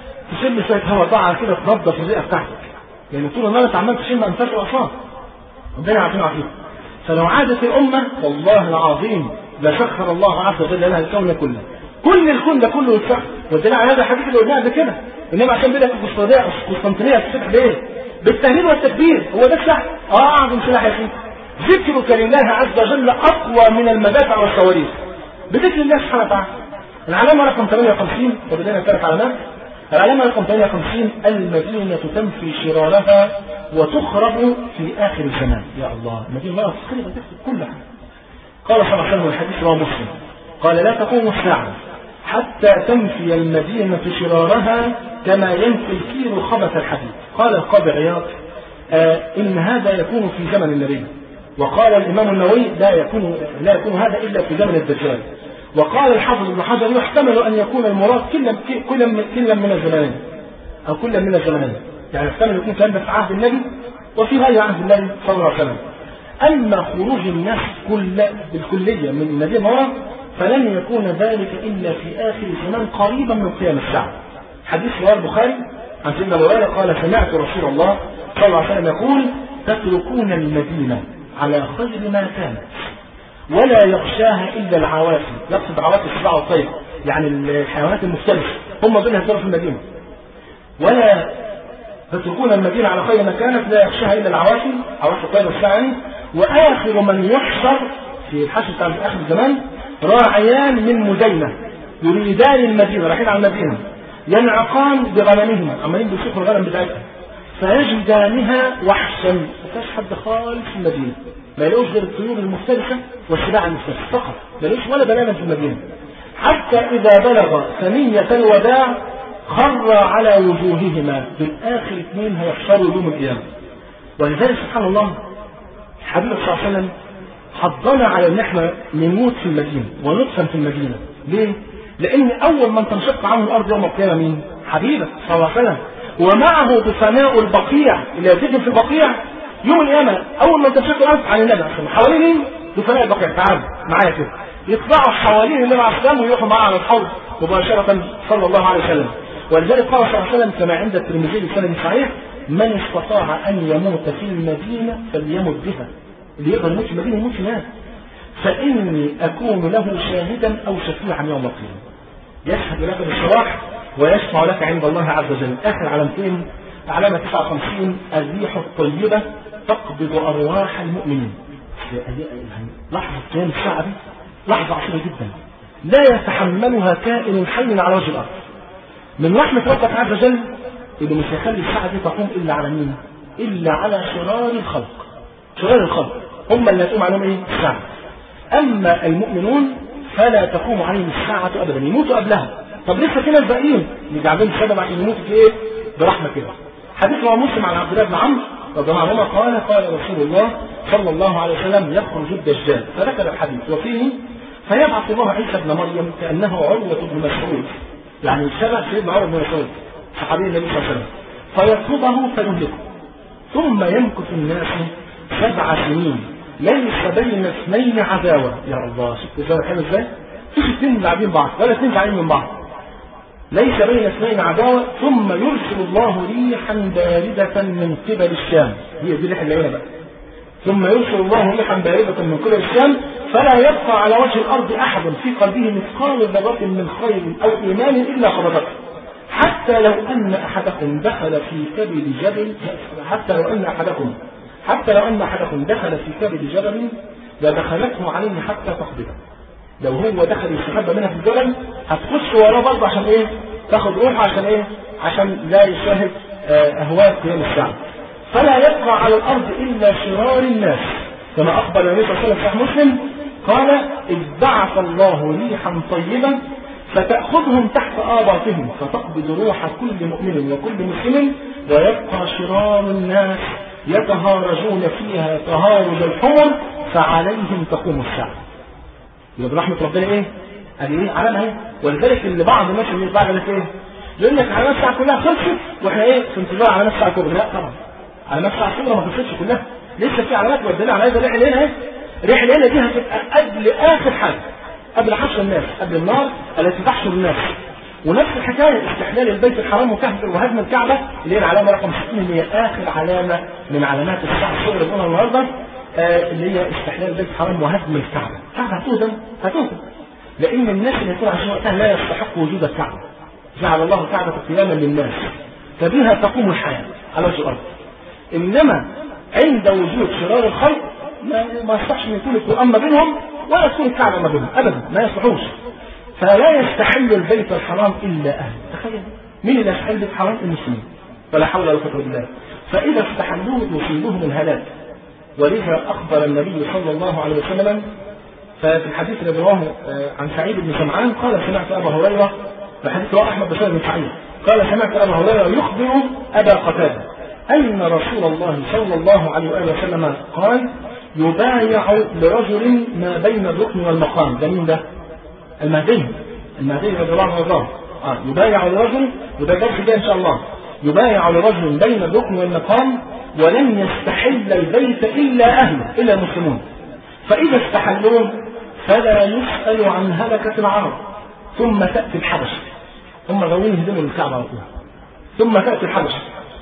Speaker 2: تشم شويه هواء طالعه كده تنضف الرئه بتاعتك لان طول النهار انت عمال تشم انفاس العصاه ربنا يعافينا ويعافيكم فلو عادت الأمة والله العظيم لسخر الله عز وجل لها الكون كله كل الكون ده كله يتسخر والدليل على هذا الحديث اللي قلناه قبل كده انما عشان بيقول لك القسطنطينيه القسطنطينيه تفتح بايه؟ بالتهليل والتكبير هو ده السلاح اه اعظم سلاح يا سيدي ذكرك لله عز وجل اقوى من المدافع والصواريخ بذكر الله سبحانه وتعالى العلامه رقم 58 وبدأنا ثلاث علامات العلامة رقم 58 المدينة تنفي شرارها وتخرب في آخر الزمان يا الله المدينة لا تخرب تكتب كل حاجة قال صلى الله عليه وسلم الحديث رواه مسلم قال لا تقوم الساعة حتى تنفي المدينة شرارها كما ينفي الكير خبث الحديد قال القاضي عياض آه إن هذا يكون في زمن النبي وقال الإمام النووي لا يكون لا يكون هذا إلا في زمن الدجال وقال الحافظ ابن حجر يحتمل أن يكون المراد كلا كلا كلا من الزمانين أو كلا من الزمانين يعني يحتمل يكون كان في عهد النبي وفي غير عهد النبي صلى الله عليه وسلم أما خروج الناس كل بالكلية من المدينة ورا فلن يكون ذلك إلا في آخر الزمان قريبا من قيام الساعة حديث رواه البخاري عن سيدنا أبو هريرة قال سمعت رسول الله صلى الله عليه وسلم يقول تتركون المدينة على خير ما كانت ولا يغشاها إلا العوافي يقصد عوافي السباع والطير يعني الحيوانات المفترسة هم دول هيفضلوا في المدينة ولا تتركون المدينة على خير ما كانت لا يخشاها إلا العوافي عوافي الطير والساعي وآخر من يحشر في الحشر بتاع آخر الزمان راعيان من مدينة يريدان المدينة رايحين على المدينة ينعقان بغنمهما عمالين بيشوفوا الغنم بتاعتها فيجدانها وحشا ما فيهاش حد خالص في المدينة ما يلاقوش غير الطيور المفترسة والسباع المفترسة فقط ما يلاقوش ولا بنانا في المدينة حتى إذا بلغ ثنية الوداع خر على وجوههما بالآخر اثنين هيحشروا يوم القيامة ولذلك سبحان الله حبيب صلى الله عليه وسلم حضنا على ان احنا نموت في المدينة وندفن في المدينة ليه؟ لان اول من تنشق عنه الارض يوم القيامة مين؟ حبيبك صلى الله عليه وسلم ومعه بفناء البقيع اللي يتجن في البقيع يوم القيامة اول من تنشق الارض عن النبي عليه الصلاه حوالين مين؟ بفناء البقيع تعالوا معايا كده يطلعوا حوالين النبي عليه الصلاه ويروحوا معاه على الحوض مباشرة صلى الله عليه وسلم ولذلك قال صلى الله عليه وسلم كما عند الترمذي بسند صحيح من استطاع ان يموت في المدينة فليمت بها اللي يقدر يموت في المدينة يموت هناك فإني أكون له شاهدا أو شفيعا يوم القيامة يشهد لك بالصلاح ويشفع لك عند الله عز وجل آخر علامتين علامة 59 الريح الطيبة تقبض أرواح المؤمنين يعني لحظة قيام الساعة دي لحظة عصيبة جدا لا يتحملها كائن حي على وجه الأرض من رحمة ربك عز وجل إنه مش هيخلي الساعة دي تقوم إلا على مين؟ إلا على شرار الخلق شرار الخلق هم اللي هتقوم عليهم ايه؟ الساعة. أما المؤمنون فلا تقوم عليهم الساعة أبدا يموتوا قبلها. طب لسه في ناس باقيين يجعلهم سبب عشان يموتوا في إيه؟ برحمة كده. حديث رواه مسلم عن عبد الله بن عمرو رضي الله عنهما قال قال رسول الله صلى الله عليه وسلم يخرج الدجال فذكر الحديث وفيه فيبعث الله عيسى ابن مريم كأنه عروة بن مسعود يعني شبه سيدنا عروة بن مسعود صحابي النبي صلى الله عليه وسلم فيطلبه فيهلكه ثم يمكث الناس سبع سنين ليس بين اثنين عداوة يا الله شفت ازاي حلو ازاي مفيش اثنين لاعبين بعض ولا اثنين زعلانين من بعض ليس بين اثنين عداوة ثم يرسل الله ريحا باردة من قبل الشام هي دي الريح الليلة بقى ثم يرسل الله ريحا باردة من قبل الشام فلا يبقى على وجه الأرض أحد في قلبه مثقال ذرة من خير أو إيمان إلا قبضته حتى لو أن أحدكم دخل في كبد جبل حتى لو أن أحدكم حتى لو أن أحدكم دخل في كبد جبل لدخلته عليه حتى تقبضه لو هو دخل يستخبى منها في الجبل هتخش وراه برضه عشان ايه؟ تاخد روحه عشان ايه؟ عشان لا يشاهد اهواء قيام الساعه. فلا يبقى على الارض الا شرار الناس كما اخبر النبي صلى الله عليه وسلم في مسلم قال اذ بعث الله ريحا طيبا فتأخذهم تحت آباطهم فتقبض روح كل مؤمن وكل مسلم ويبقى شرار الناس يتهارجون فيها تهارج الحمر فعليهم تقوم الساعة. يبقى برحمة ربنا ايه؟ قال ايه؟ علامة ايه؟ ولذلك اللي بعض الناس اللي بعد لك ايه؟ يقول لك علامات الساعة كلها خلصت واحنا ايه؟ في انتظار علامات الساعة الكبرى، لا طبعا. علامات الساعة الكبرى ما خلصتش كلها. لسه في علامات والدليل على هذا الريح الهنا اهي. الريح الهنا دي هتبقى قبل آخر حاجة. قبل حشر الناس، قبل النار التي تحشر الناس. ونفس الحكاية استحلال البيت الحرام وهدم الكعبة اللي هي العلامة رقم 60 اللي هي آخر علامة من علامات الساعة الصغرى اللي قلنا النهاردة آه اللي هي استحلال البيت الحرام وهدم الكعبة الكعبة هتهدم هتهدم لأن الناس اللي يكون عشان وقتها لا يستحق وجود الكعبة جعل الله الكعبة قياما للناس فبها تقوم الحياة على وجه الأرض إنما عند وجود شرار الخلق ما ما يصلحش ان يكون القرآن ما بينهم ولا تكون الكعبة ما بينهم أبدا ما يصلحوش فلا يستحل البيت الحرام إلا أهل تخيل مين اللي يستحل البيت الحرام المسلمين فلا حول ولا قوة إلا بالله فإذا استحلوه يصيبهم الهلاك ولذا أخبر النبي صلى الله عليه وسلم ففي الحديث الذي رواه عن سعيد بن سمعان قال سمعت أبا هريرة في حديث رواه أحمد بن سعيد قال سمعت أبا هريرة يخبر أبا قتادة أن رسول الله صلى الله عليه وآله وسلم قال يبايع لرجل ما بين الركن والمقام ده مين ده؟ المهدي المهدي رضي الله عنه وارضاه آه يبايع لرجل وده درس جاي ان شاء الله يبايع لرجل بين الركن والمقام ولن يستحل البيت الا اهله الا المسلمون فاذا استحلوه فلا يسال عن هلكه العرب ثم تاتي الحبشه هم غاويين يهدموا الكعبه على طول ثم تاتي الحبشه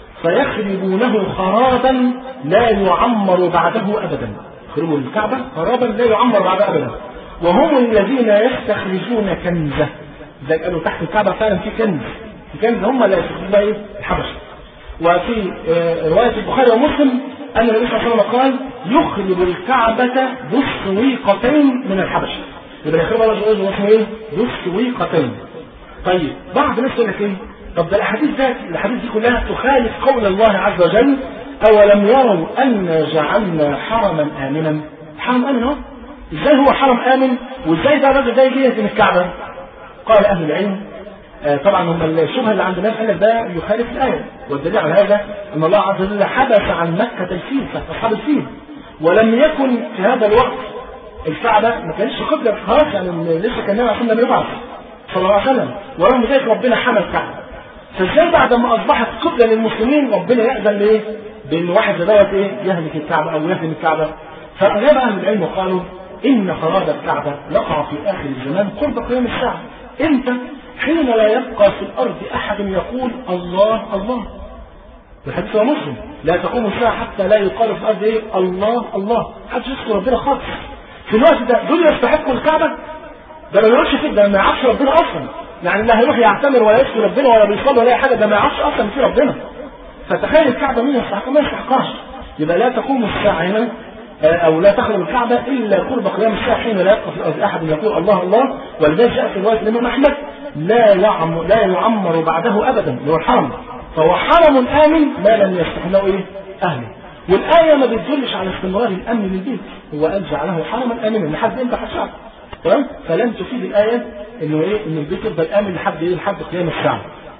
Speaker 2: فيخربونه خرابا لا يعمر بعده ابدا يخربوا الكعبه خرابا لا يعمر بعده ابدا وهم الذين يستخرجون كنزه زي قالوا تحت الكعبه فعلا في كنز في كنز هم اللي يستخرجون ايه الحبشه وفي روايه البخاري ومسلم ان النبي صلى الله عليه وسلم قال يخرب الكعبه بسويقتين من الحبشه يبقى يخربها رجل اسمه ايه؟ بسويقتين طيب بعض الناس يقول لك ايه؟ طب ده الاحاديث ده الاحاديث دي كلها تخالف قول الله عز وجل اولم يروا ان جعلنا حرما امنا حرم امن اهو ازاي هو حرم امن وازاي ده الراجل ده يجي يهدم الكعبه قال اهل العلم آه طبعا هم الشبهه اللي عند الناس قال لك ده يخالف الايه والدليل على هذا ان الله عز وجل حبس عن مكه الفيل اصحاب الفيل ولم يكن في هذا الوقت الكعبه ما كانتش قبله خلاص يعني لسه كان النبي عشان يبعث صلى الله عليه وسلم ورغم ذلك ربنا حمى الكعبه فازاي بعد ما اصبحت قبله للمسلمين ربنا يأذن لايه؟ بان واحد دوت ايه يهلك الكعبه او يهدم الكعبه فاجاب اهل العلم وقالوا ان خراب الكعبه يقع في اخر الزمان قرب قيام الساعه امتى؟ حين لا يبقى في الارض احد يقول الله الله الحديث هو مسلم لا تقوم الساعه حتى لا يقال في الارض ايه الله الله محدش يذكر ربنا خالص في الوقت ده دول يستحقوا الكعبه ده ما يروحش فيه ده ما يعرفش ربنا اصلا يعني لا هيروح يعتمر ولا يذكر ربنا ولا بيصلي ولا اي حاجه ده ما يعرفش اصلا في ربنا فتخيل الكعبه مين يستحقها ما يستحقهاش يبقى لا تقوم الساعه هنا او لا تخرج الكعبه الا قرب قيام الساعه حين لا يبقى في الارض احد يقول الله الله ولذلك جاء في روايه الامام احمد لا يعمر لا يعمر بعده ابدا اللي هو الحرم فهو حرم امن ما لم يستحله ايه اهله والايه ما بتدلش على استمرار الامن للبيت هو قال جعله حرما امنا لحد امتى حد تمام فلم تفيد الايه انه ايه ان البيت يفضل امن لحد ايه لحد قيام الساعه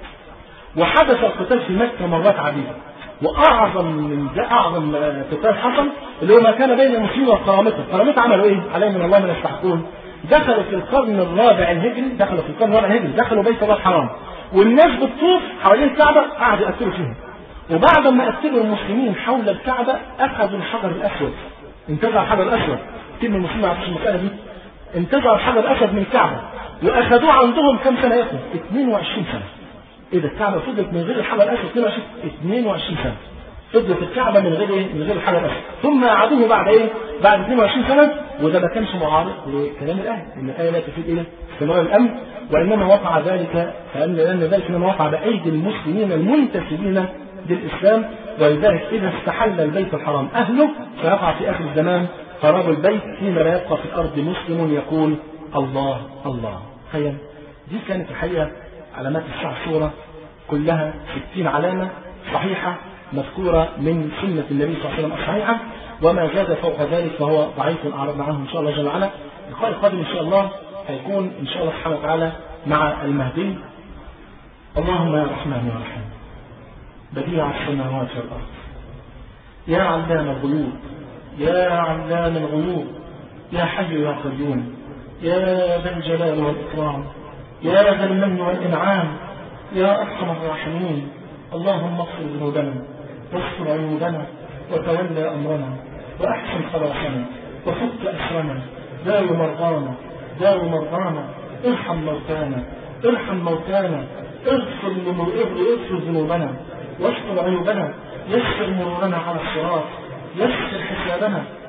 Speaker 2: وحدث القتال في مكه مرات عديده واعظم من ده اعظم قتال حصل اللي هو ما كان بين المسلمين والقرامطه، القرامطه عملوا ايه؟ عليهم من الله ما يستحقون. دخلوا في القرن الرابع الهجري، دخلوا في القرن الرابع الهجري، دخلوا بيت الله الحرام. والناس بتطوف حوالين الكعبه قعدوا يقتلوا فيها. وبعد ما قتلوا المسلمين حول الكعبه اخذوا الحجر الاسود. انتزع الحجر الاسود. كتير من المسلمين ما يعرفوش المساله دي. انتزعوا الحجر الاسود من الكعبه واخذوه عندهم كم سنه يا اخي؟ 22 سنه. ايه ده الكعبه فضلت من غير الحجر الاسود 22 22 سنه فضلت الكعبه من غير ايه؟ من غير الحجر الاسود ثم اعادوه بعد ايه؟ بعد 22 سنه وده ما كانش معارض لكلام الايه ان الايه لا تفيد الى استمرار الامن وانما وقع ذلك فان لان ذلك انما وقع بايدي المسلمين المنتسبين للاسلام ولذلك اذا استحل البيت الحرام اهله فيقع في اخر الزمان خراب البيت حين لا يبقى في الارض مسلم يقول الله الله تخيل دي كانت الحقيقه علامات الساعة الصورة كلها 60 علامة صحيحة مذكورة من سنة النبي صلى الله عليه وسلم الصحيحة وما زاد فوق ذلك فهو ضعيف أعرضنا عنه إن شاء الله جل وعلا اللقاء القادم إن شاء الله هيكون إن شاء الله سبحانه وتعالى مع المهدي اللهم يا رحمن يا رحيم بديع السماوات والأرض يا علام الغيوب يا علام الغيوب يا حي يا قيوم يا ذا الجلال والإكرام يا ذا المن والإنعام يا أرحم الراحمين اللهم اغفر ذنوبنا واستر عيوبنا وتولى أمرنا وأحسن خلاصنا وفك أسرنا داو مرضانا داو مرضانا ارحم موتانا ارحم موتانا اغفر اغفر ذنوبنا واستر عيوبنا يسر مرورنا على الصراط يسر حسابنا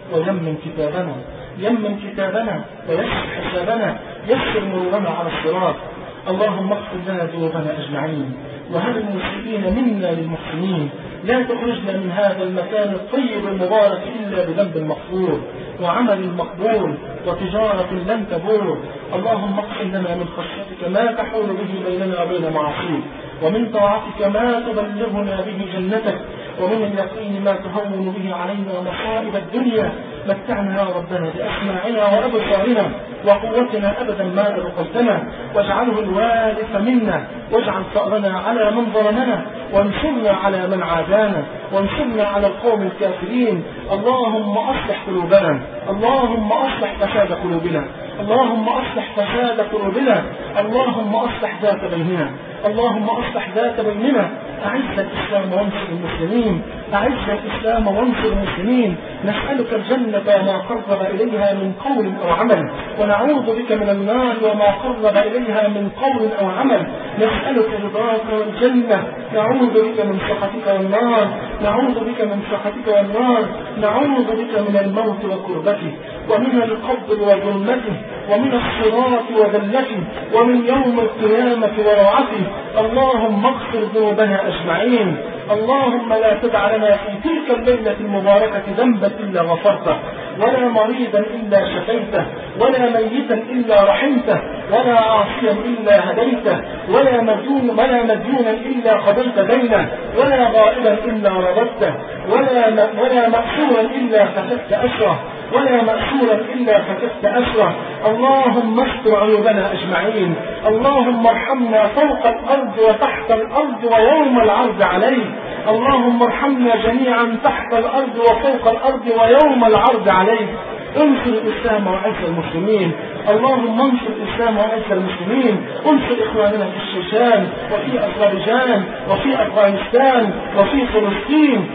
Speaker 2: ويمن كتابنا يمن كتابنا ويسر حسابنا يسر مرورنا على الصراط اللهم اغفر لنا ذنوبنا أجمعين وهل المسلمين منا للمحسنين لا تخرجنا من هذا المكان الطيب المبارك إلا بذنب مغفور وعمل مقبول وتجارة لن تبور اللهم اقسم لنا من خشيتك ما تحول به بيننا وبين معصيك ومن طاعتك ما تبلغنا به جنتك ومن اليقين ما تهون به علينا مصائب الدنيا متعنا يا ربنا بأسماعنا وأبصارنا وقوتنا أبدا ما أبقيتنا واجعله الوارث منا واجعل ثأرنا على من ظلمنا وانصرنا على من عادانا وانصرنا على القوم الكافرين اللهم أصلح قلوبنا اللهم أصلح فساد قلوبنا اللهم أصلح فساد قلوبنا اللهم أصلح ذات بيننا اللهم أصلح ذات بيننا أعز الإسلام وانصر المسلمين أعز الإسلام وانصر المسلمين نسألك الجنة وما قرب إليها من قول أو عمل ونعوذ بك من النار وما قرب إليها من قول أو عمل نسألك رضاك والجنة نعوذ بك من سخطك والنار نعوذ بك من سخطك والنار نعوذ بك من الموت وكربته ومن القبر وظلمته ومن الصراط وذلته ومن يوم القيامة وروعته اللهم اغفر ذنوبنا أجمعين اللهم لا تدع لنا في تلك الليلة المباركة ذنبا إلا غفرته ولا مريضا إلا شفيته ولا ميتا إلا رحمته ولا عاصيا إلا هديته ولا مديون ولا مديونا إلا قضيت دينه ولا غائبا إلا رددته ولا ولا مأسورا إلا فككت أسره ولا مأسورا إلا فككت أسره اللهم استر عيوبنا أجمعين اللهم ارحمنا فوق الأرض وتحت الأرض ويوم العرض عليك اللهم ارحمنا جميعا تحت الأرض وفوق الأرض ويوم العرض عليك انصر الإسلام وعز المسلمين اللهم انصر الإسلام وعز المسلمين انصر إخواننا في الشيشان وفي أذربيجان وفي أفغانستان وفي فلسطين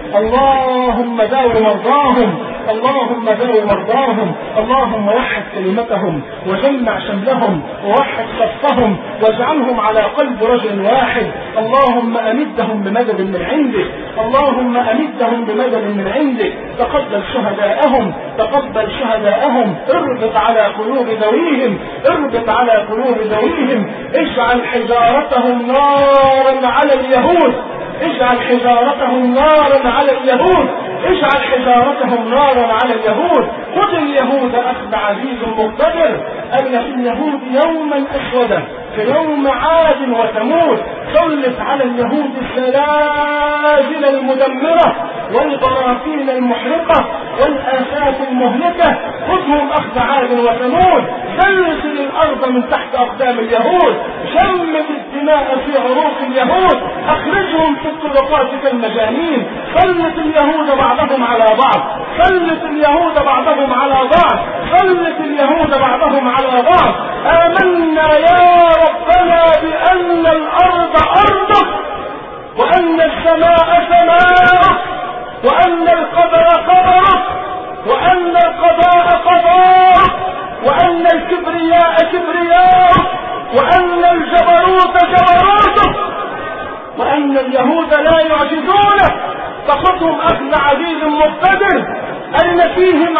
Speaker 2: اللهم داو مرضاهم اللهم داو مرضاهم اللهم وحد كلمتهم وجمع شملهم ووحد صفهم واجعلهم على قلب رجل واحد اللهم أمدهم بمدد من عندك اللهم أمدهم بمدد من عندك تقبل شهداءهم تقبل شهداءهم اربط على قلوب ذويهم اربط على قلوب ذويهم اجعل حجارتهم نارا على اليهود اجعل حجارتهم نارا على اليهود اجعل حجارتهم نارا على اليهود خذ اليهود اخذ عزيز مقتدر ان في اليهود يوما اسودا كيوم عاد وثمود سلط على اليهود السلاسل المدمره والبراكين المحرقه والافات المهلكه خذهم اخذ عاد وثمود سلسل الارض من تحت اقدام اليهود شمت الدماء في عروق اليهود اخرجهم في الطرقات كالمجانين سلط اليهود بعضهم على بعض سلط اليهود بعضهم على بعض سلط اليهود بعضهم على بعض آمنا يا ربنا بأن الأرض أرضك وأن السماء سماءك وأن القدر قدرك وأن القضاء قضاءك وأن الكبرياء كبرياءك وأن الجبروت جبروتك وأن اليهود لا يعجزونك فخذهم أخذ عزيز مقتدر أن فيهم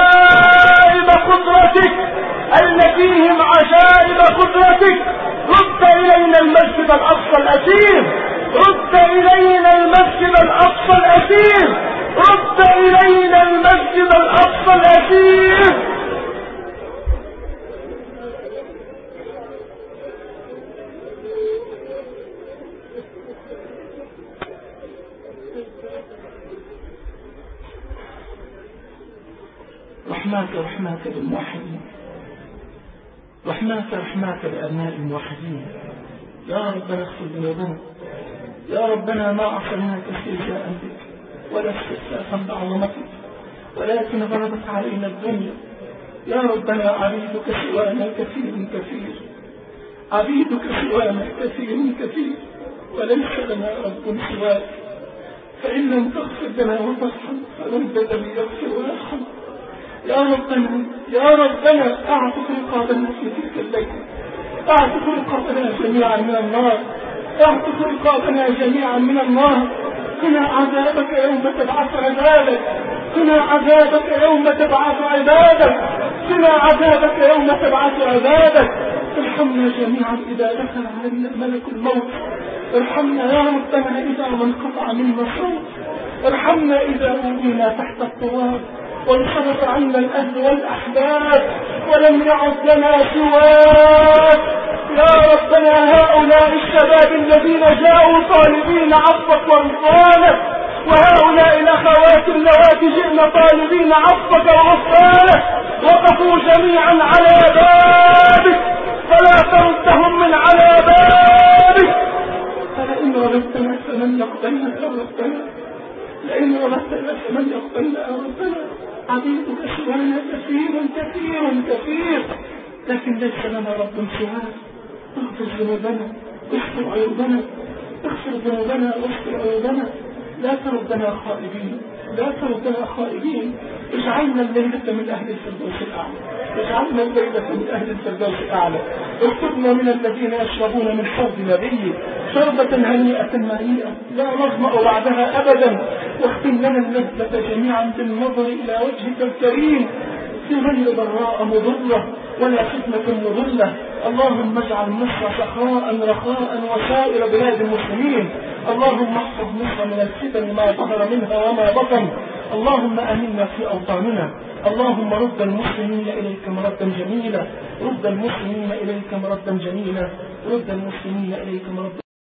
Speaker 2: عجائب قدرتك أن فيهم عجائب قدرتك رد إلينا المسجد الأقصى الأسير رد إلينا المسجد الأقصى الأسير رد إلينا المسجد الأقصى الأسير رحماك رحماك بالموحدين رحماك رحماك بأبناء الموحدين يا ربنا اغفر ذنوبنا يا ربنا ما عصيناك استهزاء بك ولا استخفافا بعظمتك ولكن غلبت علينا الدنيا يا ربنا عبيدك سوانا كثير كثير عبيدك سوانا كثير كثير وليس لنا رب سواك فإن لم تغفر لنا وترحم فمن الذي يغفر ويرحم يا ربنا يا ربنا اعتق رقابنا في تلك الليلة اعتق رقابنا جميعا من النار اعتق رقابنا جميعا من النار قنا عذابك يوم تبعث عذابك قنا عذابك يوم تبعث عبادك قنا عذابك يوم تبعث عبادك ارحمنا جميعا إذا دخل علينا ملك الموت ارحمنا يا ربنا إذا ما انقطع منا الصوت ارحمنا إذا أوينا تحت التراب وانصرف عنا الأهل والأحباب ولم يعد لنا سواك يا ربنا هؤلاء الشباب الذين جاءوا طالبين عفوك ورضوانك وهؤلاء الأخوات اللواتي جئن طالبين عفوك وغفرانك وقفوا جميعا على بابك فلا تردهم من على بابك فلئن رددتنا فمن يقبلنا يا ربنا لئن رددتنا فمن يقبلنا يا ربنا عبيدك سوانا كثير كثير كثير لكن ليس لنا رب سواك اغفر ذنوبنا اغفر عيوبنا اغفر ذنوبنا واغفر عيوبنا لا تردنا خائبين لا تردنا خائبين اجعلنا الليلة من أهل الفردوس الأعلى اجعلنا الليلة من أهل الفردوس الأعلى اكتبنا من الذين يشربون من حوض نبيك شربة هنيئة مريئة لا نظمأ بعدها أبدا واختم لنا اللذة جميعا بالنظر إلى وجهك الكريم في غير ضراء مضرة ولا فتنة مضلة اللهم اجعل مصر سخاء رخاء وسائر بلاد المسلمين اللهم احفظ مصر من الفتن ما ظهر منها وما بطن اللهم امنا في اوطاننا اللهم رد المسلمين اليك مردا جميلا رد المسلمين اليك مردا جميلا رد المسلمين اليك مردا